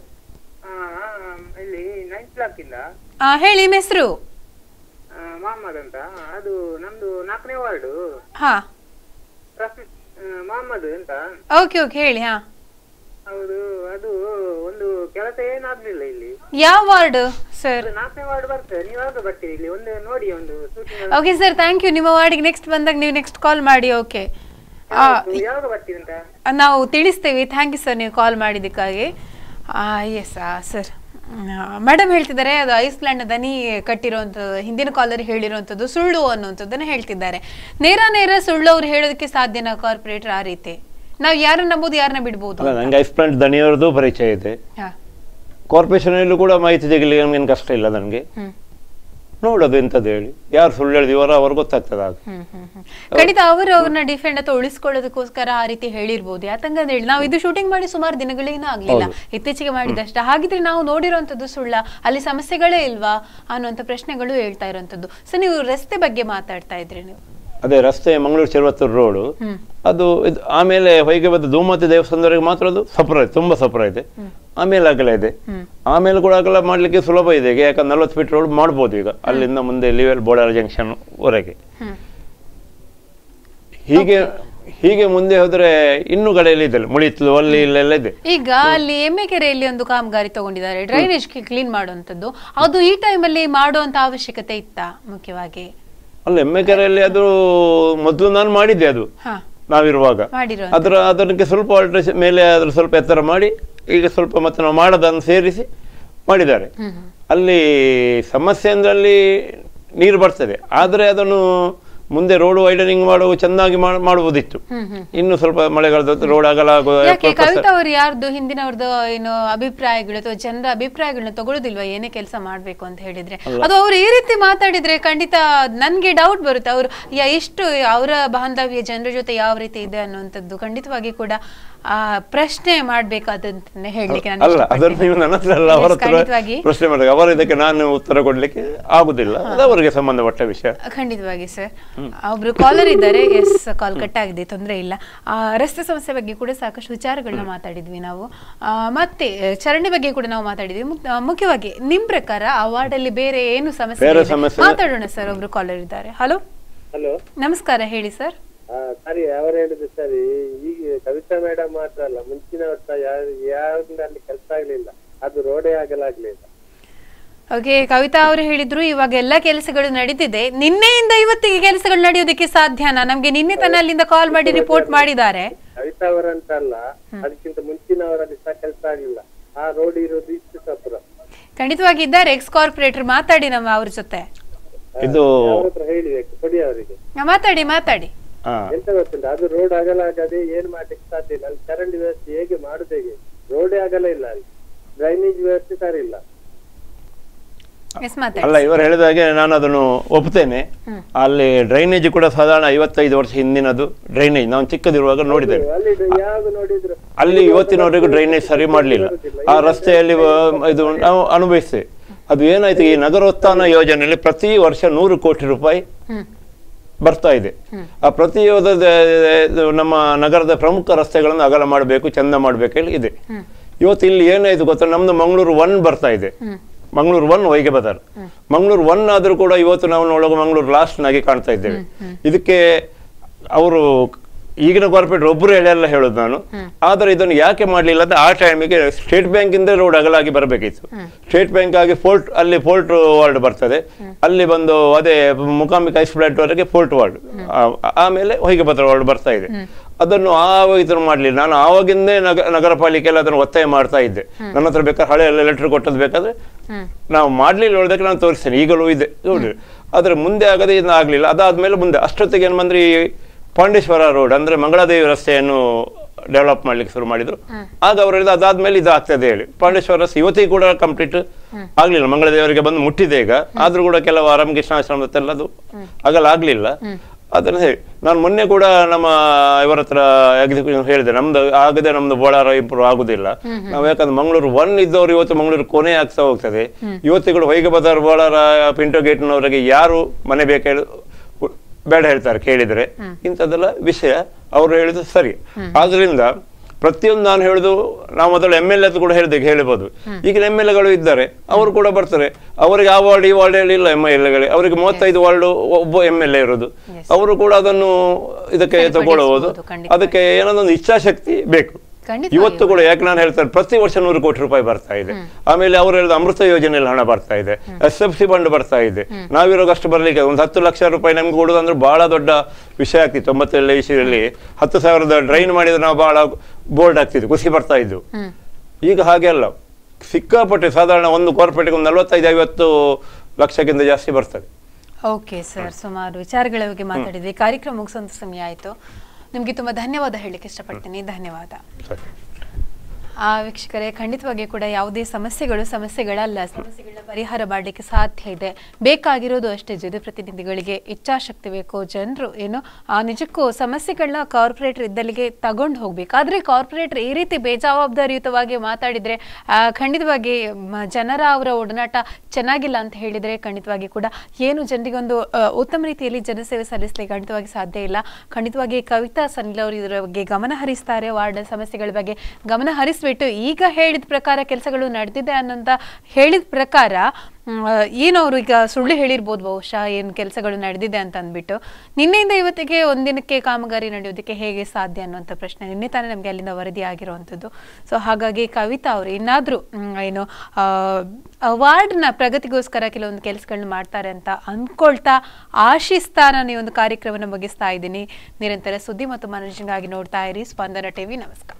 ಇಲ್ಲಿ ನೈನ್ತ್ ಬ್ಲಾಕ್ ಇಂದ ಆ, ಹೇಳಿ ನಿಮ್ಮ ಹೆಸರು ಆ, ಮೊಹಮ್ಮದ್ ಅಂತ ಅದು ನಮ್ದು ನಾಲ್ಕನೇ ವಾರ್ಡು ಹಾ ರಫಿ- ಆ, ಮೊಹಮ್ಮದ್ ಅಂತ ಓಕೆ ಓಕೆ ಹೇಳಿ ಹಾ ಹೌದು ಅದು ಒಂದು ಕೆಲಸ ಏನಾಗ್ಲಿಲ್ಲ ಇಲ್ಲಿ ಯಾವ ವಾರ್ಡ್ ಸರ್ ಅದು ನಾಲ್ಕನೇ ವಾರ್ಡ್ ಬರ್ತದೆ ನೀವು ಯಾವಾಗ ಬರ್ತೀರಿ ಇಲ್ಲಿ ಒಂದು ನೋಡಿ ಒಂದು shooting okay sir thank you ನಿಮ್ಮ ವಾರ್ಡಿಗೆ ನೆಕ್ಸ್ಟ್ ಬಂದಾಗ ನೀವು ನೆಕ್ಸ್ಟ್ ಕಾಲ್ ಮಾಡಿ ಓಕೆ ಯಾವಾಗ ಬರ್ತೀರಿ ಅಂತ ನಾವು ತಿಳಿಸ್ತೇವೆ ಥ್ಯಾಂಕ್ ಯು ಸರ್ ನೀವು ಕಾಲ್ ಮಾಡಿದ್ದಕ್ಕಾಗಿ ಎಸ್ ಸರ್ ಮೇಡಮ್ ಹೇಳ್ತಿದ್ದಾರೆ ಅದು ಐಸ್ಲ್ಯಾಂಡ್ ದನಿ ಕಟ್ಟಿರುವಂಥದ್ದು ಹಿಂದಿನ ಕಾಲರ್ ಹೇಳಿರುವಂಥದ್ದು ಸುಳ್ಳು ಅನ್ನುವಂಥದ್ದನ್ನು ಹೇಳ್ತಿದ್ದಾರೆ ನೇರ ನೇರ ಸುಳ್ಳು ಅವ್ರು ಹೇಳೋದಕ್ಕೆ ಸಾಧ್ಯನಾ ಕಾರ್ಪೊರೇಟರ್ ಆ ರೀತಿ ನಾವು ಯಾರನ್ನ ನಂಬೋದು ಯಾರನ್ನ ಬಿಡ್ಬೋದು ಅಲ್ಲ ನಂಗೆ ಐಸ್ ಪ್ಲಾಂಟ್ ದನಿಯವರದ್ದು ಪರಿಚಯ ಇದೆ ಹಾ. ಕಾರ್ಪೊರೇಷನ್ ಅಲ್ಲೂ ಕೂಡ ಮಾಹಿತಿ ತೆಗಿಲಿಕ್ಕೆ ನಮ್ಗೇನು ಕಷ್ಟ ಇಲ್ಲ ನನಗೆ ಹ್ಮ್. ನೋಡೋದು ಎಂತದ್ದು ಹೇಳಿ ಯಾರು ಸುಳ್ಳು ಹೇಳಿದಿವರ ಅವ್ರು ಗೊತ್ತಾಗ್ತದೆ ಆಗ ಹ್ಮ್ ಹ್ಮ್ ಹ್ಮ್. ಖಂಡಿತ ಅವರು ಅವ್ರನ್ನ ಡಿಫೆಂಡ್ ಅಥವಾ ಉಳಿಸ್ಕೊಳ್ಳೋದಕ್ಕೋಸ್ಕರ ಆ ರೀತಿ ಹೇಳಿರ್ಬೋದು ಯಾಕಂದ್ರೆ ಹೇಳಿ ನಾವು ಇದು ಶೂಟಿಂಗ್ ಮಾಡಿ ಸುಮಾರು ದಿನಗಳೇನೂ ಆಗ್ಲಿಲ್ಲ ಹೌದು. ಇತ್ತೀಚೆಗೆ ಮಾಡಿದಷ್ಟ ಹಾಗಿದ್ರೆ ನಾವು ನೋಡಿರೋಂಥದ್ದು ಸುಳ್ಳ ಅಲ್ಲಿ ಸಮಸ್ಯೆಗಳೇ ಇಲ್ವಾ ಅನ್ನುವಂಥ ಪ್ರಶ್ನೆಗಳು ಹೇಳ್ತಾ ಇರೋಂಥದ್ದು ಸೊ ನೀವು ರಸ್ತೆ ಬಗ್ಗೆ ಮಾತಾಡ್ತಾ ಇದ್ರಿ ನೀವು ಅದೇ ರಸ್ತೆ ಮಂಗಳೂರು ಚೆರುವತ್ತೂರು ರೋಡು ಹ್ಮ್ ಅದು ಇದು ಆಮೇಲೆ ಹೊಯ್ಗೆ ಬಂದ ಧೂಮತಿ ದೇವಸ್ಥಾನದವರೆಗೆ ಮಾತ್ರ ಅದು ಸಪುರ ಇದೆ ತುಂಬಾ ಸಪುರ ಇದೆ ಆಮೇಲೆ ಅಗಲ ಇದೆ ಹ್ಮ್. ಆಮೇಲೆ ಕೂಡ ಅಗಲ ಮಾಡ್ಲಿಕ್ಕೆ ಸುಲಭ ಇದೆ ಈಗ ಯಾಕಂದ್ರೆ ನಲ್ವತ್ತು ಫೀಟ್ ರೋಡ್ ಮಾಡ್ಬೋದು ಈಗ ಅಲ್ಲಿಂದ ಮುಂದೆ ಲಿವೆಲ್ ಬೋಡಾರ ಜಂಕ್ಷನ್ ವರೆಗೆ ಹ್ಮ್. ಹೀಗೆ ಹೀಗೆ ಮುಂದೆ ಹೋದ್ರೆ ಇನ್ನೂ ಕಡೆಯಲ್ಲಿ ಇದೆ ಮುಳಿತ್ಲು ಅಲ್ಲಿ ಇಲ್ಲೆಲ್ಲ ಇದೆ ಈಗ ಅಲ್ಲಿ ಎಮ್ಮೆಕೆರೆಯಲ್ಲಿ ಒಂದು ಕಾಮಗಾರಿ ತಗೊಂಡಿದ್ದಾರೆ ಡ್ರೈನೇಜ್ ಕ್ಲೀನ್ ಮಾಡುವಂಥದ್ದು ಅದು ಈ ಟೈಮಲ್ಲಿ ಮಾಡುವಂತ ಅವಶ್ಯಕತೆ ಇತ್ತಾ ಮುಖ್ಯವಾಗಿ ಅಲ್ಲ ಎಮ್ಮೆಕೆರೆಯಲ್ಲಿ ಅದು ಮೊದಲು ನಾನು ಮಾಡಿದ್ದೆ ಅದು ಹಾ ನಾವಿರುವಾಗ ಮಾಡಿರೋ ಅದರ ಅದಕ್ಕೆ ಸ್ವಲ್ಪ ಆಲ್ಟ್ರೇಷನ್ ಮೇಲೆ ಅದ್ರ ಸ್ವಲ್ಪ ಎತ್ತರ ಮಾಡಿ ಈಗ ಸ್ವಲ್ಪ ಮತ್ತೆ ನಾವು ಮಾಡೋದನ್ನು ಸೇರಿಸಿ ಮಾಡಿದ್ದಾರೆ ಹ್ಮ್ ಹ್ಮ್. ಅಲ್ಲಿ ಸಮಸ್ಯೆ ಅಂದ್ರೆ ಅಲ್ಲಿ ನೀರು ಬರ್ತದೆ ಆದರೆ ಅದನ್ನು ಮುಂದೆ ರೋಡ್ ವೈಡನಿಂಗ್ ಮಾಡುವ ಚೆನ್ನಾಗಿ ಮಾಡ್- ಮಾಡುವುದಿತ್ತು ಹ್ಮ್ ಹ್ಮ್ ಇನ್ನು ಸ್ವಲ್ಪ ಮಳೆಗಾಲದ ರೋಡ್ ಆಗಲ ಆಗುವ ಯಾಕೆ ಸ್ವಲ್ಪ ಕವಿತಾ ಅವರು ಯಾರ್ದು ಹಿಂದಿನವ್ರದ್ದು ಏನು ಅಭಿಪ್ರಾಯಗಳು ಅಥವಾ ಜನರ ಅಭಿಪ್ರಾಯಗಳನ್ನ ತಗೊಳ್ಳೋದಿಲ್ವಾ ಏನೇ ಕೆಲಸ ಮಾಡ್ಬೇಕು ಅಂತ ಹೇಳಿದ್ರೆ ಅಲ್ಲ. ಅದು ಅವ್ರು ಈ ರೀತಿ ಮಾತಾಡಿದ್ರೆ ಖಂಡಿತ ನನ್ಗೆ ಡೌಟ್ ಬರುತ್ತೆ ಅವರು ಎಷ್ಟು ಅವರ ಬಾಂಧವ್ಯ ಜನರ ಜೊತೆ ಯಾವ ರೀತಿ ಇದೆ ಅನ್ನುವಂಥದ್ದು ಖಂಡಿತವಾಗಿ ಕೂಡ ಆ ಪ್ರಶ್ನೆ ಮಾಡ್ಬೇಕಾದಂತಾನೆ ಹೇಳಲಿಕ್ಕೆ ನಾನು ಅಲ್ಲ ಇಷ್ಟಪಡ್ತೀನಿ. ಅದನ್ನು ನೀವು ನನ್ನ ಹತ್ರ ಅಲ್ಲ ಅವರ Yes, ಹತ್ರ ಖಂಡಿತವಾಗಿ ಪ್ರಶ್ನೆ ಮಾಡಿದಾಗ ಅವರು ಇದಕ್ಕೆ ನಾನು ಉತ್ತರ ಕೊಡ್ಲಿಕ್ಕೆ ಆಗುದಿಲ್ಲ ಅದು ಅವರಿಗೆ ಸಂಬಂಧಪಟ್ಟ ವಿಷಯ ಖಂಡಿತವಾಗಿ ಸರ್ ಒಬ್ರು ಕಾಲರ್ ಇದ್ದಾರೆ ಎಸ್ ಕಾಲ್ ಕಟ್ ಆಗಿದೆ ತೊಂದರೆ ಇಲ್ಲ ಆ, ರಸ್ತೆ ಸಮಸ್ಯೆ ಬಗ್ಗೆ ಕೂಡ ಸಾಕಷ್ಟು ವಿಚಾರಗಳನ್ನ ಮಾತಾಡಿದ್ವಿ ನಾವು ಆ, ಮತ್ತೆ ಆ, ಚರಂಡಿ ಬಗ್ಗೆ ಕೂಡ ನಾವು ಮಾತಾಡಿದ್ವಿ ಮುಕ್- ಆ, ಮುಖ್ಯವಾಗಿ ನಿಮ್ ಪ್ರಕಾರ ಆ ವಾರ್ಡಲ್ಲಿ ಬೇರೆ ಏನು ಸಮಸ್ಯೆ ಬೇರೆ ಇದೆ? ಸಮಸ್ಯೆ- ಮಾತಾಡೋಣ ಸರ್ ಒಬ್ರು ಕಾಲರ್ ಇದ್ದಾರೆ ಹಲೋ ಹಲೋ ನಮಸ್ಕಾರ ಹೇಳಿ ಸರ್ ಆ, ಸರಿ ಅವರು ಹೇಳಿದ್ದು ಸರಿ ಈಗ ಕವಿತಾ ಮೇಡಮ್ ಮಾತ್ರ ಅಲ್ಲ ಮುಂಚಿನ ವರ್ಷ ಯಾರು ಯಾರಿಂದ ಅಲ್ಲಿ ಕೆಲಸ ಆಗ್ಲಿಲ್ಲ ಅದು ರೋಡೇ ಆಗಲಾಗ್ಲಿಲ್ಲ ಓಕೆ ಕವಿತಾ ಅವರು ಹೇಳಿದ್ರು ಇವಾಗ ಎಲ್ಲ ಕೆಲಸಗಳು ನಡೀತಿದೆ ನಿನ್ನೆಯಿಂದ ಇವತ್ತಿಗೆ ಕೆಲಸಗಳು ನಡೆಯೋದಕ್ಕೆ ಸಾಧ್ಯನಾ ನಮ್ಗೆ ನಿನ್ನೆ ತನ ಅಲ್ಲಿಂದ ಕಾಲ್ ಮಾಡಿ ರಿಪೋರ್ಟ್ ಮಾಡಿದ್ದಾರೆ ಕವಿತಾ ಅವರಂತ ಅಲ್ಲ ಅದಕ್ಕಿಂತ ಮುಂಚಿನವರಲ್ಲಿ ಸಹ ಕೆಲಸ ಆಗ್ಲಿಲ್ಲ ಆ ರೋಡ್ ಇರೋದು ಇಷ್ಟು ಸಪುರ ಖಂಡಿತವಾಗಿ ಇದ್ದಾರೆ ಎಕ್ಸ್ ಕಾರ್ಪೊರೇಟರ್ ಮಾತಾಡಿ ನಮ್ಮ ಅವ್ರ ಜೊತೆ ಇದು ಅವ್ರ ಹತ್ರ ಹೇಳಿದೆ ಕೊಡಿ ಅವರಿಗೆ ಆ, ಮಾತಾಡಿ ಮಾತಾಡಿ ಹಾ ಎಂತ ಗೊತ್ತುಂಟ ಅದು ರೋಡ್ ಆಗಲ್ಲ ಆಗದೆ ಏನ್ ಮಾಡ್ಲಿಕ್ಕೆ ಸಾಧ್ಯ ಇಲ್ಲ ಅಲ್ಲಿ ಚರಂಡಿ ವ್ಯವಸ್ಥೆ ಹೇಗೆ ಮಾಡುದು ಹೇಗೆ ರೋಡೇ ಆಗಲ್ಲ ಇಲ್ಲ ಅಲ್ಲಿ ಡ್ರೈನೇಜ್ ವ್ಯವಸ್ಥೆ ಸರಿ ಇಲ್ಲ ಎಸ್ ಮಾತಾಡಿ ಅಲ್ಲ ಇವರು ಹೇಳಿದ ಹಾಗೆ ನಾನು ಅದನ್ನು ಒಪ್ತೇನೆ ಅಲ್ಲಿ ಡ್ರೈನೇಜ್ ಕೂಡ ಸಾಧಾರಣ ಐವತ್ತೈದು ವರ್ಷ ಹಿಂದಿನದು ಡ್ರೈನೇಜ್ ನಾವು ಚಿಕ್ಕದಿರುವಾಗ ನೋಡಿದ್ದೇನೆ ಅಲ್ಲಿ ಯಾವ್ದು ನೋಡಿದ್ರು ಅಲ್ಲಿ ಇವತ್ತಿನವರೆಗೂ ಡ್ರೈನೇಜ್ ಸರಿ ಮಾಡಲಿಲ್ಲ ಆ ರಸ್ತೆಯಲ್ಲಿ ವ- ಇದು ನಾವು ಅನುಭವಿಸ್ತೇವೆ ಅದು ಏನಾಯ್ತು ಈ ನಗರೋತ್ಥಾನ ಯೋಜನೆಯಲ್ಲಿ ಪ್ರತಿ ವರ್ಷ ನೂರು ಕೋಟಿ ರೂಪಾಯಿ ಬರ್ತಾ ಇದೆ ಆ ಪ್ರತಿಯೊಂದು ಇದು ನಮ್ಮ ನಗರದ ಪ್ರಮುಖ ರಸ್ತೆಗಳನ್ನು ಅಗಲ ಮಾಡಬೇಕು ಚಂದ ಮಾಡಬೇಕು ಹೇಳಿ ಇದೆ ಇವತ್ತು ಇಲ್ಲಿ ಏನಾಯ್ತು ಗೊತ್ತಾ ನಮ್ದು ಮಂಗಳೂರು ಒನ್ ಬರ್ತಾ ಇದೆ ಮಂಗಳೂರು ಒನ್ ಹೊಯ್ಗೆ ಬದಾರ್ ಮಂಗಳೂರು ಒನ್ ಆದ್ರೂ ಕೂಡ ಇವತ್ತು ನಾವು ನೋಡುವಾಗ ಮಂಗಳೂರು ಲಾಸ್ಟ್ ನಾಗಿ ಕಾಣ್ತಾ ಇದ್ದೇವೆ ಇದಕ್ಕೆ ಅವರು ಈಗಿನ ಕಾರ್ಪೊರೇಟರ್ ಒಬ್ಬರು ಹೇಳಲ್ಲ ಹೇಳೋದು ನಾನು ಆದರೆ ಇದನ್ನು ಯಾಕೆ ಮಾಡಲಿಲ್ಲ ಅಂತ ಆ ಟೈಮಿಗೆ ಸ್ಟೇಟ್ ಬ್ಯಾಂಕಿಂದ ರೋಡ್ ಅಗಲಾಗಿ ಬರಬೇಕಿತ್ತು ಸ್ಟೇಟ್ ಬ್ಯಾಂಕ್ ಆಗಿ ಫೋರ್ಟ್ ಅಲ್ಲಿ ಫೋರ್ಟ್ ವಾರ್ಡ್ ಬರ್ತದೆ ಅಲ್ಲಿ ಬಂದು ಅದೇ ಮುಖಾಂಬಿಕ ಐಸ್ ಫ್ಲಾಟ್ ವರೆಗೆ ಫೋರ್ಟ್ ವಾರ್ಡ್ ಆಮೇಲೆ ಹೊಯ್ಗೆ ಭದ್ರ ವಾರ್ಡ್ ಬರ್ತಾ ಇದೆ ಅದನ್ನು ಆವಾಗ ಇದನ್ನು ಮಾಡಲಿಲ್ಲ ನಾನು ಆವಾಗಿಂದೇ ನಗ ನಗರ ಪಾಲಿಕೆಯಲ್ಲಿ ಅದನ್ನು ಒತ್ತಾಯ ಮಾಡ್ತಾ ಇದ್ದೆ ನನ್ನ ಹತ್ರ ಬೇಕಾದ್ರೆ ಹಳೆ ಲೆಟರ್ ಕೊಟ್ಟದ್ದು ಬೇಕಾದ್ರೆ ನಾವು ಮಾಡ್ಲಿಲ್ಲ ಹೇಳೋದಕ್ಕೆ ನಾನು ತೋರಿಸ್ತೇನೆ ಈಗಲೂ ಇದೆ ನೋಡಿ ಆದರೆ ಮುಂದೆ ಆಗದೆ ಇದನ್ನ ಆಗಲಿಲ್ಲ ಅದಾದ್ಮೇಲೆ ಮುಂದೆ ಅಷ್ಟೊತ್ತಿಗೆ ಏನು ಬಂದ್ರೆ ಈ ಪಾಂಡೇಶ್ವರ ರೋಡ್ ಅಂದ್ರೆ ಮಂಗಳಾದೇವಿ ರಸ್ತೆಯನ್ನು ಡೆವಲಪ್ ಮಾಡ್ಲಿಕ್ಕೆ ಶುರು ಮಾಡಿದ್ರು ಆಗ ಅವರು ಹೇಳಿದ ಅದಾದ್ಮೇಲೆ ಇದು ಆಗ್ತದೆ ಹೇಳಿ ಪಾಂಡೇಶ್ವರ ರಸ್ತೆ ಇವತ್ತಿಗೆ ಕೂಡ ಕಂಪ್ಲೀಟ್ ಆಗ್ಲಿಲ್ಲ ಮಂಗಳದೇವರಿಗೆ ಬಂದು ಮುಟ್ಟಿದೆ ಈಗ ಆದ್ರೂ ಕೂಡ ಕೆಲವು ಆರಾಮಕೃಷ್ಣಾಶ್ರಮದೆಲ್ಲ ಅದು ಆಗಲ್ಲ ಆಗ್ಲಿಲ್ಲ ಅದನ್ನ ಹೇಳಿ ನಾನು ಮೊನ್ನೆ ಕೂಡ ನಮ್ಮ ಇವರ ಹತ್ರ executive ಹೇಳಿದೆ ನಮ್ದು ಆಗದೆ ನಮ್ದು ಬೋಳಾರ ಇಂಪ್ರೂವ್ ಆಗುದಿಲ್ಲ ನಾವು ಯಾಕಂದ್ರೆ ಮಂಗಳೂರು ಒನ್ ಇದ್ದವರು ಇವತ್ತು ಮಂಗಳೂರು ಕೊನೆ ಆಗ್ತಾ ಹೋಗ್ತದೆ ಇವತ್ತಿಗಳು ಹೊಯ್ಗೆ ಬಜಾರ್ ಬೋಳಾರ ಪಿಂಟೋ ಗೇಟ್ನವರೆಗೆ ಯಾರು ಮನೆ ಬೇಕು ಹೇಳಿ ಬೇಡ ಹೇಳ್ತಾರೆ ಕೇಳಿದ್ರೆ ಇಂಥದ್ದೆಲ್ಲ ವಿಷಯ ಅವರು ಹೇಳಿದ್ದು ಸರಿ ಆದ್ರಿಂದ ಪ್ರತಿಯೊಂದು ನಾನು ಹೇಳುದು ನಾವು ಮೊದಲು ಎಮ್ ಎಲ್ ಎ ಕೂಡ ಹೇಳಿದೆ ಹೇಳ್ಬೋದು ಈಗಿನ ಎಮ್ ಎಲ್ ಎಗಳು ಇದ್ದಾರೆ ಅವರು ಕೂಡ ಬರ್ತಾರೆ ಅವರಿಗೆ ಆ ವಾರ್ಡ್ ಈ ವಾರ್ಡ್ ಹೇಳಿಲ್ಲ ಎಮ್ ಎಲ್ ಎಗಳಿಗೆ ಅವರಿಗೆ ಮೂವತ್ತೈದು ವಾರ್ಡ್ ಒಬ್ಬ ಎಮ್ ಎಲ್ ಎ ಇರೋದು ಅವರು ಕೂಡ ಅದನ್ನು ಇದಕ್ಕೆ ತಗೊಳ್ಬಹುದು ಅದಕ್ಕೆ ಏನೊಂದೊಂದು ಇಚ್ಛಾಶಕ್ತಿ ಬೇಕು ಇವತ್ತು ಕೂಡ ಯಾಕೆ ನಾನು ಹೇಳ್ತಾರೆ ಪ್ರತಿ ವರ್ಷ ನೂರು ಕೋಟಿ ರೂಪಾಯಿ ಬರ್ತಾ ಇದೆ ಆಮೇಲೆ ಅವರು ಹೇಳಿದ ಅಮೃತ ಯೋಜನೆಯಲ್ಲಿ ಹಣ ಬರ್ತಾ ಇದೆ ಎಸ್ ಎಫ್ ಸಿ ಫಂಡ್ ಬರ್ತಾ ಇದೆ ನಾವಿರೋಗ ಅಷ್ಟು ಬರ್ಲಿಕ್ಕೆ ಒಂದು ಹತ್ತು ಲಕ್ಷ ರೂಪಾಯಿ ನಮ್ಗೆ ಕೊಡುದು ಅಂದ್ರೆ ಬಹಳ ದೊಡ್ಡ ವಿಷಯ ಆಗ್ತಿತ್ತು ತೊಂಬತ್ತೇಳು ಇಸ್ವಿಯಲ್ಲಿ ಹತ್ತು ಸಾವಿರದ ಡ್ರೈನ್ ಮಾಡಿದ್ರೆ ನಾವು ಬಹಳ ಬೋರ್ಡ್ ಆಗ್ತಿದ್ವಿ ಖುಷಿ ಬರ್ತಾ ಇದ್ದು ಈಗ ಹಾಗೆ ಅಲ್ಲ ಸಿಕ್ಕಾಪಟ್ಟೆ ಸಾಧಾರಣ ಒಂದು ಕಾರ್ಪೊರೇಟ್ಗೆ ಒಂದು ನಲವತ್ತೈದು ಐವತ್ತು ಲಕ್ಷಕ್ಕಿಂತ ಜಾಸ್ತಿ ಬರ್ತದೆ ಓಕೆ ಸರ್ ಸುಮಾರು ವಿಚಾರಗಳ ಬಗ್ಗೆ ಮಾತಾಡಿದ್ವಿ ಕಾರ್ಯಕ್ರಮ ಮುಗಿಸೋಂಥ ಸಮಯ ಆಯಿತು ನಿಮಗೆ ತುಂಬ ಧನ್ಯವಾದ ಹೇಳಲಿಕ್ಕೆ ಇಷ್ಟಪಡ್ತೀನಿ ಧನ್ಯವಾದ ಸರಿ ಆ ವೀಕ್ಷಕರೇ ಖಂಡಿತವಾಗಿ ಕೂಡ ಯಾವುದೇ ಸಮಸ್ಯೆಗಳು ಸಮಸ್ಯೆಗಳಲ್ಲ ಸಮಸ್ಯೆಗಳನ್ನ ಪರಿಹಾರ ಮಾಡಲಿಕ್ಕೆ ಸಾಧ್ಯ ಇದೆ ಬೇಕಾಗಿರೋದು ಅಷ್ಟೇ ಜನಪ್ರತಿನಿಧಿಗಳಿಗೆ ಇಚ್ಛಾಶಕ್ತಿ ಬೇಕು ಜನರು ಏನು ಆ ನಿಜಕ್ಕೂ ಸಮಸ್ಯೆಗಳನ್ನ ಕಾರ್ಪೊರೇಟರ್ ಇದ್ದಲ್ಲಿಗೆ ತಗೊಂಡು ಹೋಗ್ಬೇಕು ಆದರೆ ಕಾರ್ಪೊರೇಟರ್ ಈ ರೀತಿ ಬೇಜವಾಬ್ದಾರಿಯುತವಾಗಿ ಮಾತಾಡಿದ್ರೆ ಆ, ಖಂಡಿತವಾಗಿ ಮ- ಜನರ ಅವರ ಒಡನಾಟ ಚೆನ್ನಾಗಿಲ್ಲ ಅಂತ ಹೇಳಿದ್ರೆ ಖಂಡಿತವಾಗಿ ಕೂಡ ಏನು ಜನರಿಗೊಂದು ಆ, ಉತ್ತಮ ರೀತಿಯಲ್ಲಿ ಜನಸೇವೆ ಸಲ್ಲಿಸಲಿಕ್ಕೆ ಖಂಡಿತವಾಗಿ ಸಾಧ್ಯ ಇಲ್ಲ ಖಂಡಿತವಾಗಿ ಕವಿತಾ ಸನಿಲ್ ಅವರು ಇದರ ಬಗ್ಗೆ ಗಮನ ಹರಿಸ್ತಾರೆ ವಾರ್ಡ್ ಸಮಸ್ಯೆಗಳ ಬಗ್ಗೆ ಗಮನ ಹರಿಸ್ಬಿಟ್ಟು ಈಗ ಹೇಳಿದ ಪ್ರಕಾರ ಕೆಲಸಗಳು ನಡೆದಿದೆ ಅನ್ನೋಂಥ ಹೇಳಿದ ಪ್ರಕಾರ ಮ್, ಆ, ಏನು ಅವರು ಈಗ ಸುಳ್ಳು ಹೇಳಿರ್ಬೋದು ಬಹುಶಃ ಏನು ಕೆಲಸಗಳು ನಡೆದಿದೆ ಅಂತ ಅಂದ್ಬಿಟ್ಟು ನಿನ್ನೆಯಿಂದ ಇವತ್ತಿಗೆ ಒಂದಿನಕ್ಕೆ ಕಾಮಗಾರಿ ನಡೆಯೋದಕ್ಕೆ ಹೇಗೆ ಸಾಧ್ಯ ಅನ್ನುವಂಥ ಪ್ರಶ್ನೆ ನಿನ್ನೆ ತಾನೇ ನಮಗೆ ಅಲ್ಲಿಂದ ವರದಿ ಆಗಿರುವಂಥದ್ದು ಸೊ ಹಾಗಾಗಿ ಕವಿತಾ ಅವರು ಇನ್ನಾದರೂ ಏನು ಆ, ಆ ವಾರ್ಡ್ನ ಪ್ರಗತಿಗೋಸ್ಕರ ಕೆಲವೊಂದು ಕೆಲಸಗಳನ್ನ ಮಾಡ್ತಾರೆ ಅಂತ ಅಂದ್ಕೊಳ್ತಾ ಆಶಿಸ್ತಾ ನಾನು ಈ ಒಂದು ಕಾರ್ಯಕ್ರಮನ ಮುಗಿಸ್ತಾ ಇದ್ದೀನಿ ನಿರಂತರ ಸುದ್ದಿ ಮತ್ತು ಮನೋರಂಜನೆಗಾಗಿ ನೋಡ್ತಾ ಇರಿ ಸ್ಪಂದನ ಟಿವಿ ನಮಸ್ಕಾರ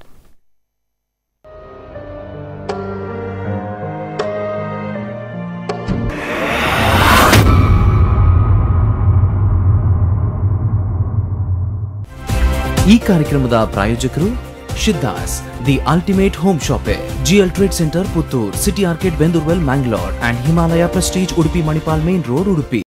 ಈ ಕಾರ್ಯಕ್ರಮದ ಪ್ರಾಯೋಜಕರು Shiddas the ultimate home shoppe G L trade centre Puttur city ಆರ್ಕೆಟ್ Bendoorwell Mangalore and Himalaya prestige Udupi Manipal main road Udupi